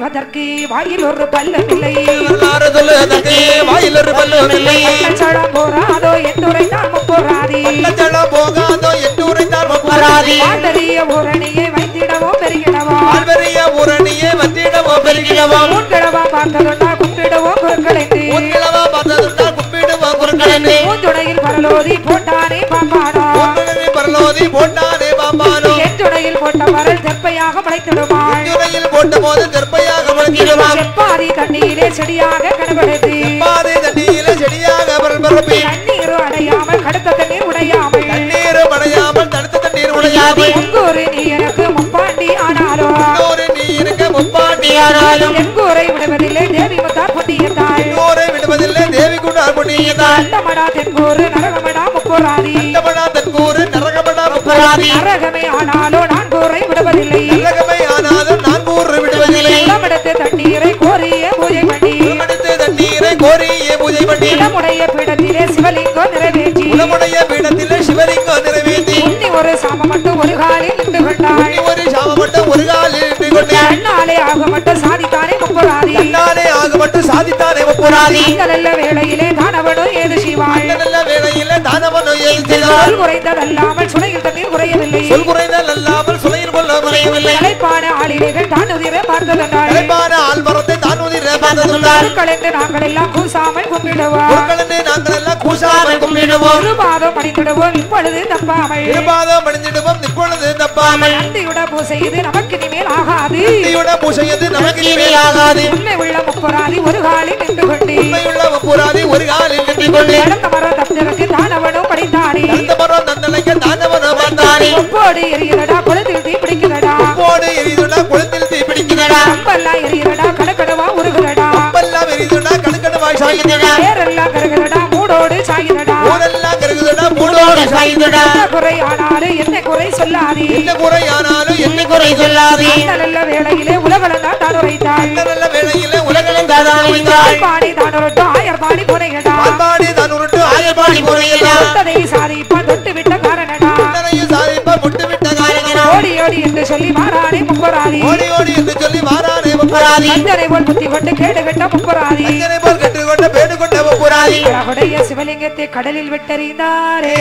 செய்வதற்கு வாயில் ஒரு பல்லும் இல்லை வரலாறு சொல்லுவதற்கு வாயில் ஒரு பல்லும் இல்லை பட்டச்சடம் போராதோ எட்டுரை தான் முப்போராதி பட்டச்சடம் போகாதோ எட்டு உரைத்தார் வராதி பாண்டறிய ஊரணியை வைத்திடவோ பெருகிடவோ ஆழ்வரிய ஊரணியே வந்திடவோ பெருகிடவோ மூன்கிழவா பார்த்ததுண்டா கும்பிடுவோ குறுக்களென்று உன்கிழவா பார்த்ததுண்டால் கும்பிடுவோ குறுக்களென்று மூஞ்சுடையில் பரலோதி போட்டானே பாம்பாடோ உன்னுடனே பரலோதி போட்டானே பாம்பானோ எட்டுடையில் போட்ட பரல் தெப்பையாக படைத்திடுவாள் துறையில் போட்ட போது தெற்பையாக முழங்கிடுவான் செப்பாதி தண்ணியிலே செடியாக கனபடுது பாதை தண்ணியில செடியாக பரல் பரப்பி தண்ணீர் அடையாமல் கடுத்த தண்ணீர் உடையாமல் தண்ணீர் அடையாமல் தடுத்த தண்ணீர் உடையாது எங்கூரு நீ எனக்கு முப்பாண்டி ஆனாலோ இன்னொரு நீ இருக்க முப்பாண்டி ஆனாலும் எங்கூரை விடுவதில்லை தேவி முத்தார் புண்ணியத்தாள் இன்னொரு விடுவதில்லை தேவி குண்டார் புண்ணியதான் அண்டமடா தென்கூரு நரகமடா முப்போராதி கண்டபடா தன்கூறு நரகபடா வராதி நரகமே ஆனாலோ நான் கூரை விடுவதில்லை நரகமை ஆனாலும் நான் கூறு விடுவதில்லை இடமெடுத்து தண்ணீரை கோரிய பூஜை பண்ணி உடமெடுத்து தண்ணீரை கோரியே பூஜை பண்ணி இடமுடைய பீடத்திலே சிவலிங்கம் நிறைவேற்றி உடமுடைய பீடத்திலே சிவலிங்கம் நிறைவேற்றி உன்னி ஒரு சாம மட்டும் ஒரு காலில் நின்று கொண்டாள் உன்னி ஒரு சாம மட்டும் ஒரு காலில் நின்று கொண்டு கண்ணாலே ஆக மட்டும் சாதித்தானே முப்பராதி தன்னாலே ஆக மட்டும் சாதித்தானே ஒப்புராதி நல்ல வேளையிலே தானவனும் ஏது செய்வாள் நல்ல வேளையில தானவனோ ஏன் செய்தார் சொல் குறைந்ததல்லாமல் சுனையில் தண்ணீர் குறையவில்லை சொல் குறைந்தல் அல்லாமல் சுனையில் கொள்ள குறையவில்லை தலைப்பான ஆளிலைகள் தான் உதிர பார்த்ததனால் தலைப்பான ஆழ்மரத்தை தான் உதிர பார்த்ததுள்ளார் பொருட்கள் என்று நாங்கள் எல்லாம் கூசாமல் கும்பிடுவோம் பொருட்களே நாங்கள் எல்லாம் கூசாமல் கும்பிடுவோம் ஒரு மாதம் அணிந்திடுவோம் இப்பொழுது தப்பாமல் இருபாதம் அணிந்திடுவோம் இப்பொழுது தப்பாமல் நந்தியுட பூசை இது நமக்கு இனிமேல் ஆகாது தீயுட பூசையது நமக்கு இனி இனிமேல் ஆகாது உண்மை உள்ள முப்பராதி ஒரு காலில் நின்று கொண்டு உண்மையுள்ள ஒப்புராதி ஒரு காலில் நின்று கொண்டு நடந்த மர தப்தருக்கு தானவனும் படித்தானே அந்த மரம் தந்தனைக்கு தானவனோ பார்த்தானே உப்போடு எரியலடா குளத்தில் தீ பிடிக்கிறடா உப்போடு எரிதுனா குளத்தில் தீ பிடிக்கிறடா கம்பெல்லாம் எரியலடா கடக்கடவா உருகுறடா கப்பெல்லாம் எரிதுனா கடுக்கடுவாய் சாய்கிறடா வேரெல்லாம் கருகிறடா மூடோடு சாயுதடா ஊரெல்லாம் கருகுதுடா மூடோடு சாய்ந்தடா என்ன குறை ஆனாலும் என்ன குறை சொல்லாதே என்ன குறையானாலும் என்ன என்ன குறை சொல்லாதே அந்த நல்ல வேளையிலே உலகளந்தான் தான் உரைத்தாள் நல்ல வேளையில உலகளம் தாதான் வைத்தாள் பாடி தான் உரட்டும் ஆயர் பாடி புனையடா பாடி தான் உருட்டு ஆயர்பாடி முறையிலா தொட்டதை சாதிப்பான் தொட்டு விட்ட காரணடா ஆயத்தனையும் சாதிப்ப முட்டு விட்ட காரணம் ஓடி ஓடி என்று சொல்லி மாறானே முப்பராதி ஓடி ஓடி என்று சொல்லி வாரானே வராதி அஞ்சனை போல் புத்தி கொண்டு கேடு கட்ட முப்பராதி அஞ்சனை போல் கட்டு கொண்ட பேடு கொண்ட ஒப்புராதி அழகுடைய சிவலிங்கத்தை கடலில் விட்டறிந்தாரே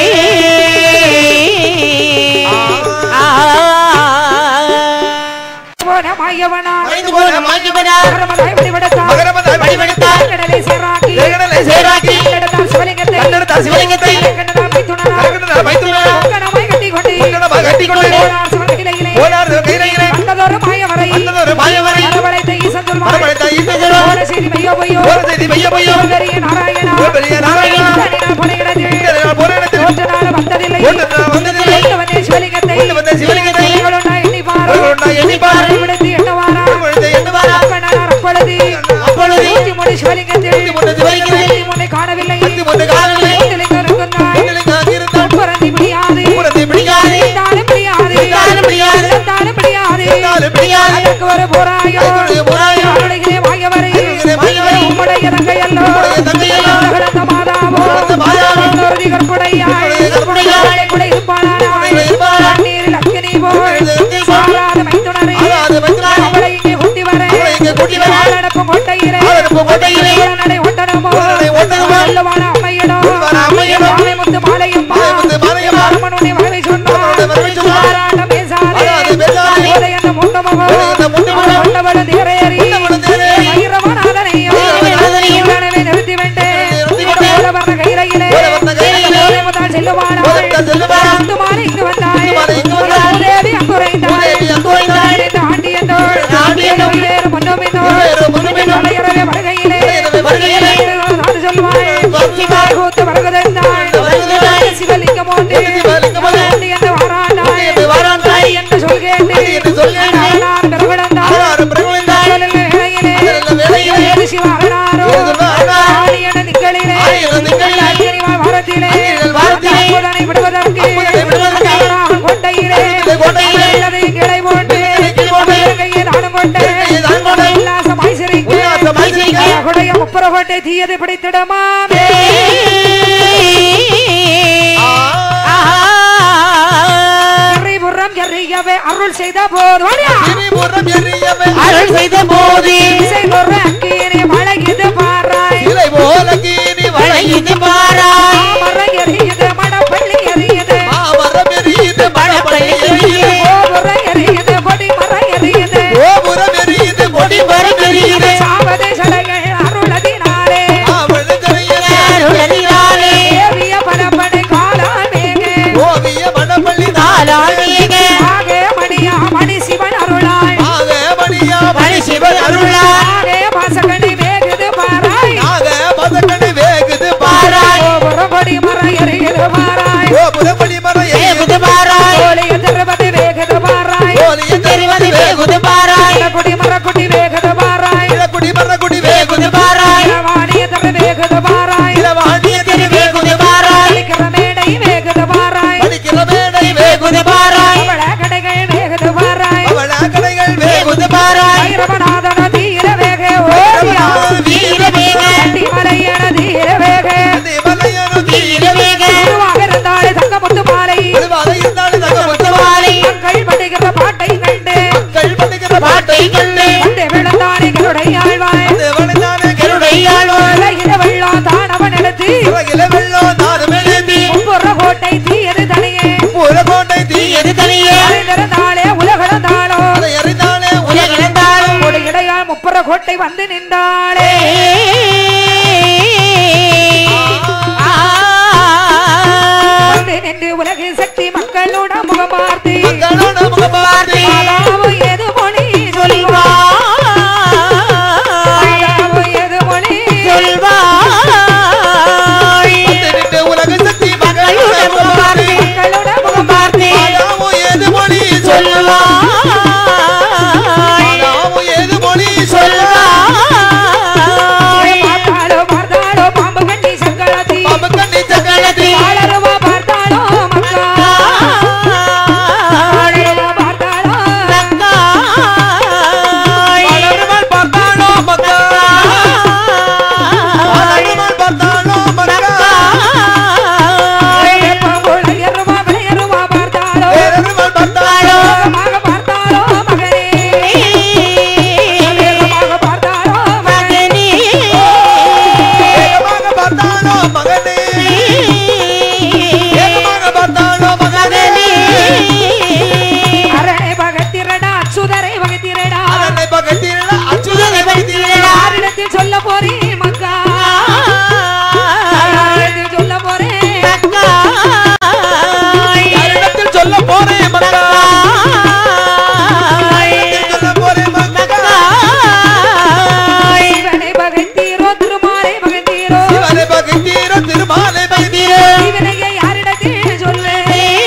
போன மாயவனா மறைந்து போன மாய்க்கவனா மகரமதாய் வழிபடுத்தார் மகரமதாய் வழிபடுத்தார். கடலை சேராக்கி தேகடலை சேராக்கி. கண்டெடுத்தார் சிவலிங்கத்தை கண்டெடுத்தார் சிவலிங்கத்தை. கண்டெடுத்தார் மைத்துனனார். கண்டெடுத்தார் மைத்துனனார். கங்கணமாய் கட்டிக்கொண்டு கங்கணமாய் கட்டிக்கொண்டு போனார் சிவன் கையிலே. போனார் கையிலே வந்ததொரு மாயவரை வந்ததொரு மாயவரை வரவழைத்த ஈசன் சொல்வார். வரவழைத்த ஈசன் சொல்வார். போன செய்தி மையோ பொய்யோ. போன செய்தி மையோ பொய்யோ. பெரிய நாராயணா பெரிய நாராயணா. தனிநாள் போன இடத்தில் இத்தனை போன இடத்தில் ஒன்று நாள் வந்ததில்லை ஒன்று நாள் வந்ததில்லை. கொண்டு வந்தே சிவலிங்கத்தை கொண்டு வந்த சிவலிங்கத்தை. உங்களோட எண்ணி பாரு. உங்களோட எண்ணி பாரு. விடுத்து எண்ணவாரா. இப்பொழுது எண்ணுவாரா? கண்ணனார் அப்பொழுது அப்பொழுது நூற்றி மூணு சிவலிங்கத்தில் நூற்றி மூணு சிவலிங்கத்தில் நூற்றி மூணை காணவில்லை நூற்றி மூணு காணவில்லை. சிவலிங்கம் இருந்தால் பெண்களுக்காக இருந்தால் புறந்தி முடியாது புறந்தி பிடிக்காது. இருந்தாலும் முடியாது இருந்தாலும் முடியாது. இருந்தாலும் முடியாது இருந்தாலும் முடியாது. அதற்கு ஒரு போராயோ அதற்கு ஒரு போராயோ. அருளுகிறே மாயவரை அருளுகிறே மாயவரை. உம்முடைய தங்கையல்லோ உம்முடைய தங்கையல்லோ. உலகளந்த மாதாவோ உலகளந்த மாதாவோ. இன்னொரு கற்புடையாய் இன்னொரு கற்புடையாய். கூட இருப்பாளாய் கூட இருப்பாளாய். தண்ணீரில் அக்கினி போல் தண்ணீரில் அக்கினி போல். சாராத மைத்துனரை ஆளாத மைத்துனரை. அவளை இங்கே கூட்டி வர அவளை இங்கே கூட்டி வர. ஆளடப்பும் கோட்டையிலே ஆளடப்பும் கோட்டையிலே. நடை ஓட்டனமோ உடனடை ஓட்டனமோ. நல்லவான அம்மையிடோ நல்லவான அம்மையிடோ. மாலைமுத்து மாலையும் மாலைமுத்து மாலையும் அரமனுடைய மகளை சொன்னார் அரமனுடைய மகளை சொன்னார். ஆராட்டம் பேசாதே ஆராது பேசாதே. உதயந்த முண்டமுகோ உதயந்த முண்டமுகோ. கொண்டவளும் தேரேறி கொண்டவளும் தேரேறி. வைரவநாதனையோ வைரவநாதனையோ. உடனே நிறுத்தி விட்டு நிறுத்தி விட்டு. ஓட வந்த கையிலே ஓட வந்த கையிலே. ஓடமுதால் செல்லுவானாள். ஓடமுதால் செல்லுவானாள். முத்துமாலை இங்கு வந்தாள். முத்துமாலை இங்கு வந்தாள். பூதேவி அங்குரைந்தாள். பூதேவி அங்குரைந்தாள். இந்த ஆண்டியந்தோள். இந்த ஆண்டியந்தோள். இருவேறு முன்னுமின்னோள். இருவேறு முன்னுமின்னோள். தலையறவே வருகையிலே. தலையறவே வருகையிலே. நாடு சொல்வாள். சொல்வாள். கூத்து வருகுதென்றாள். வருகுதென்றாள். சிவலிங்கம் ஒன்று. சிவலிங்கம் ஒன்று. ஆண்டியந்து வாராண்டாள். ஆண்டியந்து வாராண்டாள். என்று சொல்கேட்டு. என்று சொல்கேட்டு. ஆனார் பிறவிடந்தாள். ஆனார் பிறவிடந்தாள். அதெல்லாம் வேளையிலே. அதெல்லாம் வேளையிலே. ஏது சிவ அரணாரோ. ஏது சிவ அரணாரோ. ஆணியன நிங்களிலே. ஆணியன நிங்களிலே. அக்கினிவாய் வாரத்திலே. அக்கினிவாய் வாரத்திலே. அற்புதனை விடுவதற்கு. அற்புதனை விடுவதற்கு. அவனாக கோட்டையிலே. கோட்டையிலே, கோட்டையிலே. அல்லதை கிளை போட்டு. கிளை போட்டு. இலங்கையை நாடும் கொண்டு. இலங்கையை நாடும் கொண்டு. உல்லாசமாய் சிரிக்க. உல்லாசமாய் சிரிக்க. அழகுடைய முப்புறகோட்டை தீயது பிடித்திடமாமே எறிபுறம் எறிய எரியவே அருள் செய்த போது வாடியா. திரிபுரம் எரியவே அருள் செய்த போது இசை ஒரு அக்கினி வழங்கிது பாராய் இலை போல கீனி வளையுது வளையுது பாராய் மரம் எரியுது மடப்பள்ளி எரியுது மாமரம் எரியுது மணப்பள்ளி எரியுது கோபுரம் எரியுது கொடி மரம் எரியுது கோபுரம் எரியுது கொடி மரம் எரியுது சாவதை சடைகள் அருளதினாலே மாவழி தெரியுது அருளதினாலே தேவிய பரப்படை காலாமேக ஓவிய மணப்பள்ளி தாளாமிக ஆகே மணியா மணி சிவன் அருளாய் ஆக மணியா பரி சிவன் அருளாய் ஆகே வாசகனை வேகுது பாராய் ஆக பதக்கணி வேகுது பாராய் கோபுரம் கொடி மரம் எரியுது பாராய் கோபுரம் படி மரம் எரியுது வேகுது பாராய் கோழிய திருவதி வேகுது பாராய் கோலிய தெரிவது வேகுது பாராய் குடி மரக்குடி வேகுது பாராய் இளக்குடி மரக்குடி வேகுது பாராய் வாணிய திரு வேகுது பாராய் இளவாணிய திரு வேகுது பாராய் படிக்கிற மேடை வேகுது பாராய் படிக்கிற மேடை வேகுது பாராய் அவள கடைகள் வேகுது பாராய் அவள கடைகள் வேகுது வேகுது பாராய் வைரவநாதன தீர வேக ஓடியா வீர வேக மலையன தீர வேக மலையனு வீர வேக குருவாக இருந்தாலே தங்கமுத்து மாலை திருவாத இருந்தாலும் தகவல் வாழை மக்கள் படுகிற பாட்டை கண்டு மக்கள் பண்ணுகிற பாட்டை கண்டு வந்து விழுந்தானே கருடை ஆழ்வாய் தேவனைத்தானே கருடையாழ்வார் உலகில வெள்ளம் தானவன் எடுத்து உலகில வெள்ளம் தாரும் எழுதி முப்புற கோட்டை தீயது தனியே புறகோட்டை தீ எது தனியே அறிந்திருந்தாலே உலகளந்தாளோ அதை அறிந்தாலே உலகிழந்தாலும் ஒரு இடையால் முப்புற கோட்டை வந்து நின்றாளே வந்து நின்று உலக சக்தி மக்களோட முகம் பார்த்து மக்களோட முகமாதி மாதாவு எது மொழி சொல்வா மாதாவு எது மொழி நின்று உலக சக்தி மக்களோட முகமாதி மக்களோட முகம் பார்த்து மாதாவு ஏது மொழி சொல்லுவா மாதாவு ஏது மொழி சொல்லுவா பார்த்தாலோ பார்த்தாலோ பாம்பு கண்டி சங்கடத்தி பாம்பு கண்ணி சக்களத்தி ஆளருவா பார்த்தாலோ மக்கா ஆளருவா பார்த்தாலோ வளருமல் பார்த்தாலோ மக்கா வளருமல் பார்த்தாலோ மக்கா பாம்போல எருவா விளையருவா பார்த்தாலோ வேறொருவன் பார்த்தாலோ வேகமாக பார்த்தாலோ மகனே வேகமாக பார்த்தாலோ மகனே வேகமாக பார்த்தாலோ மகனே வேகமாக பார்த்தாலோ மகனே அரணை பகத்திரடா அச்சுதரை பகத்திரடா அதனை பகத்திரள அச்சுதனை பகத்திரள யாரிடத்தில் சொல்ல போறே மக்கா யாரிடத்தில் சொல்ல போறே யாரிடத்தில் சொல்ல போறேன் மக்கா யாரிடத்தில் சொல்ல போறேன் மக்கா சிவனை பகத்தீரோ திருமாலை பகத்தீரோ சிவனை பகத்தீரோ திருமாலை பகத்தீரோ சிவனையை யாரிடத்தில் சொல்லு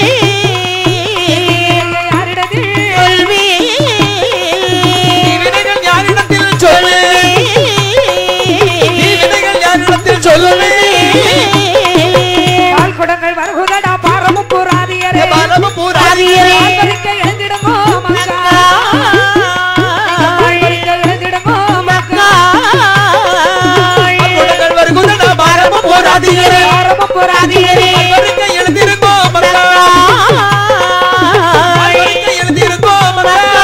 யாரிடத்தில் வினைகள் யாரிடத்தில் சொல்லு வினைகள் யாரிடத்தில் சொல்லு பால் குடங்கள் வருகுதடா பாரமும் புறாதியரே பரம பூராதி பால்பறிக்க எழுந்திடுமோ மக்கா பால்பறிக்க எழுந்திடுமோ மக்கா குடங்கள் வருகுதடா பரம பூராதியரே பாரமும் புறாதியரே பல்வரிக்க எழுந்திருக்கோ மக்கா பல்வரிக்க எழுந்திருக்கோ மக்கா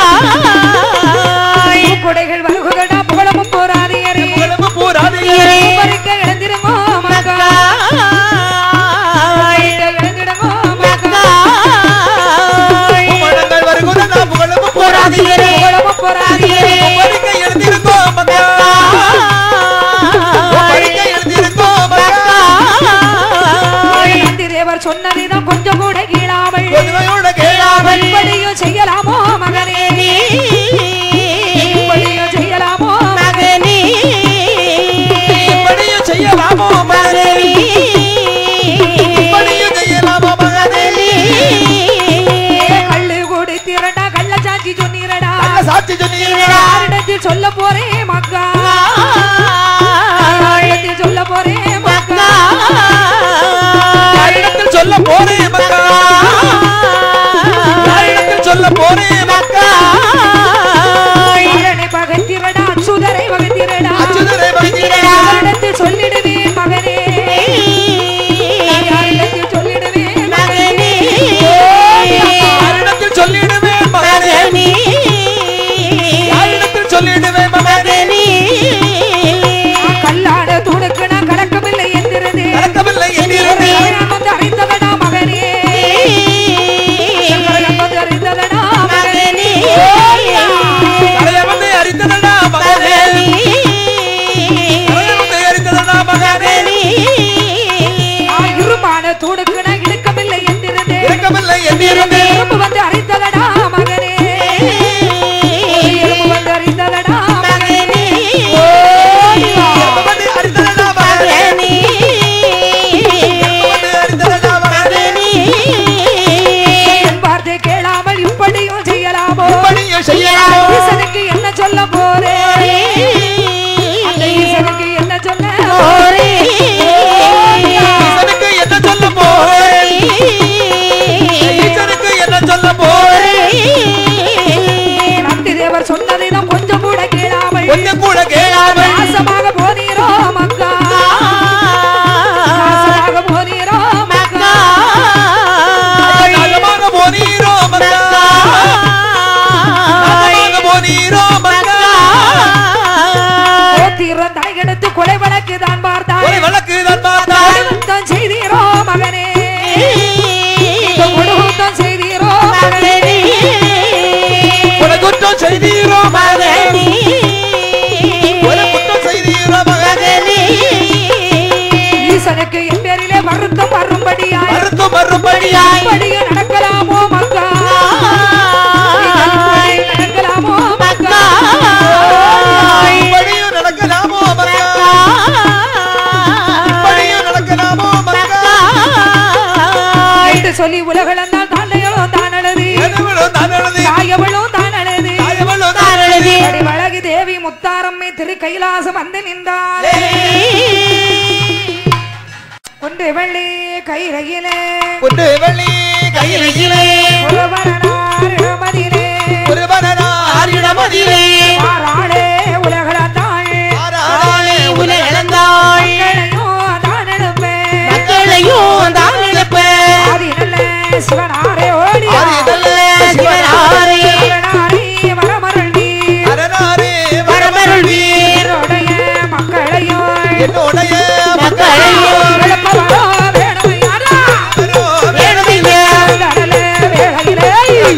குடைகள் வருகுதடா புகழமும் புறாதியரே பரம பூராதியரே பால்பறிக்க எழுந்திடுமோ மக்கா பால்பறிக்க எழுந்திடுமோ மக்கா குடங்கள் வருகுதடா புகழம பூராதியரே புகழமும் புறாதியரே பல்வரிக்க எழுந்திருக்கோ மக்கா பல்வரிக்க எழுந்திருக்கோ மக்கா நந்திதேவர் சொன்னதினம் கொஞ்சம் கூட கீழாமல் பொதுமையோட கேளாமல் இப்படியும் செய்யலாமோ மகனே இப்படியும் செய்யலாமோ இப்படியும் செய்யலாமோ மகனே இப்படியும் செய்யலாமோ மகனே கள்ளு கூடி திரண்டா கள்ள சாட்சி சொன்னீரடா நல்ல சாட்சி சொன்னீங்களா யாரிடத்தில் சொல்ல போறேன் மக்கா யாரிடத்தில் சொல்ல போறேன் மக்கா யாரிடத்தில் சொல்ல போறேன் மக்கா யாரிடத்தில் சொல்ல போறேன் மக்கா அரனை பகத்திரடா சுதரை பகத்திரடா அச்சுதரை வைத்திரடா யாரிடத்தில் சொல்லிடுவேன் மகனே யாரிடத்தில் சொல்லிடுவேன் மகனே யாரிடத்தில் சொல்லிடுவேன் வந்திருந்து எறும்பு வந்து அரித்ததடா மகனே எறும்பு வந்து அரித்ததடா மகனே ஓடி வா. வந்து அடித்ததடா மகனே. மகனே வந்து அடித்ததடா மகனே. என் வார்த்தை கேளாமல் இப்படியும் செய்யலாமோ இப்படியும் செய்யலாமோ? ஈசனுக்கு என்ன சொல்ல போறேன் அந்த ஈசனுக்கு என்ன சொல்ல ஓரே ஈசனுக்கு என்ன சொல்ல போறேன்? ஈசனுக்கு என்ன சொல்ல போறேன்? நந்தி தேவர் சொன்னதைதான் கொஞ்சம் கூட கேளாமல் கொஞ்சம் கூட கேளாமல் நாசமாக போனீரோ மக்கா நாசமாக போனீரோ மக்கா நாகமாக போனீரோ மக்கா. நாகமாக போனீரோ மக்கா. தீர தலையெடுத்து கொலை வழக்கு தான் ஒரு பார்த்தாய் வழக்கு தான் பார்த்தாய். கொடுத்தம் செய்தீரோ மகனே கொடுத்தம் செய்தீரோ மகனே ஒரு குற்றம் செய்தீரோ மகனே. ஒரு குற்றம் செய்தீரோ மகனே. ஈசனுக்கு என் பேரிலே வருத்தம் வரும்படியாய் மறுத்து மறுபடியாய் இப்படியே நடக்கலாமோ மக்கா இப்படியே நடக்கலாமோ மக்கா இப்படியும் நடக்கலாமோ மக்கா? இப்படியும் நடக்கலாமோ மக்கா? என்று சொல்லி உலகளந்தான் தாண்டையளோ தானழது எதுவளும் தானழுது, தாயவளோ தானழது தாயவளும் தானழுது. வழகி தேவி முத்தாரம்மை திரு கைலாசம் வந்து நின்றாள் கொண்டு வெள்ளி கைரகிலே கொண்டு வெள்ளி கையிலே ஒருவரனார் இடமதிலே ஒருவனார் இடமதிலே பாராளே உலகளந்தாள் ஆராளே உலகளந்தாள் மக்களையும் தானெடுப்பே மக்களையும் தான் இழப்பேன் ஆதி நல்ல சிவனாரே ஓடி ஆதி நல்ல சிவனாரே சிவனாரே வரமருள்வி அரணாரே வரமருள்வீர் என்னுடைய மக்களையும் என்னுடைய மக்களையும் இழப்பவரோ வேணுமையாரா மக்களோ வேணுமையா கடலே வேளையிலே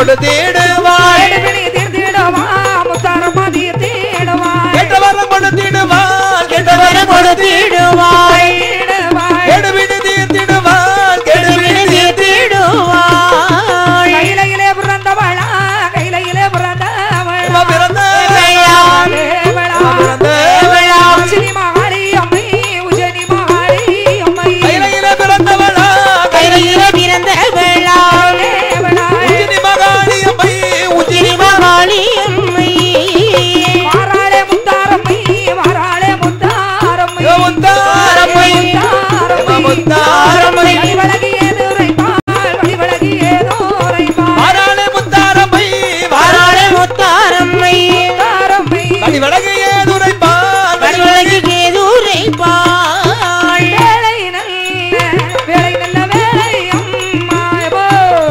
கொடுத்திடுவாய் எடுபிடி தீர்த்திடுவா முத்தாரம்மா தீர்த்திடுவாய் கெட்ட வரம் கொடுத்திடுவாள் கெட்ட வரம் கொடுத்திடுவாய் தீர்த்திடுவாய் கெடுவிடு தீர்த்திடுவாள் கெடுவிடு தீர்த்திடுவாய் கையிலே பிறந்தவளா கையிலே பிறந்தவளா இவ பிறந்த தேவளா பிறந்த உச்சினி மகாரி அம்மை உஜனி மகாரி அம்மை கையில பிறந்தவளா கையில பிறந்த வேளா தேவளா உச்சினி மகாளி அம்மை உச்சினி திருமகாளி அம்மை வாராளே முத்தாரம்மை வாராளே முத்தாரம்மை முத்தாரம்மை முத்தாரம்மை வழிவழகியது உரைப்பாள் வழிவழகியதோ உரைப்பாள் வாராளே முத்தாரம்மை வாராளே முத்தாரம்மை முத்தாரம்மை அடி வடகையே துரைப்பான் வடிவழகி கேதூரை பாள் வேலை நல்ல வேலை நல்ல வேலை அம்மா எபோ.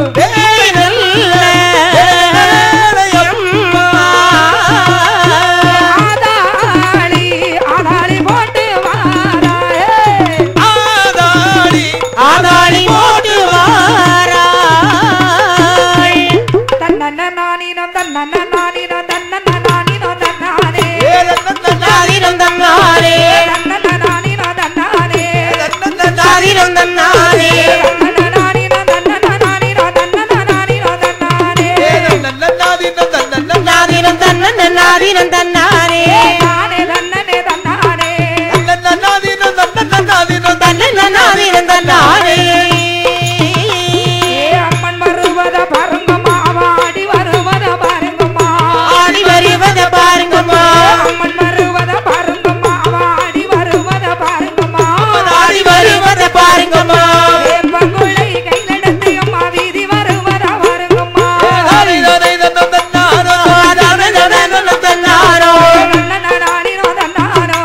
ஆதாளி ஆதாளி போட்டு வாராயே ஆதாடி ஆதாளி போட்டு வாராய் தன்னன்ன நானினம் தன்னன்ன நானினம் தன்னன்ன நானினம் தன்னானே தாதிரம் தன்னாரே தன்னன்ன நானினம் தன்னானே தாதிரம் தன்னாரே தன்னன்ன நானினம் தன்னன்ன நானினம் தன்னன்ன நானினம் தன்னானே நாதிரம் தன்ன நாதிரம் தன்னாரே தானே தன்னனே தன்னானே தன்ன நாதிரம் தன்னாரே ஏ அம்மன் வருவத பாருங்கம்மா வாடி வருவத பாருங்கம்மா ஆடி வருவத பாருங்கம்மா அம்மன் வருவத பாருங்கம்மா வாடி வருவத பாருங்கம்மா ஆடி வருவத பாருங்கம்மா வேப்பங்குள்ளை கையிலெடுத்து அம்மா வீதி வருவத பாருங்கம்மா தன்னாரோ தன்னன்ன நானினம் தன்னானோ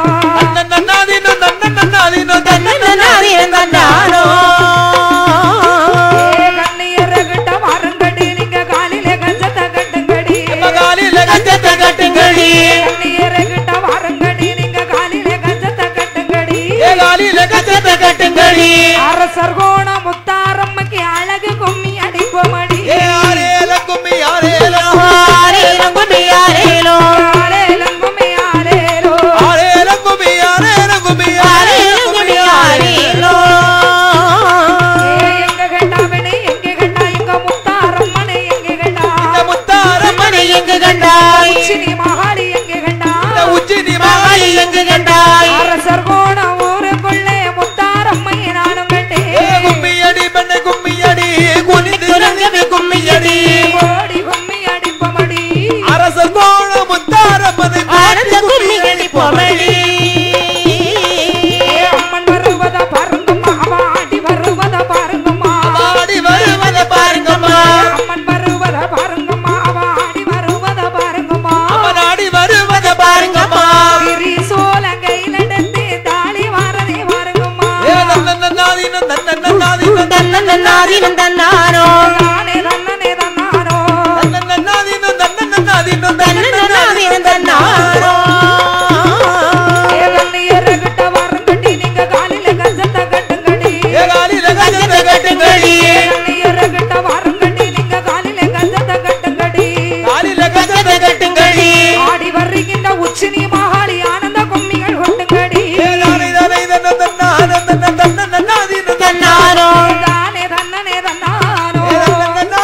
தன்ன நாதிரம் தன்னாரோ ஏ கண்ணியர்கிட்ட வாருங்கடி நீங்க காலிலே கஞ்சத்தை கட்டுங்கடி கச்சத்தை கட்டுங்கடி கண்ணியர்கிட்ட வாருங்கடி நீங்க காலிலே கஞ்சத்தை கட்டுங்கடி கச்சத்தை கட்டுங்கடி அரசர் கோண முத்தாரம்மக்கு அழகு கும்மி அடிப்பமடி ஆரேலம் கும்மி ஆரேலோ ஆலேலம் கும்மி ஆலேலோ ஆரேலம் கும்மி ஆரேலோ ஏ எங்க கண்டாவனே எங்க கண்டா எங்க முத்தாரம்மனை எங்க கண்டா அம்மனை எங்கு கண்டாய் சினி மகாளி எங்க கண்டா மகாளி எங்கு கண்டாய் அரசர் கோண ஊருக்குள்ளே முத்தாரம்மை நானும் கண்டேன் துறங்கவே கும்மியடி கோடி கும்மி அடிப்பமடி அரசர் கோண முத்தாரம்மனை ஆனந்த கும்மியடி பொமடி ஏ அம்மன் வருவத பாருங்கம்மா வாடி வருவத பாருங்கம்மா ஆடி வருவத பாருங்கம்மா அம்மன் வருவத பாருங்கம்மா வாடி வருவத பாருங்கம்மா ஆடி வருவத பாருங்கம்மா திரி சோலங்கையில் எடுத்து தாலி வாரதே பாருங்கம்மா தன்ன நாதினம் தன்னாரோ நானே தன்னனே தன்னானோ தன்ன நாதினம் தன்னாரோ ஏ கண்ணியர்கிட்ட வாருங்கடி நீங்க காலில கஞ்சத்தை கட்டுங்கடி கச்சத்தை கட்டுங்கடி கண்ணியர்கிட்ட வாருங்கடி நீங்க காலில கஞ்சத்தை கட்டுங்கடி கச்சத்தை கட்டுங்கடி ஆடி வருகின்ற உச்சினி மகாளி ஆனந்த கும்மிகள் கொட்டுங்கடி தன்னாரோ தானே தன்னனே தன்னானோ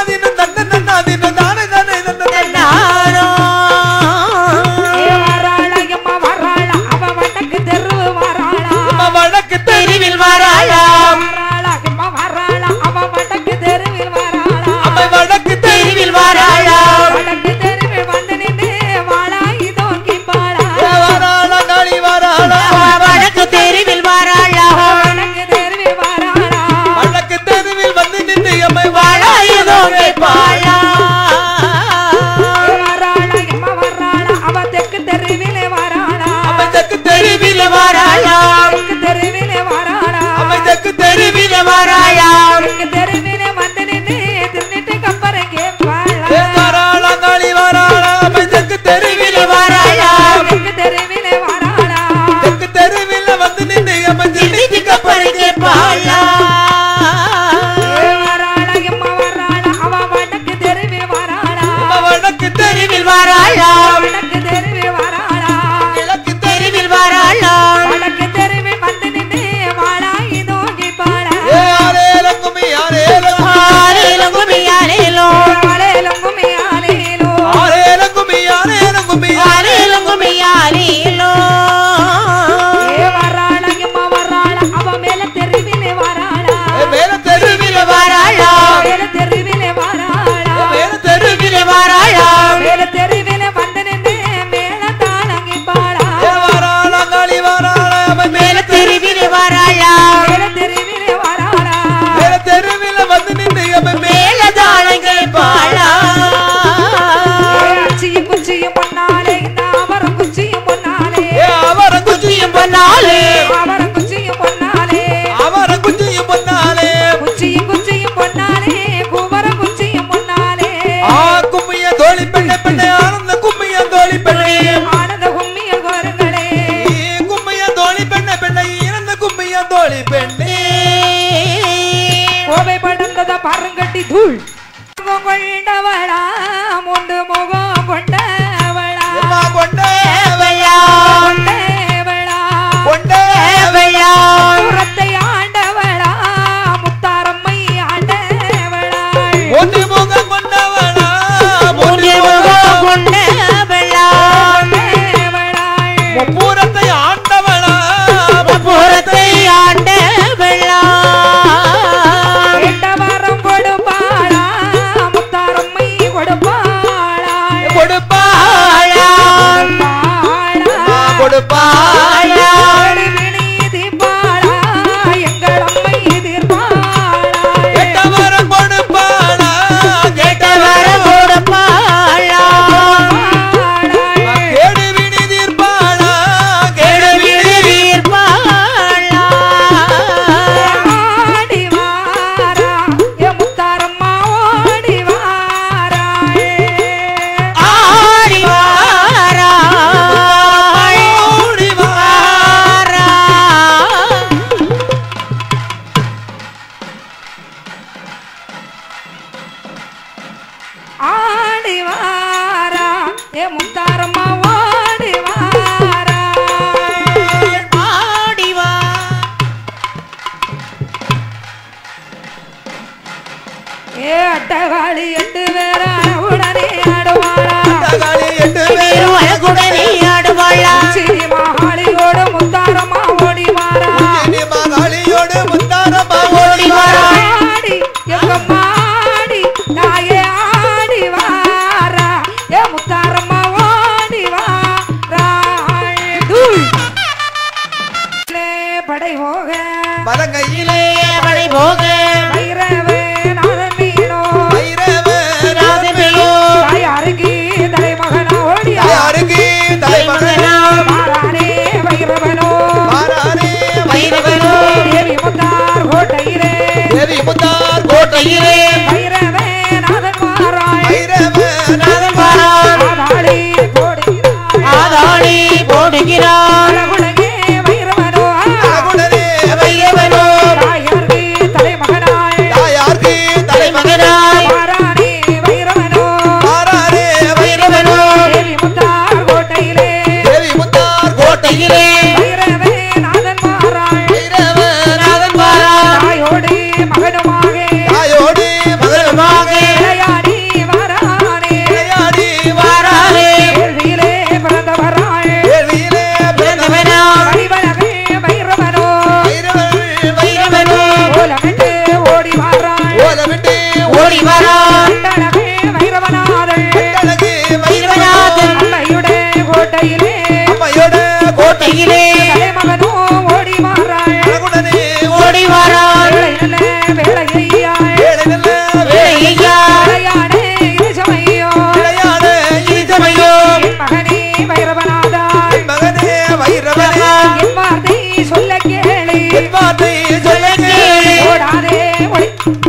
ஆறுங்கட்டி தூள் முகம் கொண்டவளா முண்டு முகம் கொண்டவளா எம்மா கொண்டவளா கொண்டவளா கொண்டவளா புறத்தை ஆண்டவளா முத்தாரம்மை ஆண்டவளா ஒன்று முகம் கொண்டவளா மூன்று முகம் கொண்டவளா முப்பூரத்தை ஆண்டவளா புறத்தை ஆண்டவளா எட்டவாரம் கொடுப்பாளா முத்தாரம்மை கொடுப்பாளா கொடுப்பாளா கொடுப்பாளா கொடுப்பாளா எட்டவரம் கொடுப்பாளா கேட்டவர கொடுப்பாளா கேடு வினி தீர்ப்பாளா கேடு வினி தீர்ப்பாளா ஆடி வாராய் ஓடி வா வாரா முத்தாரம்மா ஓடி வாரா ஆடி வா ஏ அட்டகாளி எட்டு பேரான உடனே ஆடுவாளா தகாளி எட்டு பேரும் பேரும் அழகுடனே ஆடுவாளா சிறி மகாளியோட முத்தாரம்மா ஓடி வாரா இனி மகாளியோடு முத்தாரம்மா ஓடி வாரா ஆடி எங்கம்மாடி நாயே ஆடி வாரா ஏ முத்தாரம்மா ஓடி வாரா தூள் படை போக மதங்கையிலே படை போக வைரவே நாதன் மீனோ வைரவ ராஜமையோ தாயாருக்கு தலைமகனா ஓடியா யாருக்கு தலைமகனா மாறானே வைரவனோ மாறானே வைரவனோ தேவி முத்தார் கோட்டையிலே தேவி முத்தார் கோட்டையிலே வைரவே நாதன் மாறாய் வைரவ நாதன் வாரான் ஆதாளி போடுகிறாய் ஆதாளி போடுகிறான் அழகுலகே வைரவனோ அகுடனே வைரவனோ தாயாருக்கு தலைமகனாய் தாயார்க்கு தலைமகனாய் மாறானே வைரவனோ மாறானே வைரவனோ தேவி முத்தார் கோட்டையிலே தேவி முத்தார் கோட்டையிலே வைரவே நாதன் மாறாய் வைரவ நாதன் வாரான் தாயோடு மகனுமாக தாயோடு மகளுமாக விளையாடி வரானே விளையாடி வாரானே கேள்வியிலே பிறந்தவராய் வேள்வியிலே பிறந்தவனாம் வடிவழகே வைரவனோ வைரவன் வைரவனோ ஓலமிட்டு ஓடி வாராய் ஓலமிட்டு ஓடி வாரான் கண்டழகே வைரவநாதன் அழகு வைரவநாதன் அம்மையுடைய கோட்டையிலே அம்மையோட கோட்டையிலே தலைமகனோ ஓடி வாராய் அழகுடனே ஓடி வாரான் வேலை நல்ல வேலையாய் வேலை நல்ல வேலையா விளையாடே இருசமையோ விளையாட ஈசமையோ என் மகனே வைரவநாதா மகனே வைரவனே என் வார்த்தை சொல்ல கேளு என் வார்த்தை சொல்ல கேளு ஓடாதே ஒளி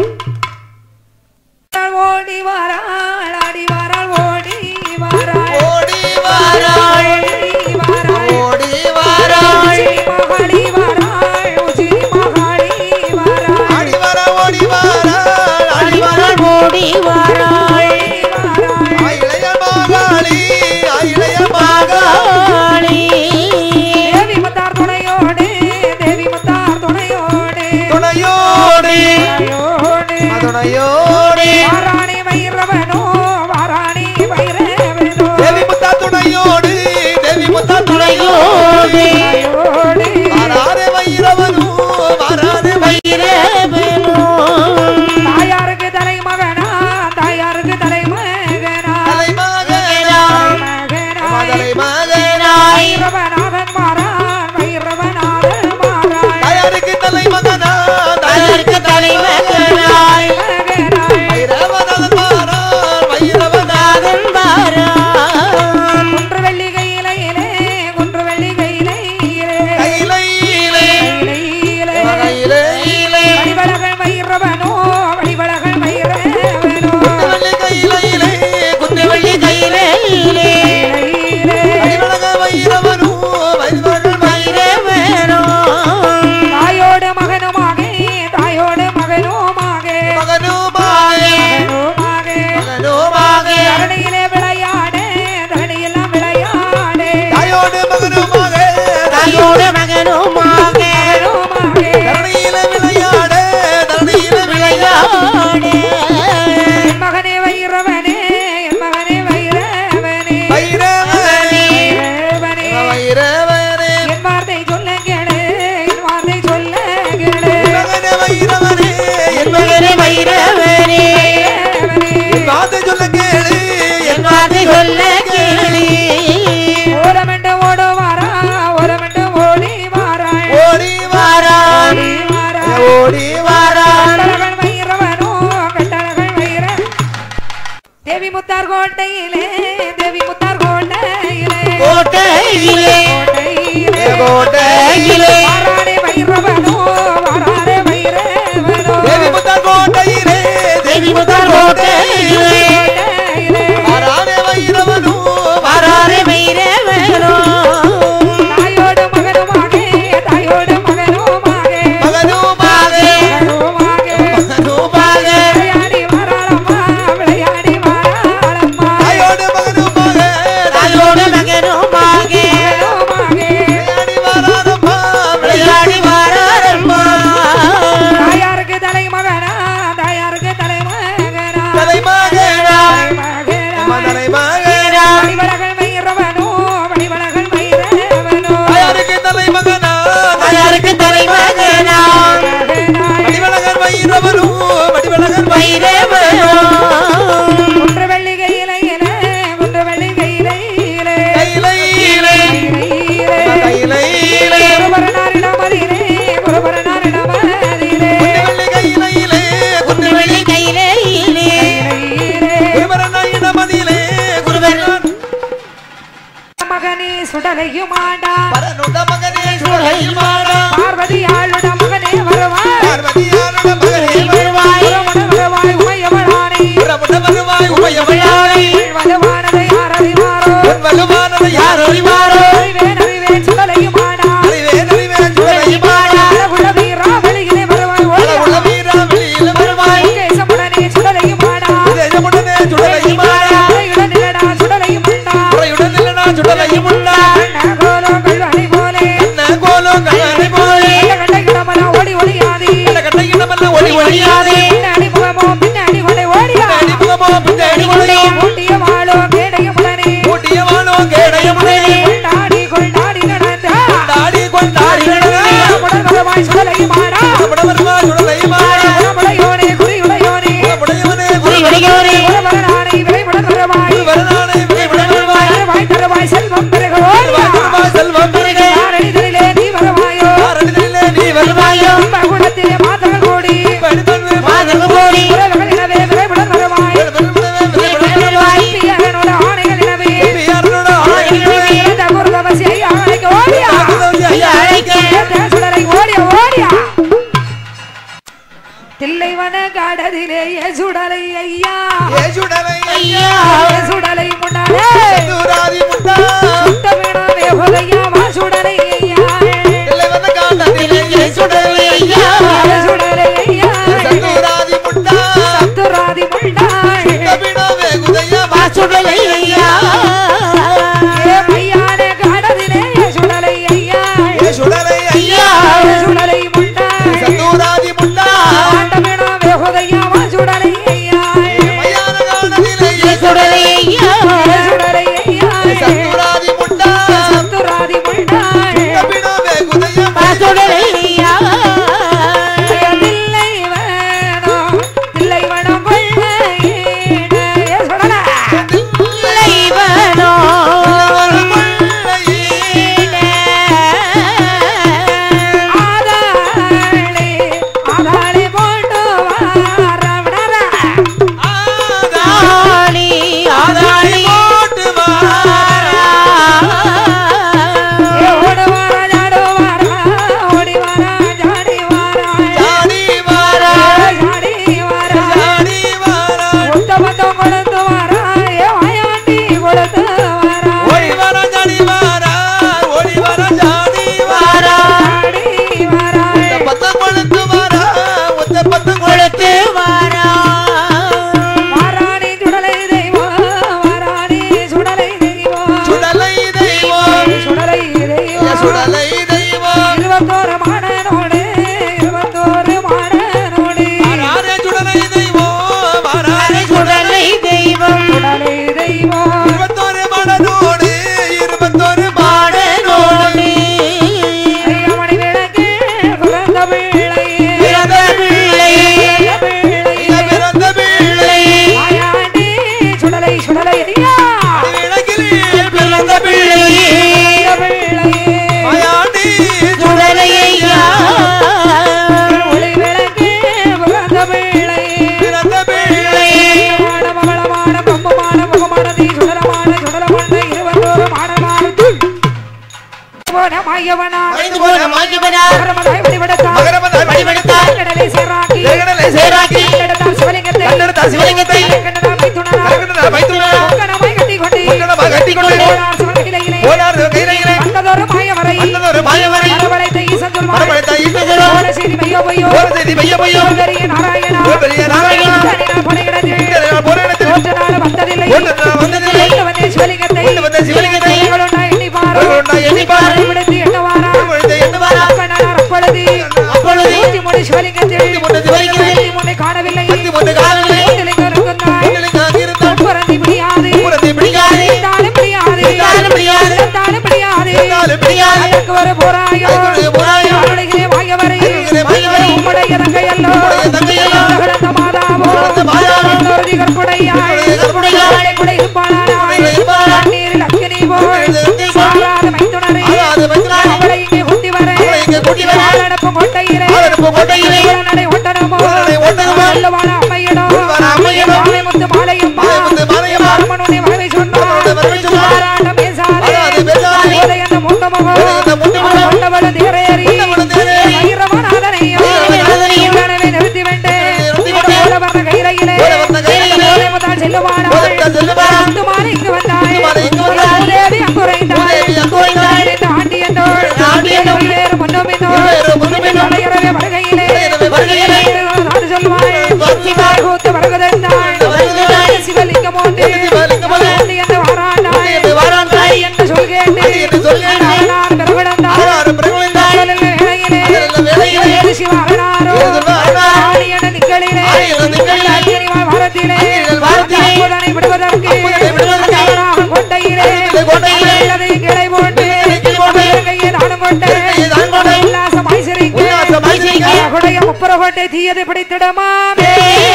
ஓடி வாராள் ஆடி வாராள் ஓடி வாராள் ஓடி வாராள் ஓடி வாராள் ஓடி வாராள் உச்சினி மகாளி வாராள் உச்சினி மகாளி வாராள் ஆடி வர ஓடி வாராள் ஆடி வர அடிவாரால் ஓடி வாராள் இளைய மகாளி இளைய மகாளி மகாளி தேவி முத்தார் துணையோடு தேவி முத்தார் துணையோடு துணையோடு துணையோடு துணையோடு வாராணி வைரவனோ வாராணி வைரவனோ தேவி முத்தா துணையோடு தேவி முத்தா துணையோடு துணையோடு வாராதே வைரவனு வாராதே வைரவனோ தாயாருக்கு தலைமகனா தாயாருக்கு தலைமகனா தலைமகனா மகனாய் தலைமகனாய் வைரவநாதன் மாறான் வைரவநாதன் மாறான் தாயாருக்கு தலைமகனா அதற்கு தலைமகனாய் மகனாய் வைரவனன் வாரான் வைரவனாதன் நாதன் வாரான் குன்று வெள்ளி கையிலே குன்று வெள்ளி கையிலே தாயோட மகனுமாக மகனுமாகே. தரணியில விளையாட தரணியில விளையாடு என் மகனே வைரவனே என் மகனே வைரவனே வைரவனே வைரவனே வைரவனே என் வார்த்தை சொல்ல கேளு என் வார்த்தை சொல்ல கேளு மகனே வைரவனே என் மகனே வைரவனே வைரவனே. வார்த்தை சொல்ல கேளு என் வார்த்தை சொல்ல கேளு ஓரமெண்டு ஓடுவாரா ஓரமெண்டு ஓடி வாராய் ஓடி வாரான் ஓடி வாராய் ஓடி வாரான் கட்டழகன் வைரவனோ கட்டழகன் வைர தேவி முத்தார் கோட்டையிலே தேவி முத்தார் கோட்டையிலே கோட்டையிலே கோட்டையிலே கோட்டையிலே வாராரே வைரவனோ வாராரே வைரவனோ தேவி முத்தார் கோட்டையிலே தேவி முதல் கோட்டையிலே கோட்டையிலே வாரானே வைரவனோ வராறு வைரவனோ தாயோடு மகனுமாகே தாயோடு மகனுமாகே மகனுமாகே மகனுமாகே மகனுமாகே விளையாடி வாராளம்மா விளையாடி வாராளம்மா தாயோடு மகனுமாக தாயோட மகனுமாக மகனுமாகே விளையாடி வாரானம்மா விளையாடி வராரம்மா தாயாருக்கு தலைமகனா தாயாருக்கு தலைமகனா தலைமகனா. தலைமகனா. தலைமகனா வடிவழகன் வைரவனோ வடிவழகன் வைரவனோ தாயாருக்கு தலைமகனா தாயாருக்கு தலைமகனா மகனாய் வடிவழகன் வைரவனோ வடிவழகன் வைரவனோ குன்று வெள்ளிகையிலே குன்று வெள்ளிகையிலே கையிலே கையிலே குருபரனாரிடமதிலே குருபரனாரிடமதிலே குண்டுவெள்ளி கையிலே குண்டு வெள்ளி கையிலே குருபரனாயிடமதிலே குருபரன் மகனே சுடலையுமாண்டா பரனுட மகனே சுடலையுமாடா பார்வதி ஆளுட மகனே வருவாய் பார்வதியாருட மகனே வருவாய் புறமுட வருவாய் உமையவளானே புறமுட வருவாய் உமையவளாய் வலுவானதை யாரறிவாரோ உன் வலுவானது யார் அறிவாரோ அறிவேன் அறிவேன் சுடலையுமாண்டா அறிவேன் அறிவேன் சுடலையுமாடா அழகுள்ள வீரா வெளியிலே வருவாய் உள்ள ஓடியா வீரா வெளியில வருவாய் கேசமுடனே சுடலையுமாடா தேஜமுடனே சுடலையுமாடா உரையுடன் நிலடா சுடலையுமாண்டா உறையுடன் இல்லனா சுடலையுமுண்டா கோலோ கல்வனை போலே என்ன கோலோ கண்ணனை போலே கண்ட இடமெல்லாம் ஓடி ஒளியாதி கட்டையிடமெல்லாம் ஒளி ஒளியாதே பின்னாடி முகமோ பின்னாடி கொண்டே ஓடியா அடிமுகமோ பின்னாடி கொண்டே ஊட்டிய வாழோ கேடையமுடனே ஊட்டியவானோ கேடயமுடனே கொண்டாடி கொண்டாடி நடந்தா கொண்டாடி கொண்டாடி நடன உடல் வருவாய் சுடலையுமாடா நம்மட வருவாய் சுடலையுமாடா உடம்புடையோனே குறியுடையோனே உடையவனே குறி வடிகோரே உடம்பரனானை விரைவுடன் வருவாய் வரனானே விடைவிட வருவாய் தருவாய் தருவாய் செல்வம் பிறகு ஓடியா வருவாய் செல்வம் பெருகே யாரடிதிலே நீ வருவாயோ ஆரணிதிலே நீ வருவாயோ குடத்திலே மாதங்கள் கூடி படித்தன்மை மாதகு போடி உறவுகள் எனவே விரைவுடன் வருவாய் பிரியனோட ஆணைகள் எனவே பியாரனோட ஆணைகளே இந்த குருதவசியை ஆணைக்கு ஓடியா ஐயா அழைக்க சுடரை ஓடியா ஓடியா தில்லைவன காடதிலே சுடலை ஐயா ஏசுடனை ஐயா சுடலை முன்னாலே சதுராதி முண்டா சுத்தமிடாமே உதயா வா சுடலை ஐயா இளைவன காண்டத்திலே ஏசுடனை ஐயா சுடலை ஐயா சதுராதி முண்டா சத்துராதி முண்டாய் தமிழவே குதையா வாசுடலை ஐயா ஏ மையான காடதிலே சுடலை ஐயா ஏசுடனை ஐயா சுடலை முண்டாய் சதுராதி முண்டா ஆண்டமிடாமே உதயா வா சுடலை ஐயா மயான காண்டத்திலே சுடலை ஐயா சுடலை ஐயா சதுராதி முண்டா சத்துராதி முண்டாய் மாயவனா மறைந்து போன மாயவனா மகரமதாய் வழிபடுத்தான் மகரமதாய் வழிபடுத்தான். கடலை சேராக்கி கடலை சேராக்கி. கண்டெடுத்தான் சிவலிங்கத்தை கண்டெடுத்தான் சிவலிங்கத்தை. கண்டெடுத்தான் மைத்துனனா. கண்டெடுத்தான் மைத்துனனா. கங்கணமாய் கட்டிக்கொண்டு கங்கணமாய் கட்டிக்கொண்டு. போனார் சிவகிளையிலே. போனார் கையிலே வந்ததொரு மாயவரை வந்ததொரு மாயவரை. வரவழைத்த ஈசன் வரவழைத்த ஈசன் சொல்வார். போன செய்தி மையோ பொய்யோ போன செய்தி மையோ பொய்யோ. பெரிய நாராயணா பெரிய நாராயணா. தனிநாள் போன இடத்தில் இங்கே போன இடத்தில் தோற்ற நாள் வந்ததில்லை தோற்ற நாள் வந்ததில்லை. கொண்டு வந்த சிவலிங்கத்தை கொண்டு வந்த சிவலிங்கத்தை. உங்களுண்டா எண்ணி பாரு உங்களுண்டா எண்ணி பாரு. விடுத்து எண்ணுவாரா விடுத்து எண்ணுவாரா. அப்பனார் அப்பொழுது அப்பொழுது நூற்றி மூணு சிவலிங்கத்தில் நூற்றி மூன்று சிவலிங்கத்தில் நூற்றி மூன்று காணவில்லை நூற்றி மூன்று காணவில்லை. ஒன்றிலிங்கம் இருக்குந்தாய். உங்களில் அங்கிருந்தால் புறந்தி பிடியாது புறத்தை பிடிக்காது. இருந்தாலும் பிடியாது இருந்தாலும் பிடியாது. இருந்தாலும் பிடியாது இருந்தாலும் பிடியாது. அதற்கு ஒரு போராயோ அதற்கு ஒரு போராயோ. அருளிலே மாயவரை அருளிலே மாயவரை. உம்முடைய தங்கையல்லோ உம்முடைய தங்கையல்லோ. உலகளந்த மாதாவோ உலகளந்த மாதாவோ. இன்னொரு கற்புடையாய் இன்னொரு கற்புடையாய். அவளை கூட இருப்பாளாய். அவளை இருப்பாளாய். கண்ணீரில் அக்கினி போல் கண்ணீரில் அக்கினி போல். சாராத மைத்துனரே. சாராத மைத்துனரே. அவளை இங்கே கொண்டு வர அவளை இங்கே கொண்டு வர. ஆளடப்பும் கோட்டையிலே ஆளடப்பும் கோட்டையிலே. உடனடை ஒட்டனமோ உடனடை ஒட்டனமோ. வல்லவான அம்மையிடோ வல்லவான அம்மையிடோ. மாலைமுத்து மாலையம்மா மாலைமுத்து மாலையம்மா. அரமனுடைய வரவை சொன்னார் அரமனுடைய வரவை சொன்னார். ஆராட பேசாதே. ஆராட பேசாதே. உதயன முண்டமுகோ. உதயன முண்டமுகோ. கொண்டவளும் தேரேறி. கொண்டவளும் தேரேறி. வைரவநாதனையோ. வைரவநாதனையோ. உடனே நிறுத்தி வேண்டே. நிறுத்தி வேண்டே. ஓலவர்ண கையிலே. ஓலவர்ண கையிலே. ஓலைமுத்தால் செல்லுவானாய். ஓலைமுத்தால் செல்லுவானாய். அந்து மாலை இங்கு வந்தாய். அந்து மாலை இங்கு வந்தாய். மூதேவி அங்குரைந்தாய். மூதேவி அங்குரைந்தாய். இந்த ஆண்டியனோள். ஆண்டியனோள். இருவேறு முன்னோமினோள். இருவேறு முன்னோமினோள். வளையறவே வருகையிலே. வளையறவே வருகையிலே. நாடு சொல்வாய். சொல்வாய். கூத்து வருகுதென்றாய். வருகுதென்றாய். சிவலிங்கம் ஒன்று. சிவலிங்கம் ஒன்று. ஆண்டி என்று வாராண்டாய். ஆண்டி என்று வாராண்டாய். ஆண்டி என்று சொல் கேட்டு. ஆண்டி என்று சொல் கேட்டு. அரணார் பிறவிடந்தாய். ஆறாறு பிரபலந்தாய். அகலுள்ள வேளையிலே. அகலுள்ள வேளையிலே. ஏது சிவ அரணாரோ. ஏது சிவ அரணாரோ. ஆடி என நிக்கலிலே. ஆடி என நிக்கலிலே. அக்கினிவாய் வாரத்திலே. அக்கினிவாய் வாரத்திலே. அற்புதனை விடுவதற்கு. அற்புதனை விடுவதற்கு. அரணார் கோட்டையிலே. கோட்டையிலே. உள்ளதை கிளை போட்டு. உள்ளதை கிளை போட்டு. கையை தானம் கொண்டு. கையை தானம் கொண்டு. உல்லாசமாய் சிரிக்க. உல்லாசமாய் சிரிக்க. அகுடைய முப்புறகோட்டை தீயது பிடித்திடமாமே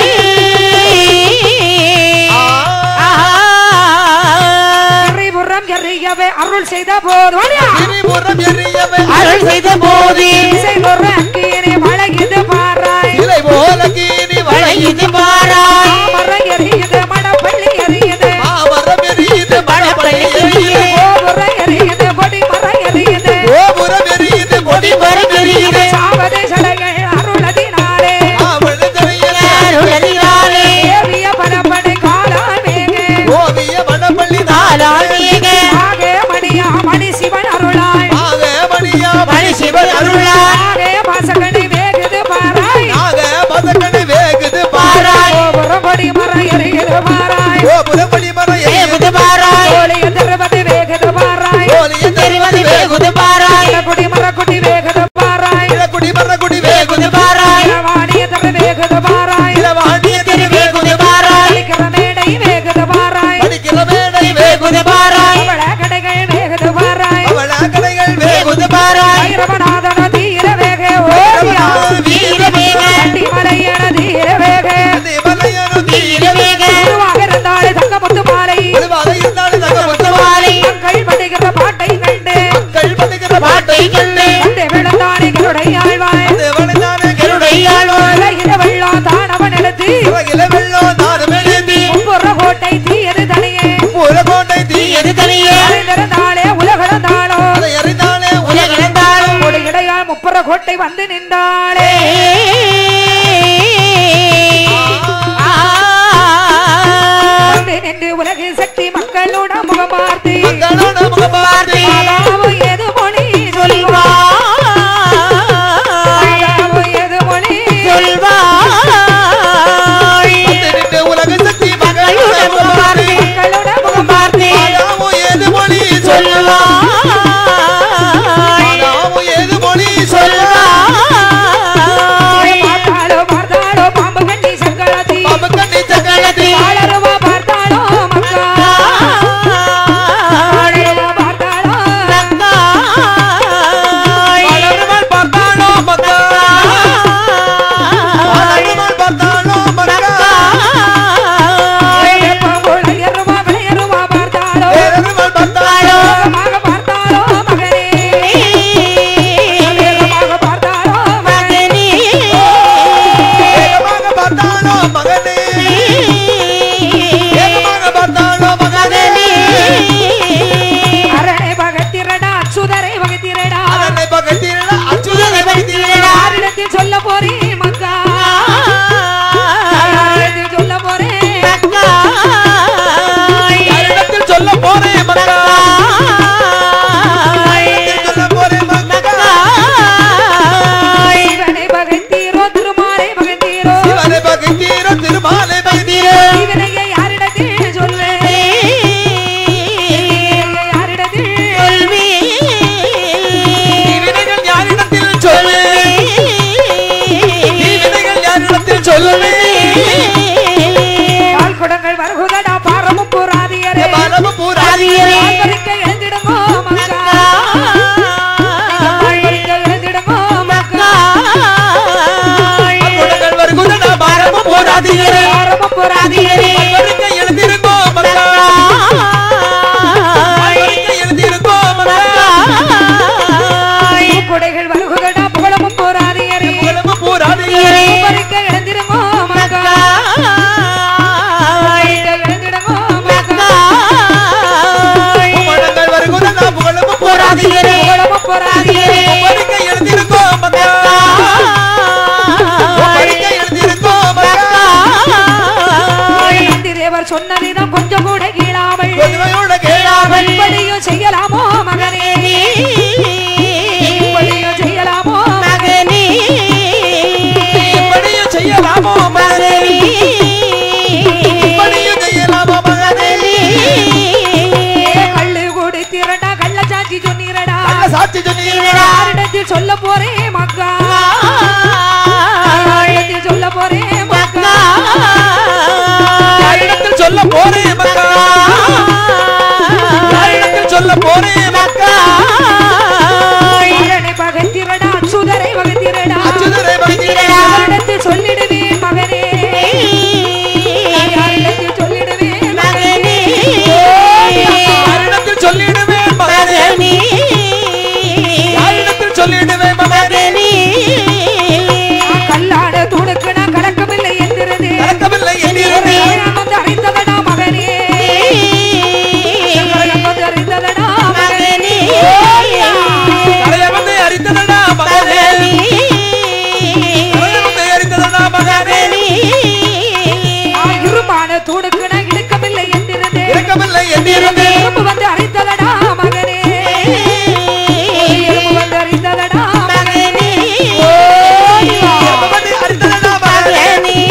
புறம் எறியவே அருள் செய்த போதும் திரிபுரம் எரியவே அருள் செய்த போது இசை ஒரு அக்கீரை மழகிது பாராய் இலை போல கீறி வளையுது பாராய் மர எறியுது மடப்பள்ளி எறியுது மாமரம் எரியுது மணப்பள்ளி எரியுது கோபுர எறியுது கொடி மர எறியுது கோபுரம் எரியுது கொடி மரம் எரியுது சாவதே சடைகள் அருளதினாலே மாமழை தெரியல அருளதினாலே ஏவிய பரப்படை காலால் வேகே ஓவிய மணப்பள்ளி நாளாக ஆகே மணியா மணி சிவன் அருளாய் ஆக மணியா மணி சிவன் அருளாய் ஆகே பாசகணி வேகுது பாராய் நாக பதக்கணி வேகுது பாராய் கோபுர கொடி மர எறியுது பாராய் கோபுரம் பள்ளி மரம் எரியுது வேகுது பாராய் கோழிய திருவது வேகுது பாராய் கோலிய தெரிவது வேகுது பாராய் குடி மரக்குடி வேகுது பாராய் குடி மரக்குடி வேகுது பாராய் வாணிய திரு வேகுது பாராய் இளவாண்டிய திரு வேகுது பாராய் அளிக்கிற மேடை வேகுது பாராய் படிக்கிற மேடை வேகுது வேகுது பாராய் அவள கடைகள் வேகுது பாராய் அவள கடைகள் வேகுது பாராய் ஐரவநாதன தீர வேக ஓடியா வீர வேக கண்டி மலையன தீர வேக மலையனு வீர வேக குருவாக இருந்தாலே தங்க முத்து மாலை திருவாக இருந்தாலும் தங்க மாலை மக்கள் படுகிற பாட்டை கண்டு மக்கள் பண்ணுகிற பாட்டை கண்டு கண்டு விழுந்தானே கருடைய ஆழ்வாய் தேவனைதானே கருடையாளோர் உலகில வெள்ளம் தானவன் எடுத்து உலகில வெள்ளம் நாடு மெழுந்தி முப்புற கோட்டை தீயது தனியே புறக்கோட்டை தீயது எது தனியே அறிந்திருந்தாலே உலகளந்தாளோ அதை அறிந்தாலே உலகளந்தாலும் ஒரு இடையால் முப்புற கோட்டை வந்து நின்றாளே வந்து நின்று உலகு சக்தி மக்களோட முகம் பார்த்து மக்களோட முகம் பார்த்து மாதாவு எது மொழி சொல்வா மாதாவு எது மொழி வந்து நின்று உலக சக்தி மக்களோட முகம் பார்த்து மக்களோட முகம் பார்த்து மாதாவு ஏது மொழி சொல்லுவா மாதாவு ஏது மொழி சொல்லுவா பார்த்தாளோ பார்த்தாளோ பாம்பு கட்டி சங்கரத்தி பாம்பு கண்ணி சக்கரத்தி வாழருவா பார்த்தாளோ மக்கா தேவர் சொன்னதிடம் கொஞ்சம் கூட கீழாமல் பொதுமையோட கேளாமல் இப்படியும் செய்யலாமோ மகனே இப்படியும் செய்யலாமோ மகனே இப்படியும் செய்யலாமோ மகனே இப்படியும் செய்யலாமோ மகனே ஏ கள்ளு கூடி திரண்டா கள்ள சாட்சி சொன்னீரடா நல்ல சாட்சி சொன்னீங்களா யாரிடத்தில் சொல்ல போறேன் மக்கா யாரிடத்தில் சொல்ல போறேன் மக்கா யாரிடத்தில் சொல்ல போறேன் மக்கா யாரிடத்தில் சொல்ல போறேன் மக்கா மகனை பகத்திரடா அச்சுதரை பகத்திரடா அச்சுதரை பகத்திரடா. யாரிடத்தில் சொல்லிடுவேன் மகனே யாரிடத்தில் சொல்லிடுவேன் மகனே யாரிடத்தில் சொல்லிடுவேன் மகனே மகனே யாரிடத்தில் சொல்லிடுவேன் மகனே கல்லாட துடுக்கு நான் கலக்கமில்லை என்கிறது நடக்கவில்லை என்றிருந்தே கரகம் வந்து அறிந்ததடா மகனே கரகம் வந்து அறிந்ததடா மகனே கரைய வந்து அறிந்ததடா மகனே கரைய வந்து அறிந்ததடா மகனே இருமான துடுக்கு நான் இழுக்கமில்லை என்கிறது இறக்கவில்லை என்றிருந்தே எறும்பு வந்து அறிந்ததடா மகனே எறும்பு வந்து அறிந்ததடா மகனே வந்து அறிந்ததடா மகனே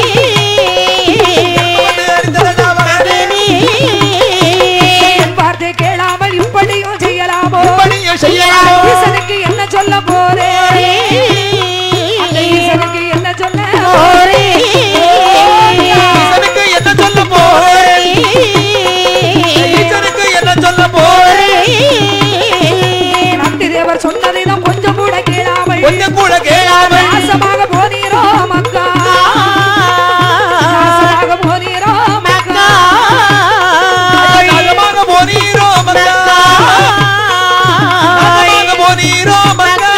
வந்து அறிந்ததடா மகனே என் வார்த்தை கேளாமல் இப்படியும் செய்யலாமோ இப்படியும் செய்யலாமோ ஈசனுக்கு என்ன சொல்ல போறேன் அந்த ஈசனுக்கு என்ன சொல்ல ஈசனுக்கு என்ன சொல்ல போறேன் ஈசனுக்கு என்ன சொல்ல போறேன் நந்தி தேவர் சொன்னதைதான் கொஞ்சம் கூட கேளாமல் கொஞ்சம் கூட கேளாமல் நாசமாக போனீரோ மக்கா நாசமாக போனீரோ மக்கா நாகமாக போனீரோ மக்கா நாகமாக போனீரோ மக்கா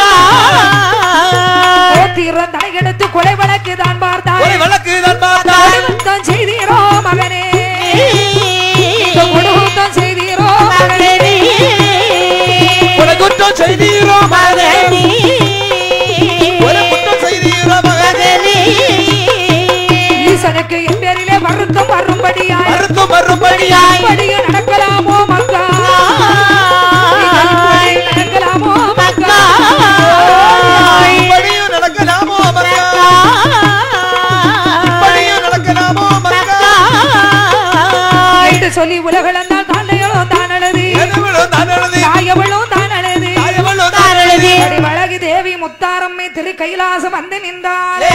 தீரம் தலையெடுத்து கொலை வழக்கு தான் ஒரு பார்த்தார் வழக்கு தான் பார்த்தால் கொடுத்தம் செய்தீரோ மகனே கொடுத்தம் செய்தீரோ மகனே ஒரு குற்றம் செய்தீரோ மகனே ஒரு குற்றம் செய்தீரோ மகனே ஈசனுக்கு என் பேரிலே வருத்தம் வரும்படியாய் மறுத்து மறுபடியாய் இப்படியே நடக்கலாமோ மக்கா இப்படியே நடக்கலாமோ மக்கா இப்படியும் நடக்கலாமோ மக்கா இப்படியும் நடக்கலாமோ மக்கா என்று சொல்லி உலகளந்தால் தாண்டையளோ தானழுது எதுவளோ தானழுது தாயவளோ தானழுது தாயவளோ தானழுது வழகி தேவி முத்தாரம்மை திரு கைலாசம் வந்து நின்றாள்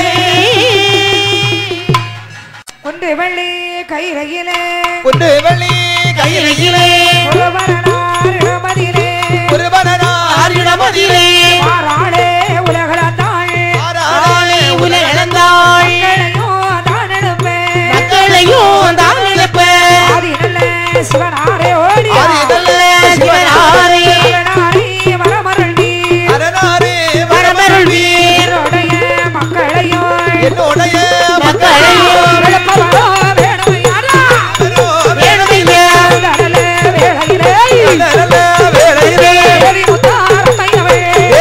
ஒன்று வெள்ளி கைரையிலே ஒன்று வெள்ளி கையிலே ஒருவரனார் இளமதிலே ஒருவனாரிடமதிலே மாறாளே உலகளந்தாள் ஆராளே உலகளந்தாள் மக்களையும் தானெடுப்பேன் மக்களையும் தான் இழப்பேன் ஆதி நல்ல சிவனாரே ஓடி ஆதிதல்ல சிவனாரே சிவனாரி வரமருள்வி அரணாரே வரமருள்வீர் என்னுடைய மக்களையும் என்னுடைய மக்களையும் எழுப்பவரோ வேணும் யாரா வேணுமையா தடல வேளையிலே நல்ல வேளையிலே தேவி முத்தாரம்மையவே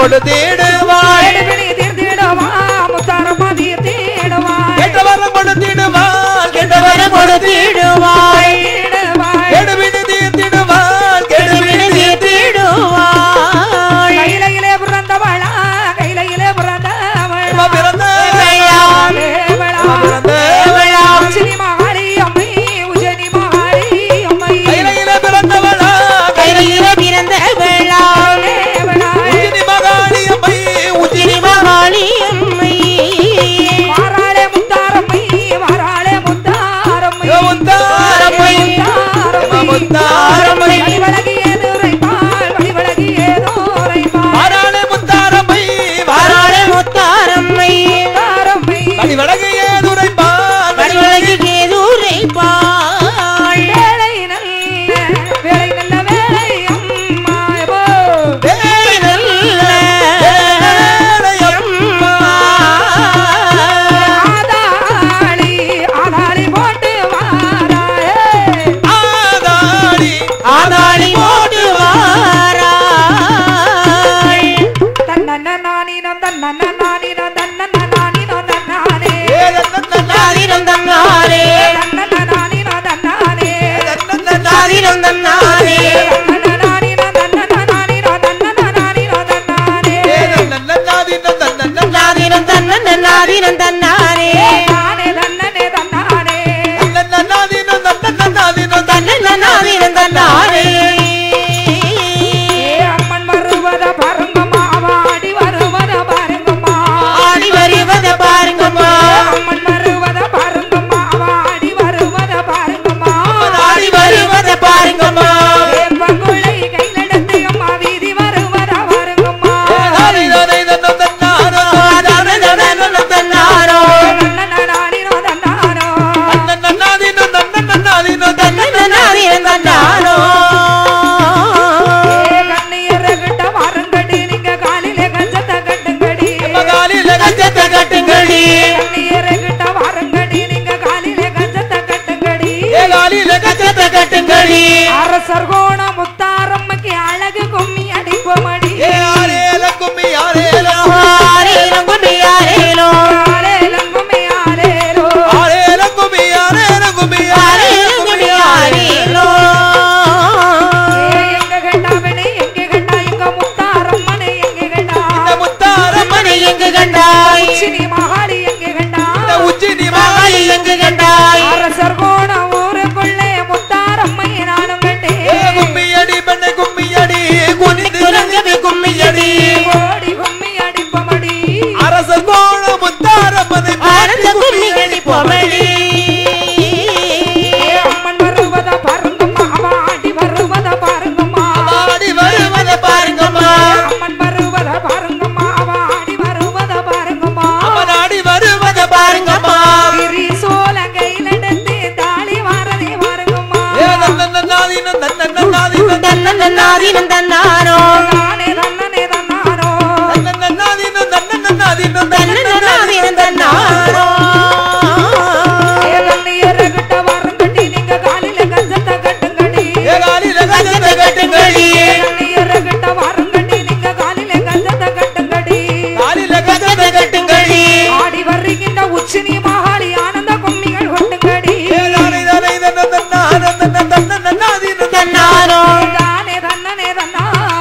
கொடுத்திடுவாய் எடுபிடி தீர்த்திடுவா முத்தாரம்மா தீர்த்திடுவாய் கேட்ட வரம் கொடுத்திடுவாள் கேட்ட வரம் கொடுத்திடுவாய் தீர்த்திடுவாய் கெடுவிடு தீர்த்திடுவாள் கெடுவிடு திருத்திடுவாய் கையிலே பிறந்தவளா கையிலே பிறந்தவளா இவ பிறந்த தேவளா இவ பிறந்த உச்சினி மகாளி அம்மை உஜனி மகாளி அம்மை கையில பிறந்தவளா கையில பிறந்த வேளா தேவளா உச்சினி மகாளி அம்மை உச்சினி திருமகாளி அம்மை வாராளே முத்தாரம்மை வாராளே முத்தாரம்மை முத்தாரம்மை முத்தாரம்மை வழிவழகியது உரைப்பாள் வழிவழகியதோ உரைப்பாள் வாராளே முத்தாரம்மை வாராள முத்தாரம்மை முத்தாரம்மை வடிவழகு ஏதுரைப்பால் வடிவழகி கேதூரை பாள் வேலை நல்ல வேலை நல்ல வேலை அம்மா எபோ. வேலை நல்ல வேலையம்மா. ஆதாளி ஆதாளி போட்டு வாராயே ஆதாரி ஆதாளி போட்டு வாராள் தன்னன்ன நானினம் தன்னன்ன நானினம் தன்னன்ன நானினம் தன்னானே நாதினம் தன்னாரே தன்னன்ன நானினம் தன்னானே நாதினம் தன்னாரே தன்னன்ன நானினம் தன்னன்ன நானினம் தன்னன்ன நானினம் தன்னானே நாதினம் தன்னன் நாதினம் தன்னாரே தானே தன்னனே தன்னானே தன்னன் நாதினம் தன்னாரே ஏ அம்மன் வருவத பாருங்கம்மா வாடி வருவத பாருங்கம்மா ஆடி வருவத பாருங்கம்மா அம்மன் வருவத பாருங்கம்மா வாடி வருவத பாருங்கம்மா ஆடி வருவத பாருங்கம்மா வேப்பங்குழை கையிலெடுத்து அம்மா வீதி வருவத பாருங்கம்மா தன்னன் தன்னாரோ தன்னன்ன நானினோ தன்னானோ தன்னன் நாதினம் தன்னாரோ ஏ கண்ணியர்கிட்ட வாருங்கடி நீங்க காலிலே கஞ்சத்தை கட்டுங்கடி கஞ்சத்தை கட்டுங்கடி கண்ணியர்கிட்ட வாருங்கடி நீங்க காலிலே கஞ்சத்தை கட்டுங்கடி கஞ்சத்தை கட்டுங்கடி அரசர் கோண முத்தாரம்மக்கு அழகு கும்மி அடிப்பமடி ஆரேலம் கும்மி ஆரேலோ ஆலேலம் கும்மி ஆலேலோ ஆரேலம் கும்மி ஆரேலோ ஏ எங்க கண்டாவனே எங்க கண்டா எங்க முத்தாரம்மனை எங்க கண்டா அம்மனை எங்கு கண்டாய் சினி மகாளி எங்க கண்டா மகாளி எங்கு கண்டாய் அரசர் கோண ஊருக்குள்ளே முத்தாரம்மை நானும் கண்டேன் குரங்கவே கும்மியடி ஓடி கும்மி அடிப்பமடி அரசர் கோண முத்தாரம்மனை ஆனந்த கும்மியடி பொமடி ஏ அம்மன் வருவத பாருங்கம்மா வாடி வருவத பாருங்கம்மா ஆடி வருவத பாருங்கம்மா அம்மன் வருவத பாருங்கம்மா வாடி வருவத பாருங்கம்மா ஆடி வருவத பாருங்கம்மா திரி சோல கையில எடுத்து தாலி வாரதே பாருங்கம்மா தன்னன் நாதினம் தன்னாரோ நானே தன்னனே தன்னானோ தன்னன் நாதினம் தன்னாரோ ஏ கண்ணியர்கிட்ட வாருங்கடி நீங்க காலில கஞ்சத்தை கட்டுங்கடி கஞ்சத்தை கட்டுங்கடி கண்ணியர்கிட்ட வாருங்கடி நீங்க காலில கஞ்சத்தை கட்டுங்கடி கஞ்சத்தை கட்டுங்கடி ஆடி வர்றீங்கின்ற உச்சினி மகாளி ஆனந்த கும்மிகள் கொட்டுங்கடி தன்னாரோ தானே தன்னனே தன்னானோ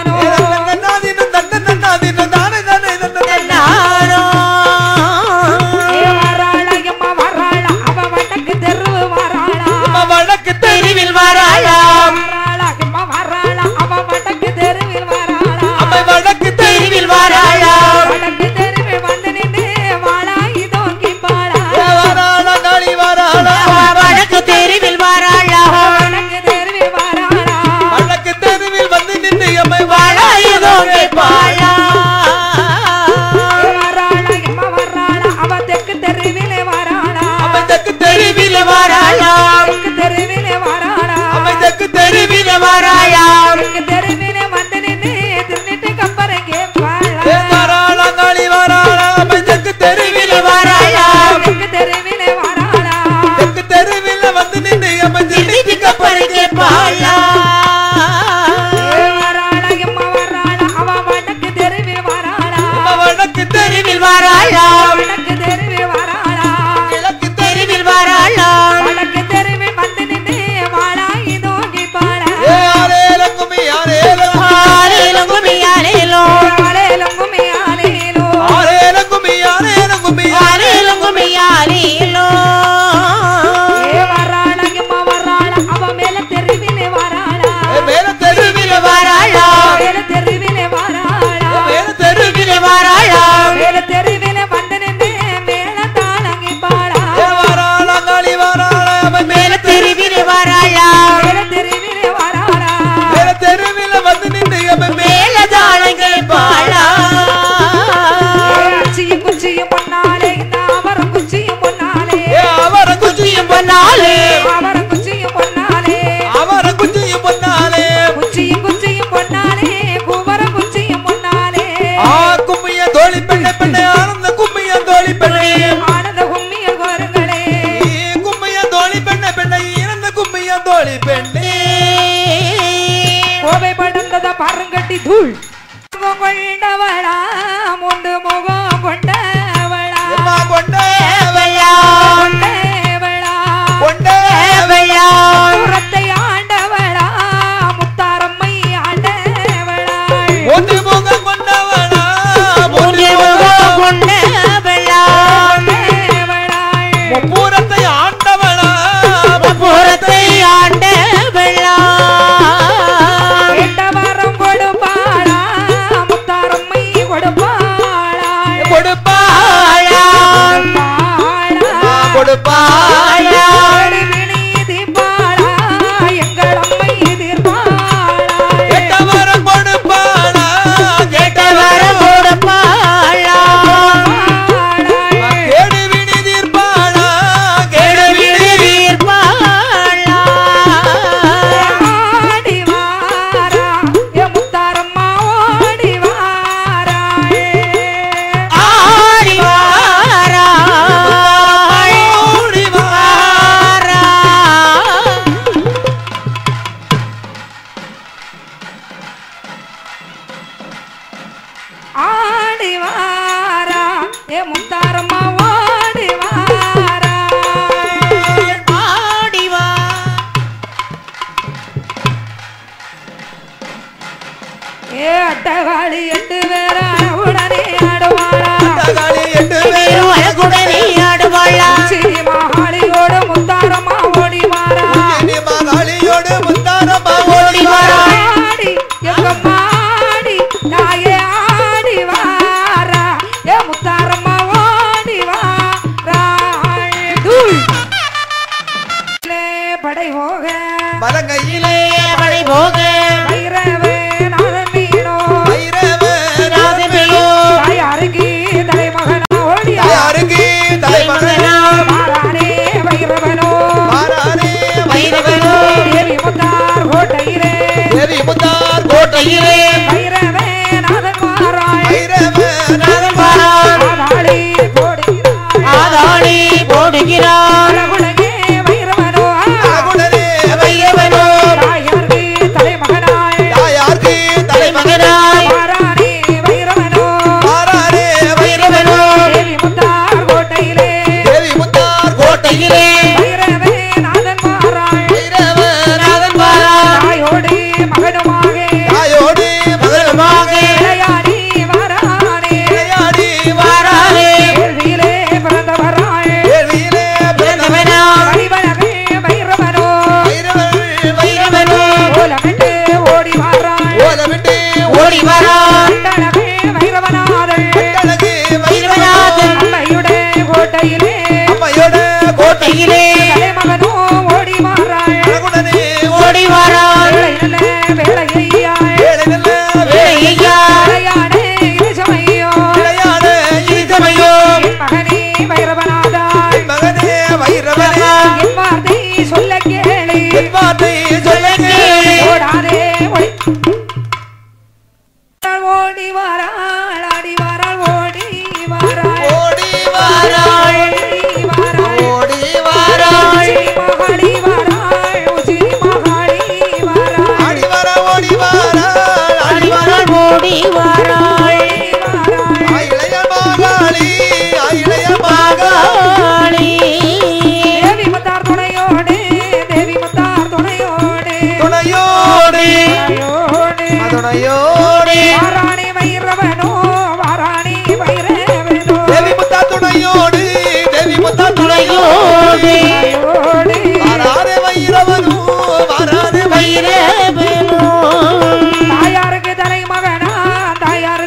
அடி தூள் முகம் கொண்டவளா முண்டு முகம் கொண்டவளா எம்மா கொண்டே கொண்டவளா கொண்டே புறத்தை ஆண்டவளா முத்தாரம்மை ஆண்டவளா ஒன்று முகம் கொண்டவளா மூன்று முகம் கொண்டவளா ஆண்டவளா முப்பூரத்தை ஆண்டவளா புறத்தை ஆண்டவளா கேட்ட வரம் கொடுப்பாளா முத்தாரம்மை கொடுப்பாளா கொடுப்பாளா கொடுப்பாளா கொடுப்பாளா ஆடி வினீதி பாளா எங்கள் அம்மை எதிர்பாளா எட்டவரம் கொடுப்பாளா வர கொடுப்பாளா கேடு வினி தீர்ப்பாளா கேடு வினி தீர்ப்பாளா ஆடி வாரா என் முத்தாரம்மா ஓடி வாரா ஆடி வாரா ஓடி வா. வாரா ஆடி வாரா என் முத்தாரம்மா ஓடி வாரா ஆடி வா ஏ அட்டகாளி எட்டு பேரான உடனே ஆடுவாளா தகாளி எட்டு பேரும் வழக்குடனே ஆடுவாளா சிறி மகாளியோடு முத்தாரம்மா ஓடி வாரா இனி மகாளியோடு முத்தாரம்மா ஓடி வரா ஆடி எங்க மாடி தாயே ஆடி வாரா ஏ முத்தாரம்மா ஓடி வாரா தூள் படை போக மலங்கையிலே படை போக வைரவே நாதன் மீனோ வைரவன் ராஜமையோ தாயாருக்கு தலைமகனா ஓடியா யாருக்கு தலைமகனா மாறானே வைரவனோ மாறானே வைரவனோ தேவி முத்தார் கோட்டையிலே தேவி முத்தார் கோட்டையிலே வைரவே நாதன் மாறாய் வைரவன் நாதன்பாரான் ஆதாளி போடுகிறாய் ஆதாளி போடுகிறான் அழகுலகே வைரவனோ அகுடனே வைரவனோ தாயாருக்கு தலைமகனாய் தாயாருக்கு தலைமகனாய் மாறானே வைரவனோ மாறானே வைரவனோ தேவி முத்தார் கோட்டையிலே தேவி முத்தார் கோட்டையிலே வைரவே நாதன் மாறாய் வைரவன் நாதன்பாரான் தாயோடு மகனுமாக தாயோடு மகனுமாக விளையாடி வரானே விளையாடி வாராரே கேள்வியிலே பிறந்தவராய் வேள்வியிலே பிறந்தவனாம் வடிவழகே வைரவனோ வைரவன் வைரவனோ ஓலமிட்டு ஓடி வாராய் ஓலமிட்டு ஓடி வரான் கண்டழகே வைரவநாதன் அழகு வைரவநாதன் அம்மையுடைய கோட்டையிலே அம்மையோட கோட்டை கோட்டையிலே தலைமகனோ ஓடி வாராய் அழகுடனே ஓடி வரான் வேலை நல்ல வேலையாய் வேலை நல்ல வேலையா விளையாடே இசமையோ விளையாட இருந்தமையோ என் மகனே வைரவநாதா என் மகனே வைரவனே என் வார்த்தை சொல்ல கேளு என் வார்த்தை சொல்ல ஓடாதே ஒளி ஓடி வாராள் ஆடி வாராள் ஓடி வாராள் ஓடி வாராள் ஓடி வாராள் ஓடி வாராள் உச்சி மகாளி வாராள் உச்சி மகாளி வாராள் ஆடி வர ஓடி வாராள் ஆடி ஆடி வரான் ஓடி வராள் இளைய மாகாளி இளைய மாகாளி காளி தேவி முத்தார் துணையோடு தேவி முத்தார் துணையோடு துணையோடு துணையோடு துணையோடு வாராணி வைரவனோ வாராணி வைரவனோ தேவி முத்தா துணையோடு தேவி முத்தா துணையோடு துணையோடு வாராதே வைரவனு வாராதே வைரவனோ தாயாருக்கு தலைமகனா தாயார்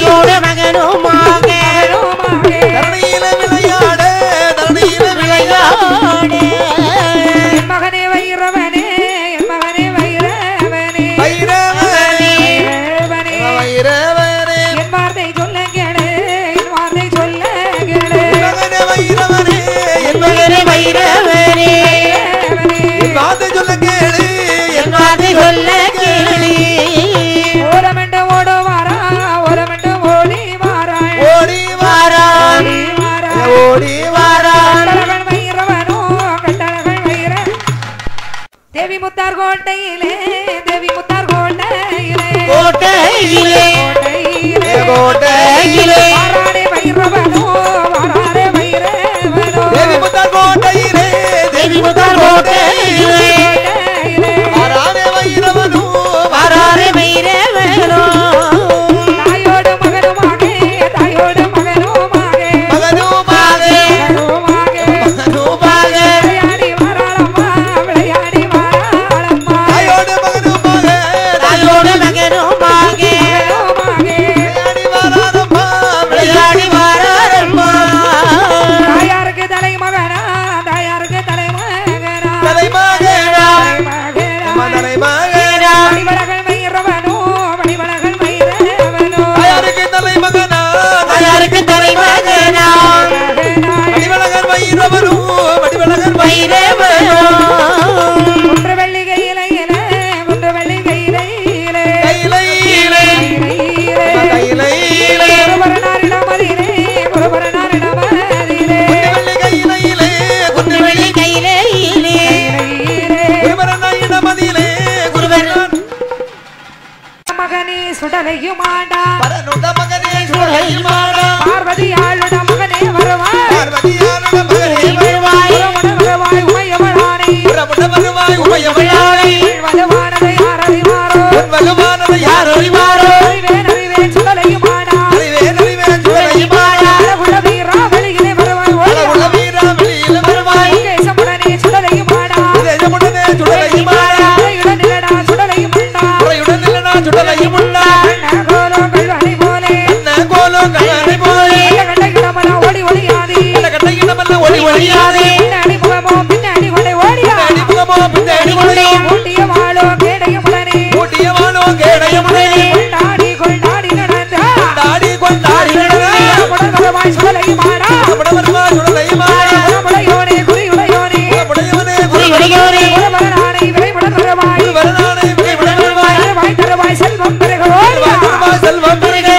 தாயோடு மகனுமாக மகனுமாகே. தரணியில விளையாட தரணியில விளையாட விளையாட என் மகனே வைரவனே என் மகனே வைரவனே வைரவனே வைரவனே வைரவனே என் வார்த்தை சொல்ல கேளு என் வார்த்தை சொல்ல கேளு மகனே வைரவனே என் மகனே வைரவனே வைரவனே. என் வார்த்தை சொல்ல கேளு என் என் வார்த்தை சொல்ல கேளு ஓரமெண்டு ஓடுவாரா ஓரமெண்டு ஓடி வாராள் ஓடி வாரான் ஓடி வாராள் ஓடி வாரான் கட்டழகன் வைரவனோ கட்டழகன் வைர தேவி முத்தார் கோட்டையிலே தேவி முத்தார் கோட்டையிலே கோட்டையிலே கோட்டையிலே கோட்டையிலே வாராடே வைரவனோ வாராடே வைரவனோ தேவி முத்தார் கோட்டையிலே தேவி முதல் கோட்டையிலே கோட்டையிலே வாரானே வைரவனு வராறு வைரவனோ தாயோடு மகனுமாகே தாயோடு மகனுமாகே மகனுமாக மகனுமாகே மகனுமாக விளையாடி வாராளம்மா விளையாடி வாராளம்மா தாயோடு மகனுமாக தாயோடு மகனுமாக மகனுமாகே விளையாடி வாரானம்மா விளையாடி வாராரம்மா தாயாருக்கு தலைமகனா தாயாருக்கு தலைமகனா தலைமகனா. தலைமகனா. தலைமகனா வடிவழகன் வைரவனோ வடிவழகன் வைரவனோ தாயாருக்கு தலைமகனா தாயாருக்கு தலைமகனா மகனா. வடிவழகன் வைரவனு வடிவழகன் வைரவனோ குன்று வெள்ளிகையிலே குன்று வெள்ளிகையிலே கையிலே கையிலே கையிலே குருபரனாரிடமதிலே குருபரனாரிடமதிலே வெள்ளி கையிலே குன்று வெள்ளி கையிலே குருபரனாயிடமதிலே குருபரன் மகனே சுடலையுமாடா பரனுட மகனே சுழைமாடா பார்வதி ஆளுட மகனே வருவாய் பார்வதியானுட மகனே வருவாய் புறமுட வருவாய் உமையவளானே புறமுட வருவாய் உமையவளாய் வலுவானதை யாரறிவாரோ உன் வலுவானதை யார் அறிவாரோ அறிவேன் அறிவேன் சுடலையுமாடா அறிவேன் அறிவேன் சுழைமாடா அழகுள்ள வீரா வெளியிலே வருவாய் அழகுள்ள ஓடியா வீரா வெளியில் வருவாய் கேசமுடனே சுடலையுமாடா தேஜமுடனே சுடலையுமாடா உரையுடன் நிலடா சுடலையுமாடா உறையுடன் இல்லனா சுடலையுமுண்டா கோலோ கல்வனை போலே என்ன கோலம் கண்ணனை போலே கண்ட இடமெல்லாம் ஓடி ஒளியாதி கண்ட கண்ட இடமெல்லாம் ஒளி ஒளியாதே பின்னாடி முகமோ பின்னாடி கொண்டை ஓடியா பின்னாடி முகமோ பின்னாடி கொள்ளையோ ஊட்டிய வாழோ கேடையுமுடனே ஊட்டியவானோ கேடயமுடனே கொண்டாடி கொண்டாடி நடந்தா கொண்டாடி கொண்டாடி நடன குடல்வரமாய் சுடலையுமாடா புறமுட வருவாய் சுடலையுமாடா குடமுடையோனே குறியுடையோனே புறமுடையவனே குறிவடையோரே குடவரனானை விரைவுடன் வருவாய் குருவரனானே விடைவிட வருவாய் தருவாய் தருவாய் செல்வம் பெருக ஓடியா வருவாய் செல்வம் பெருக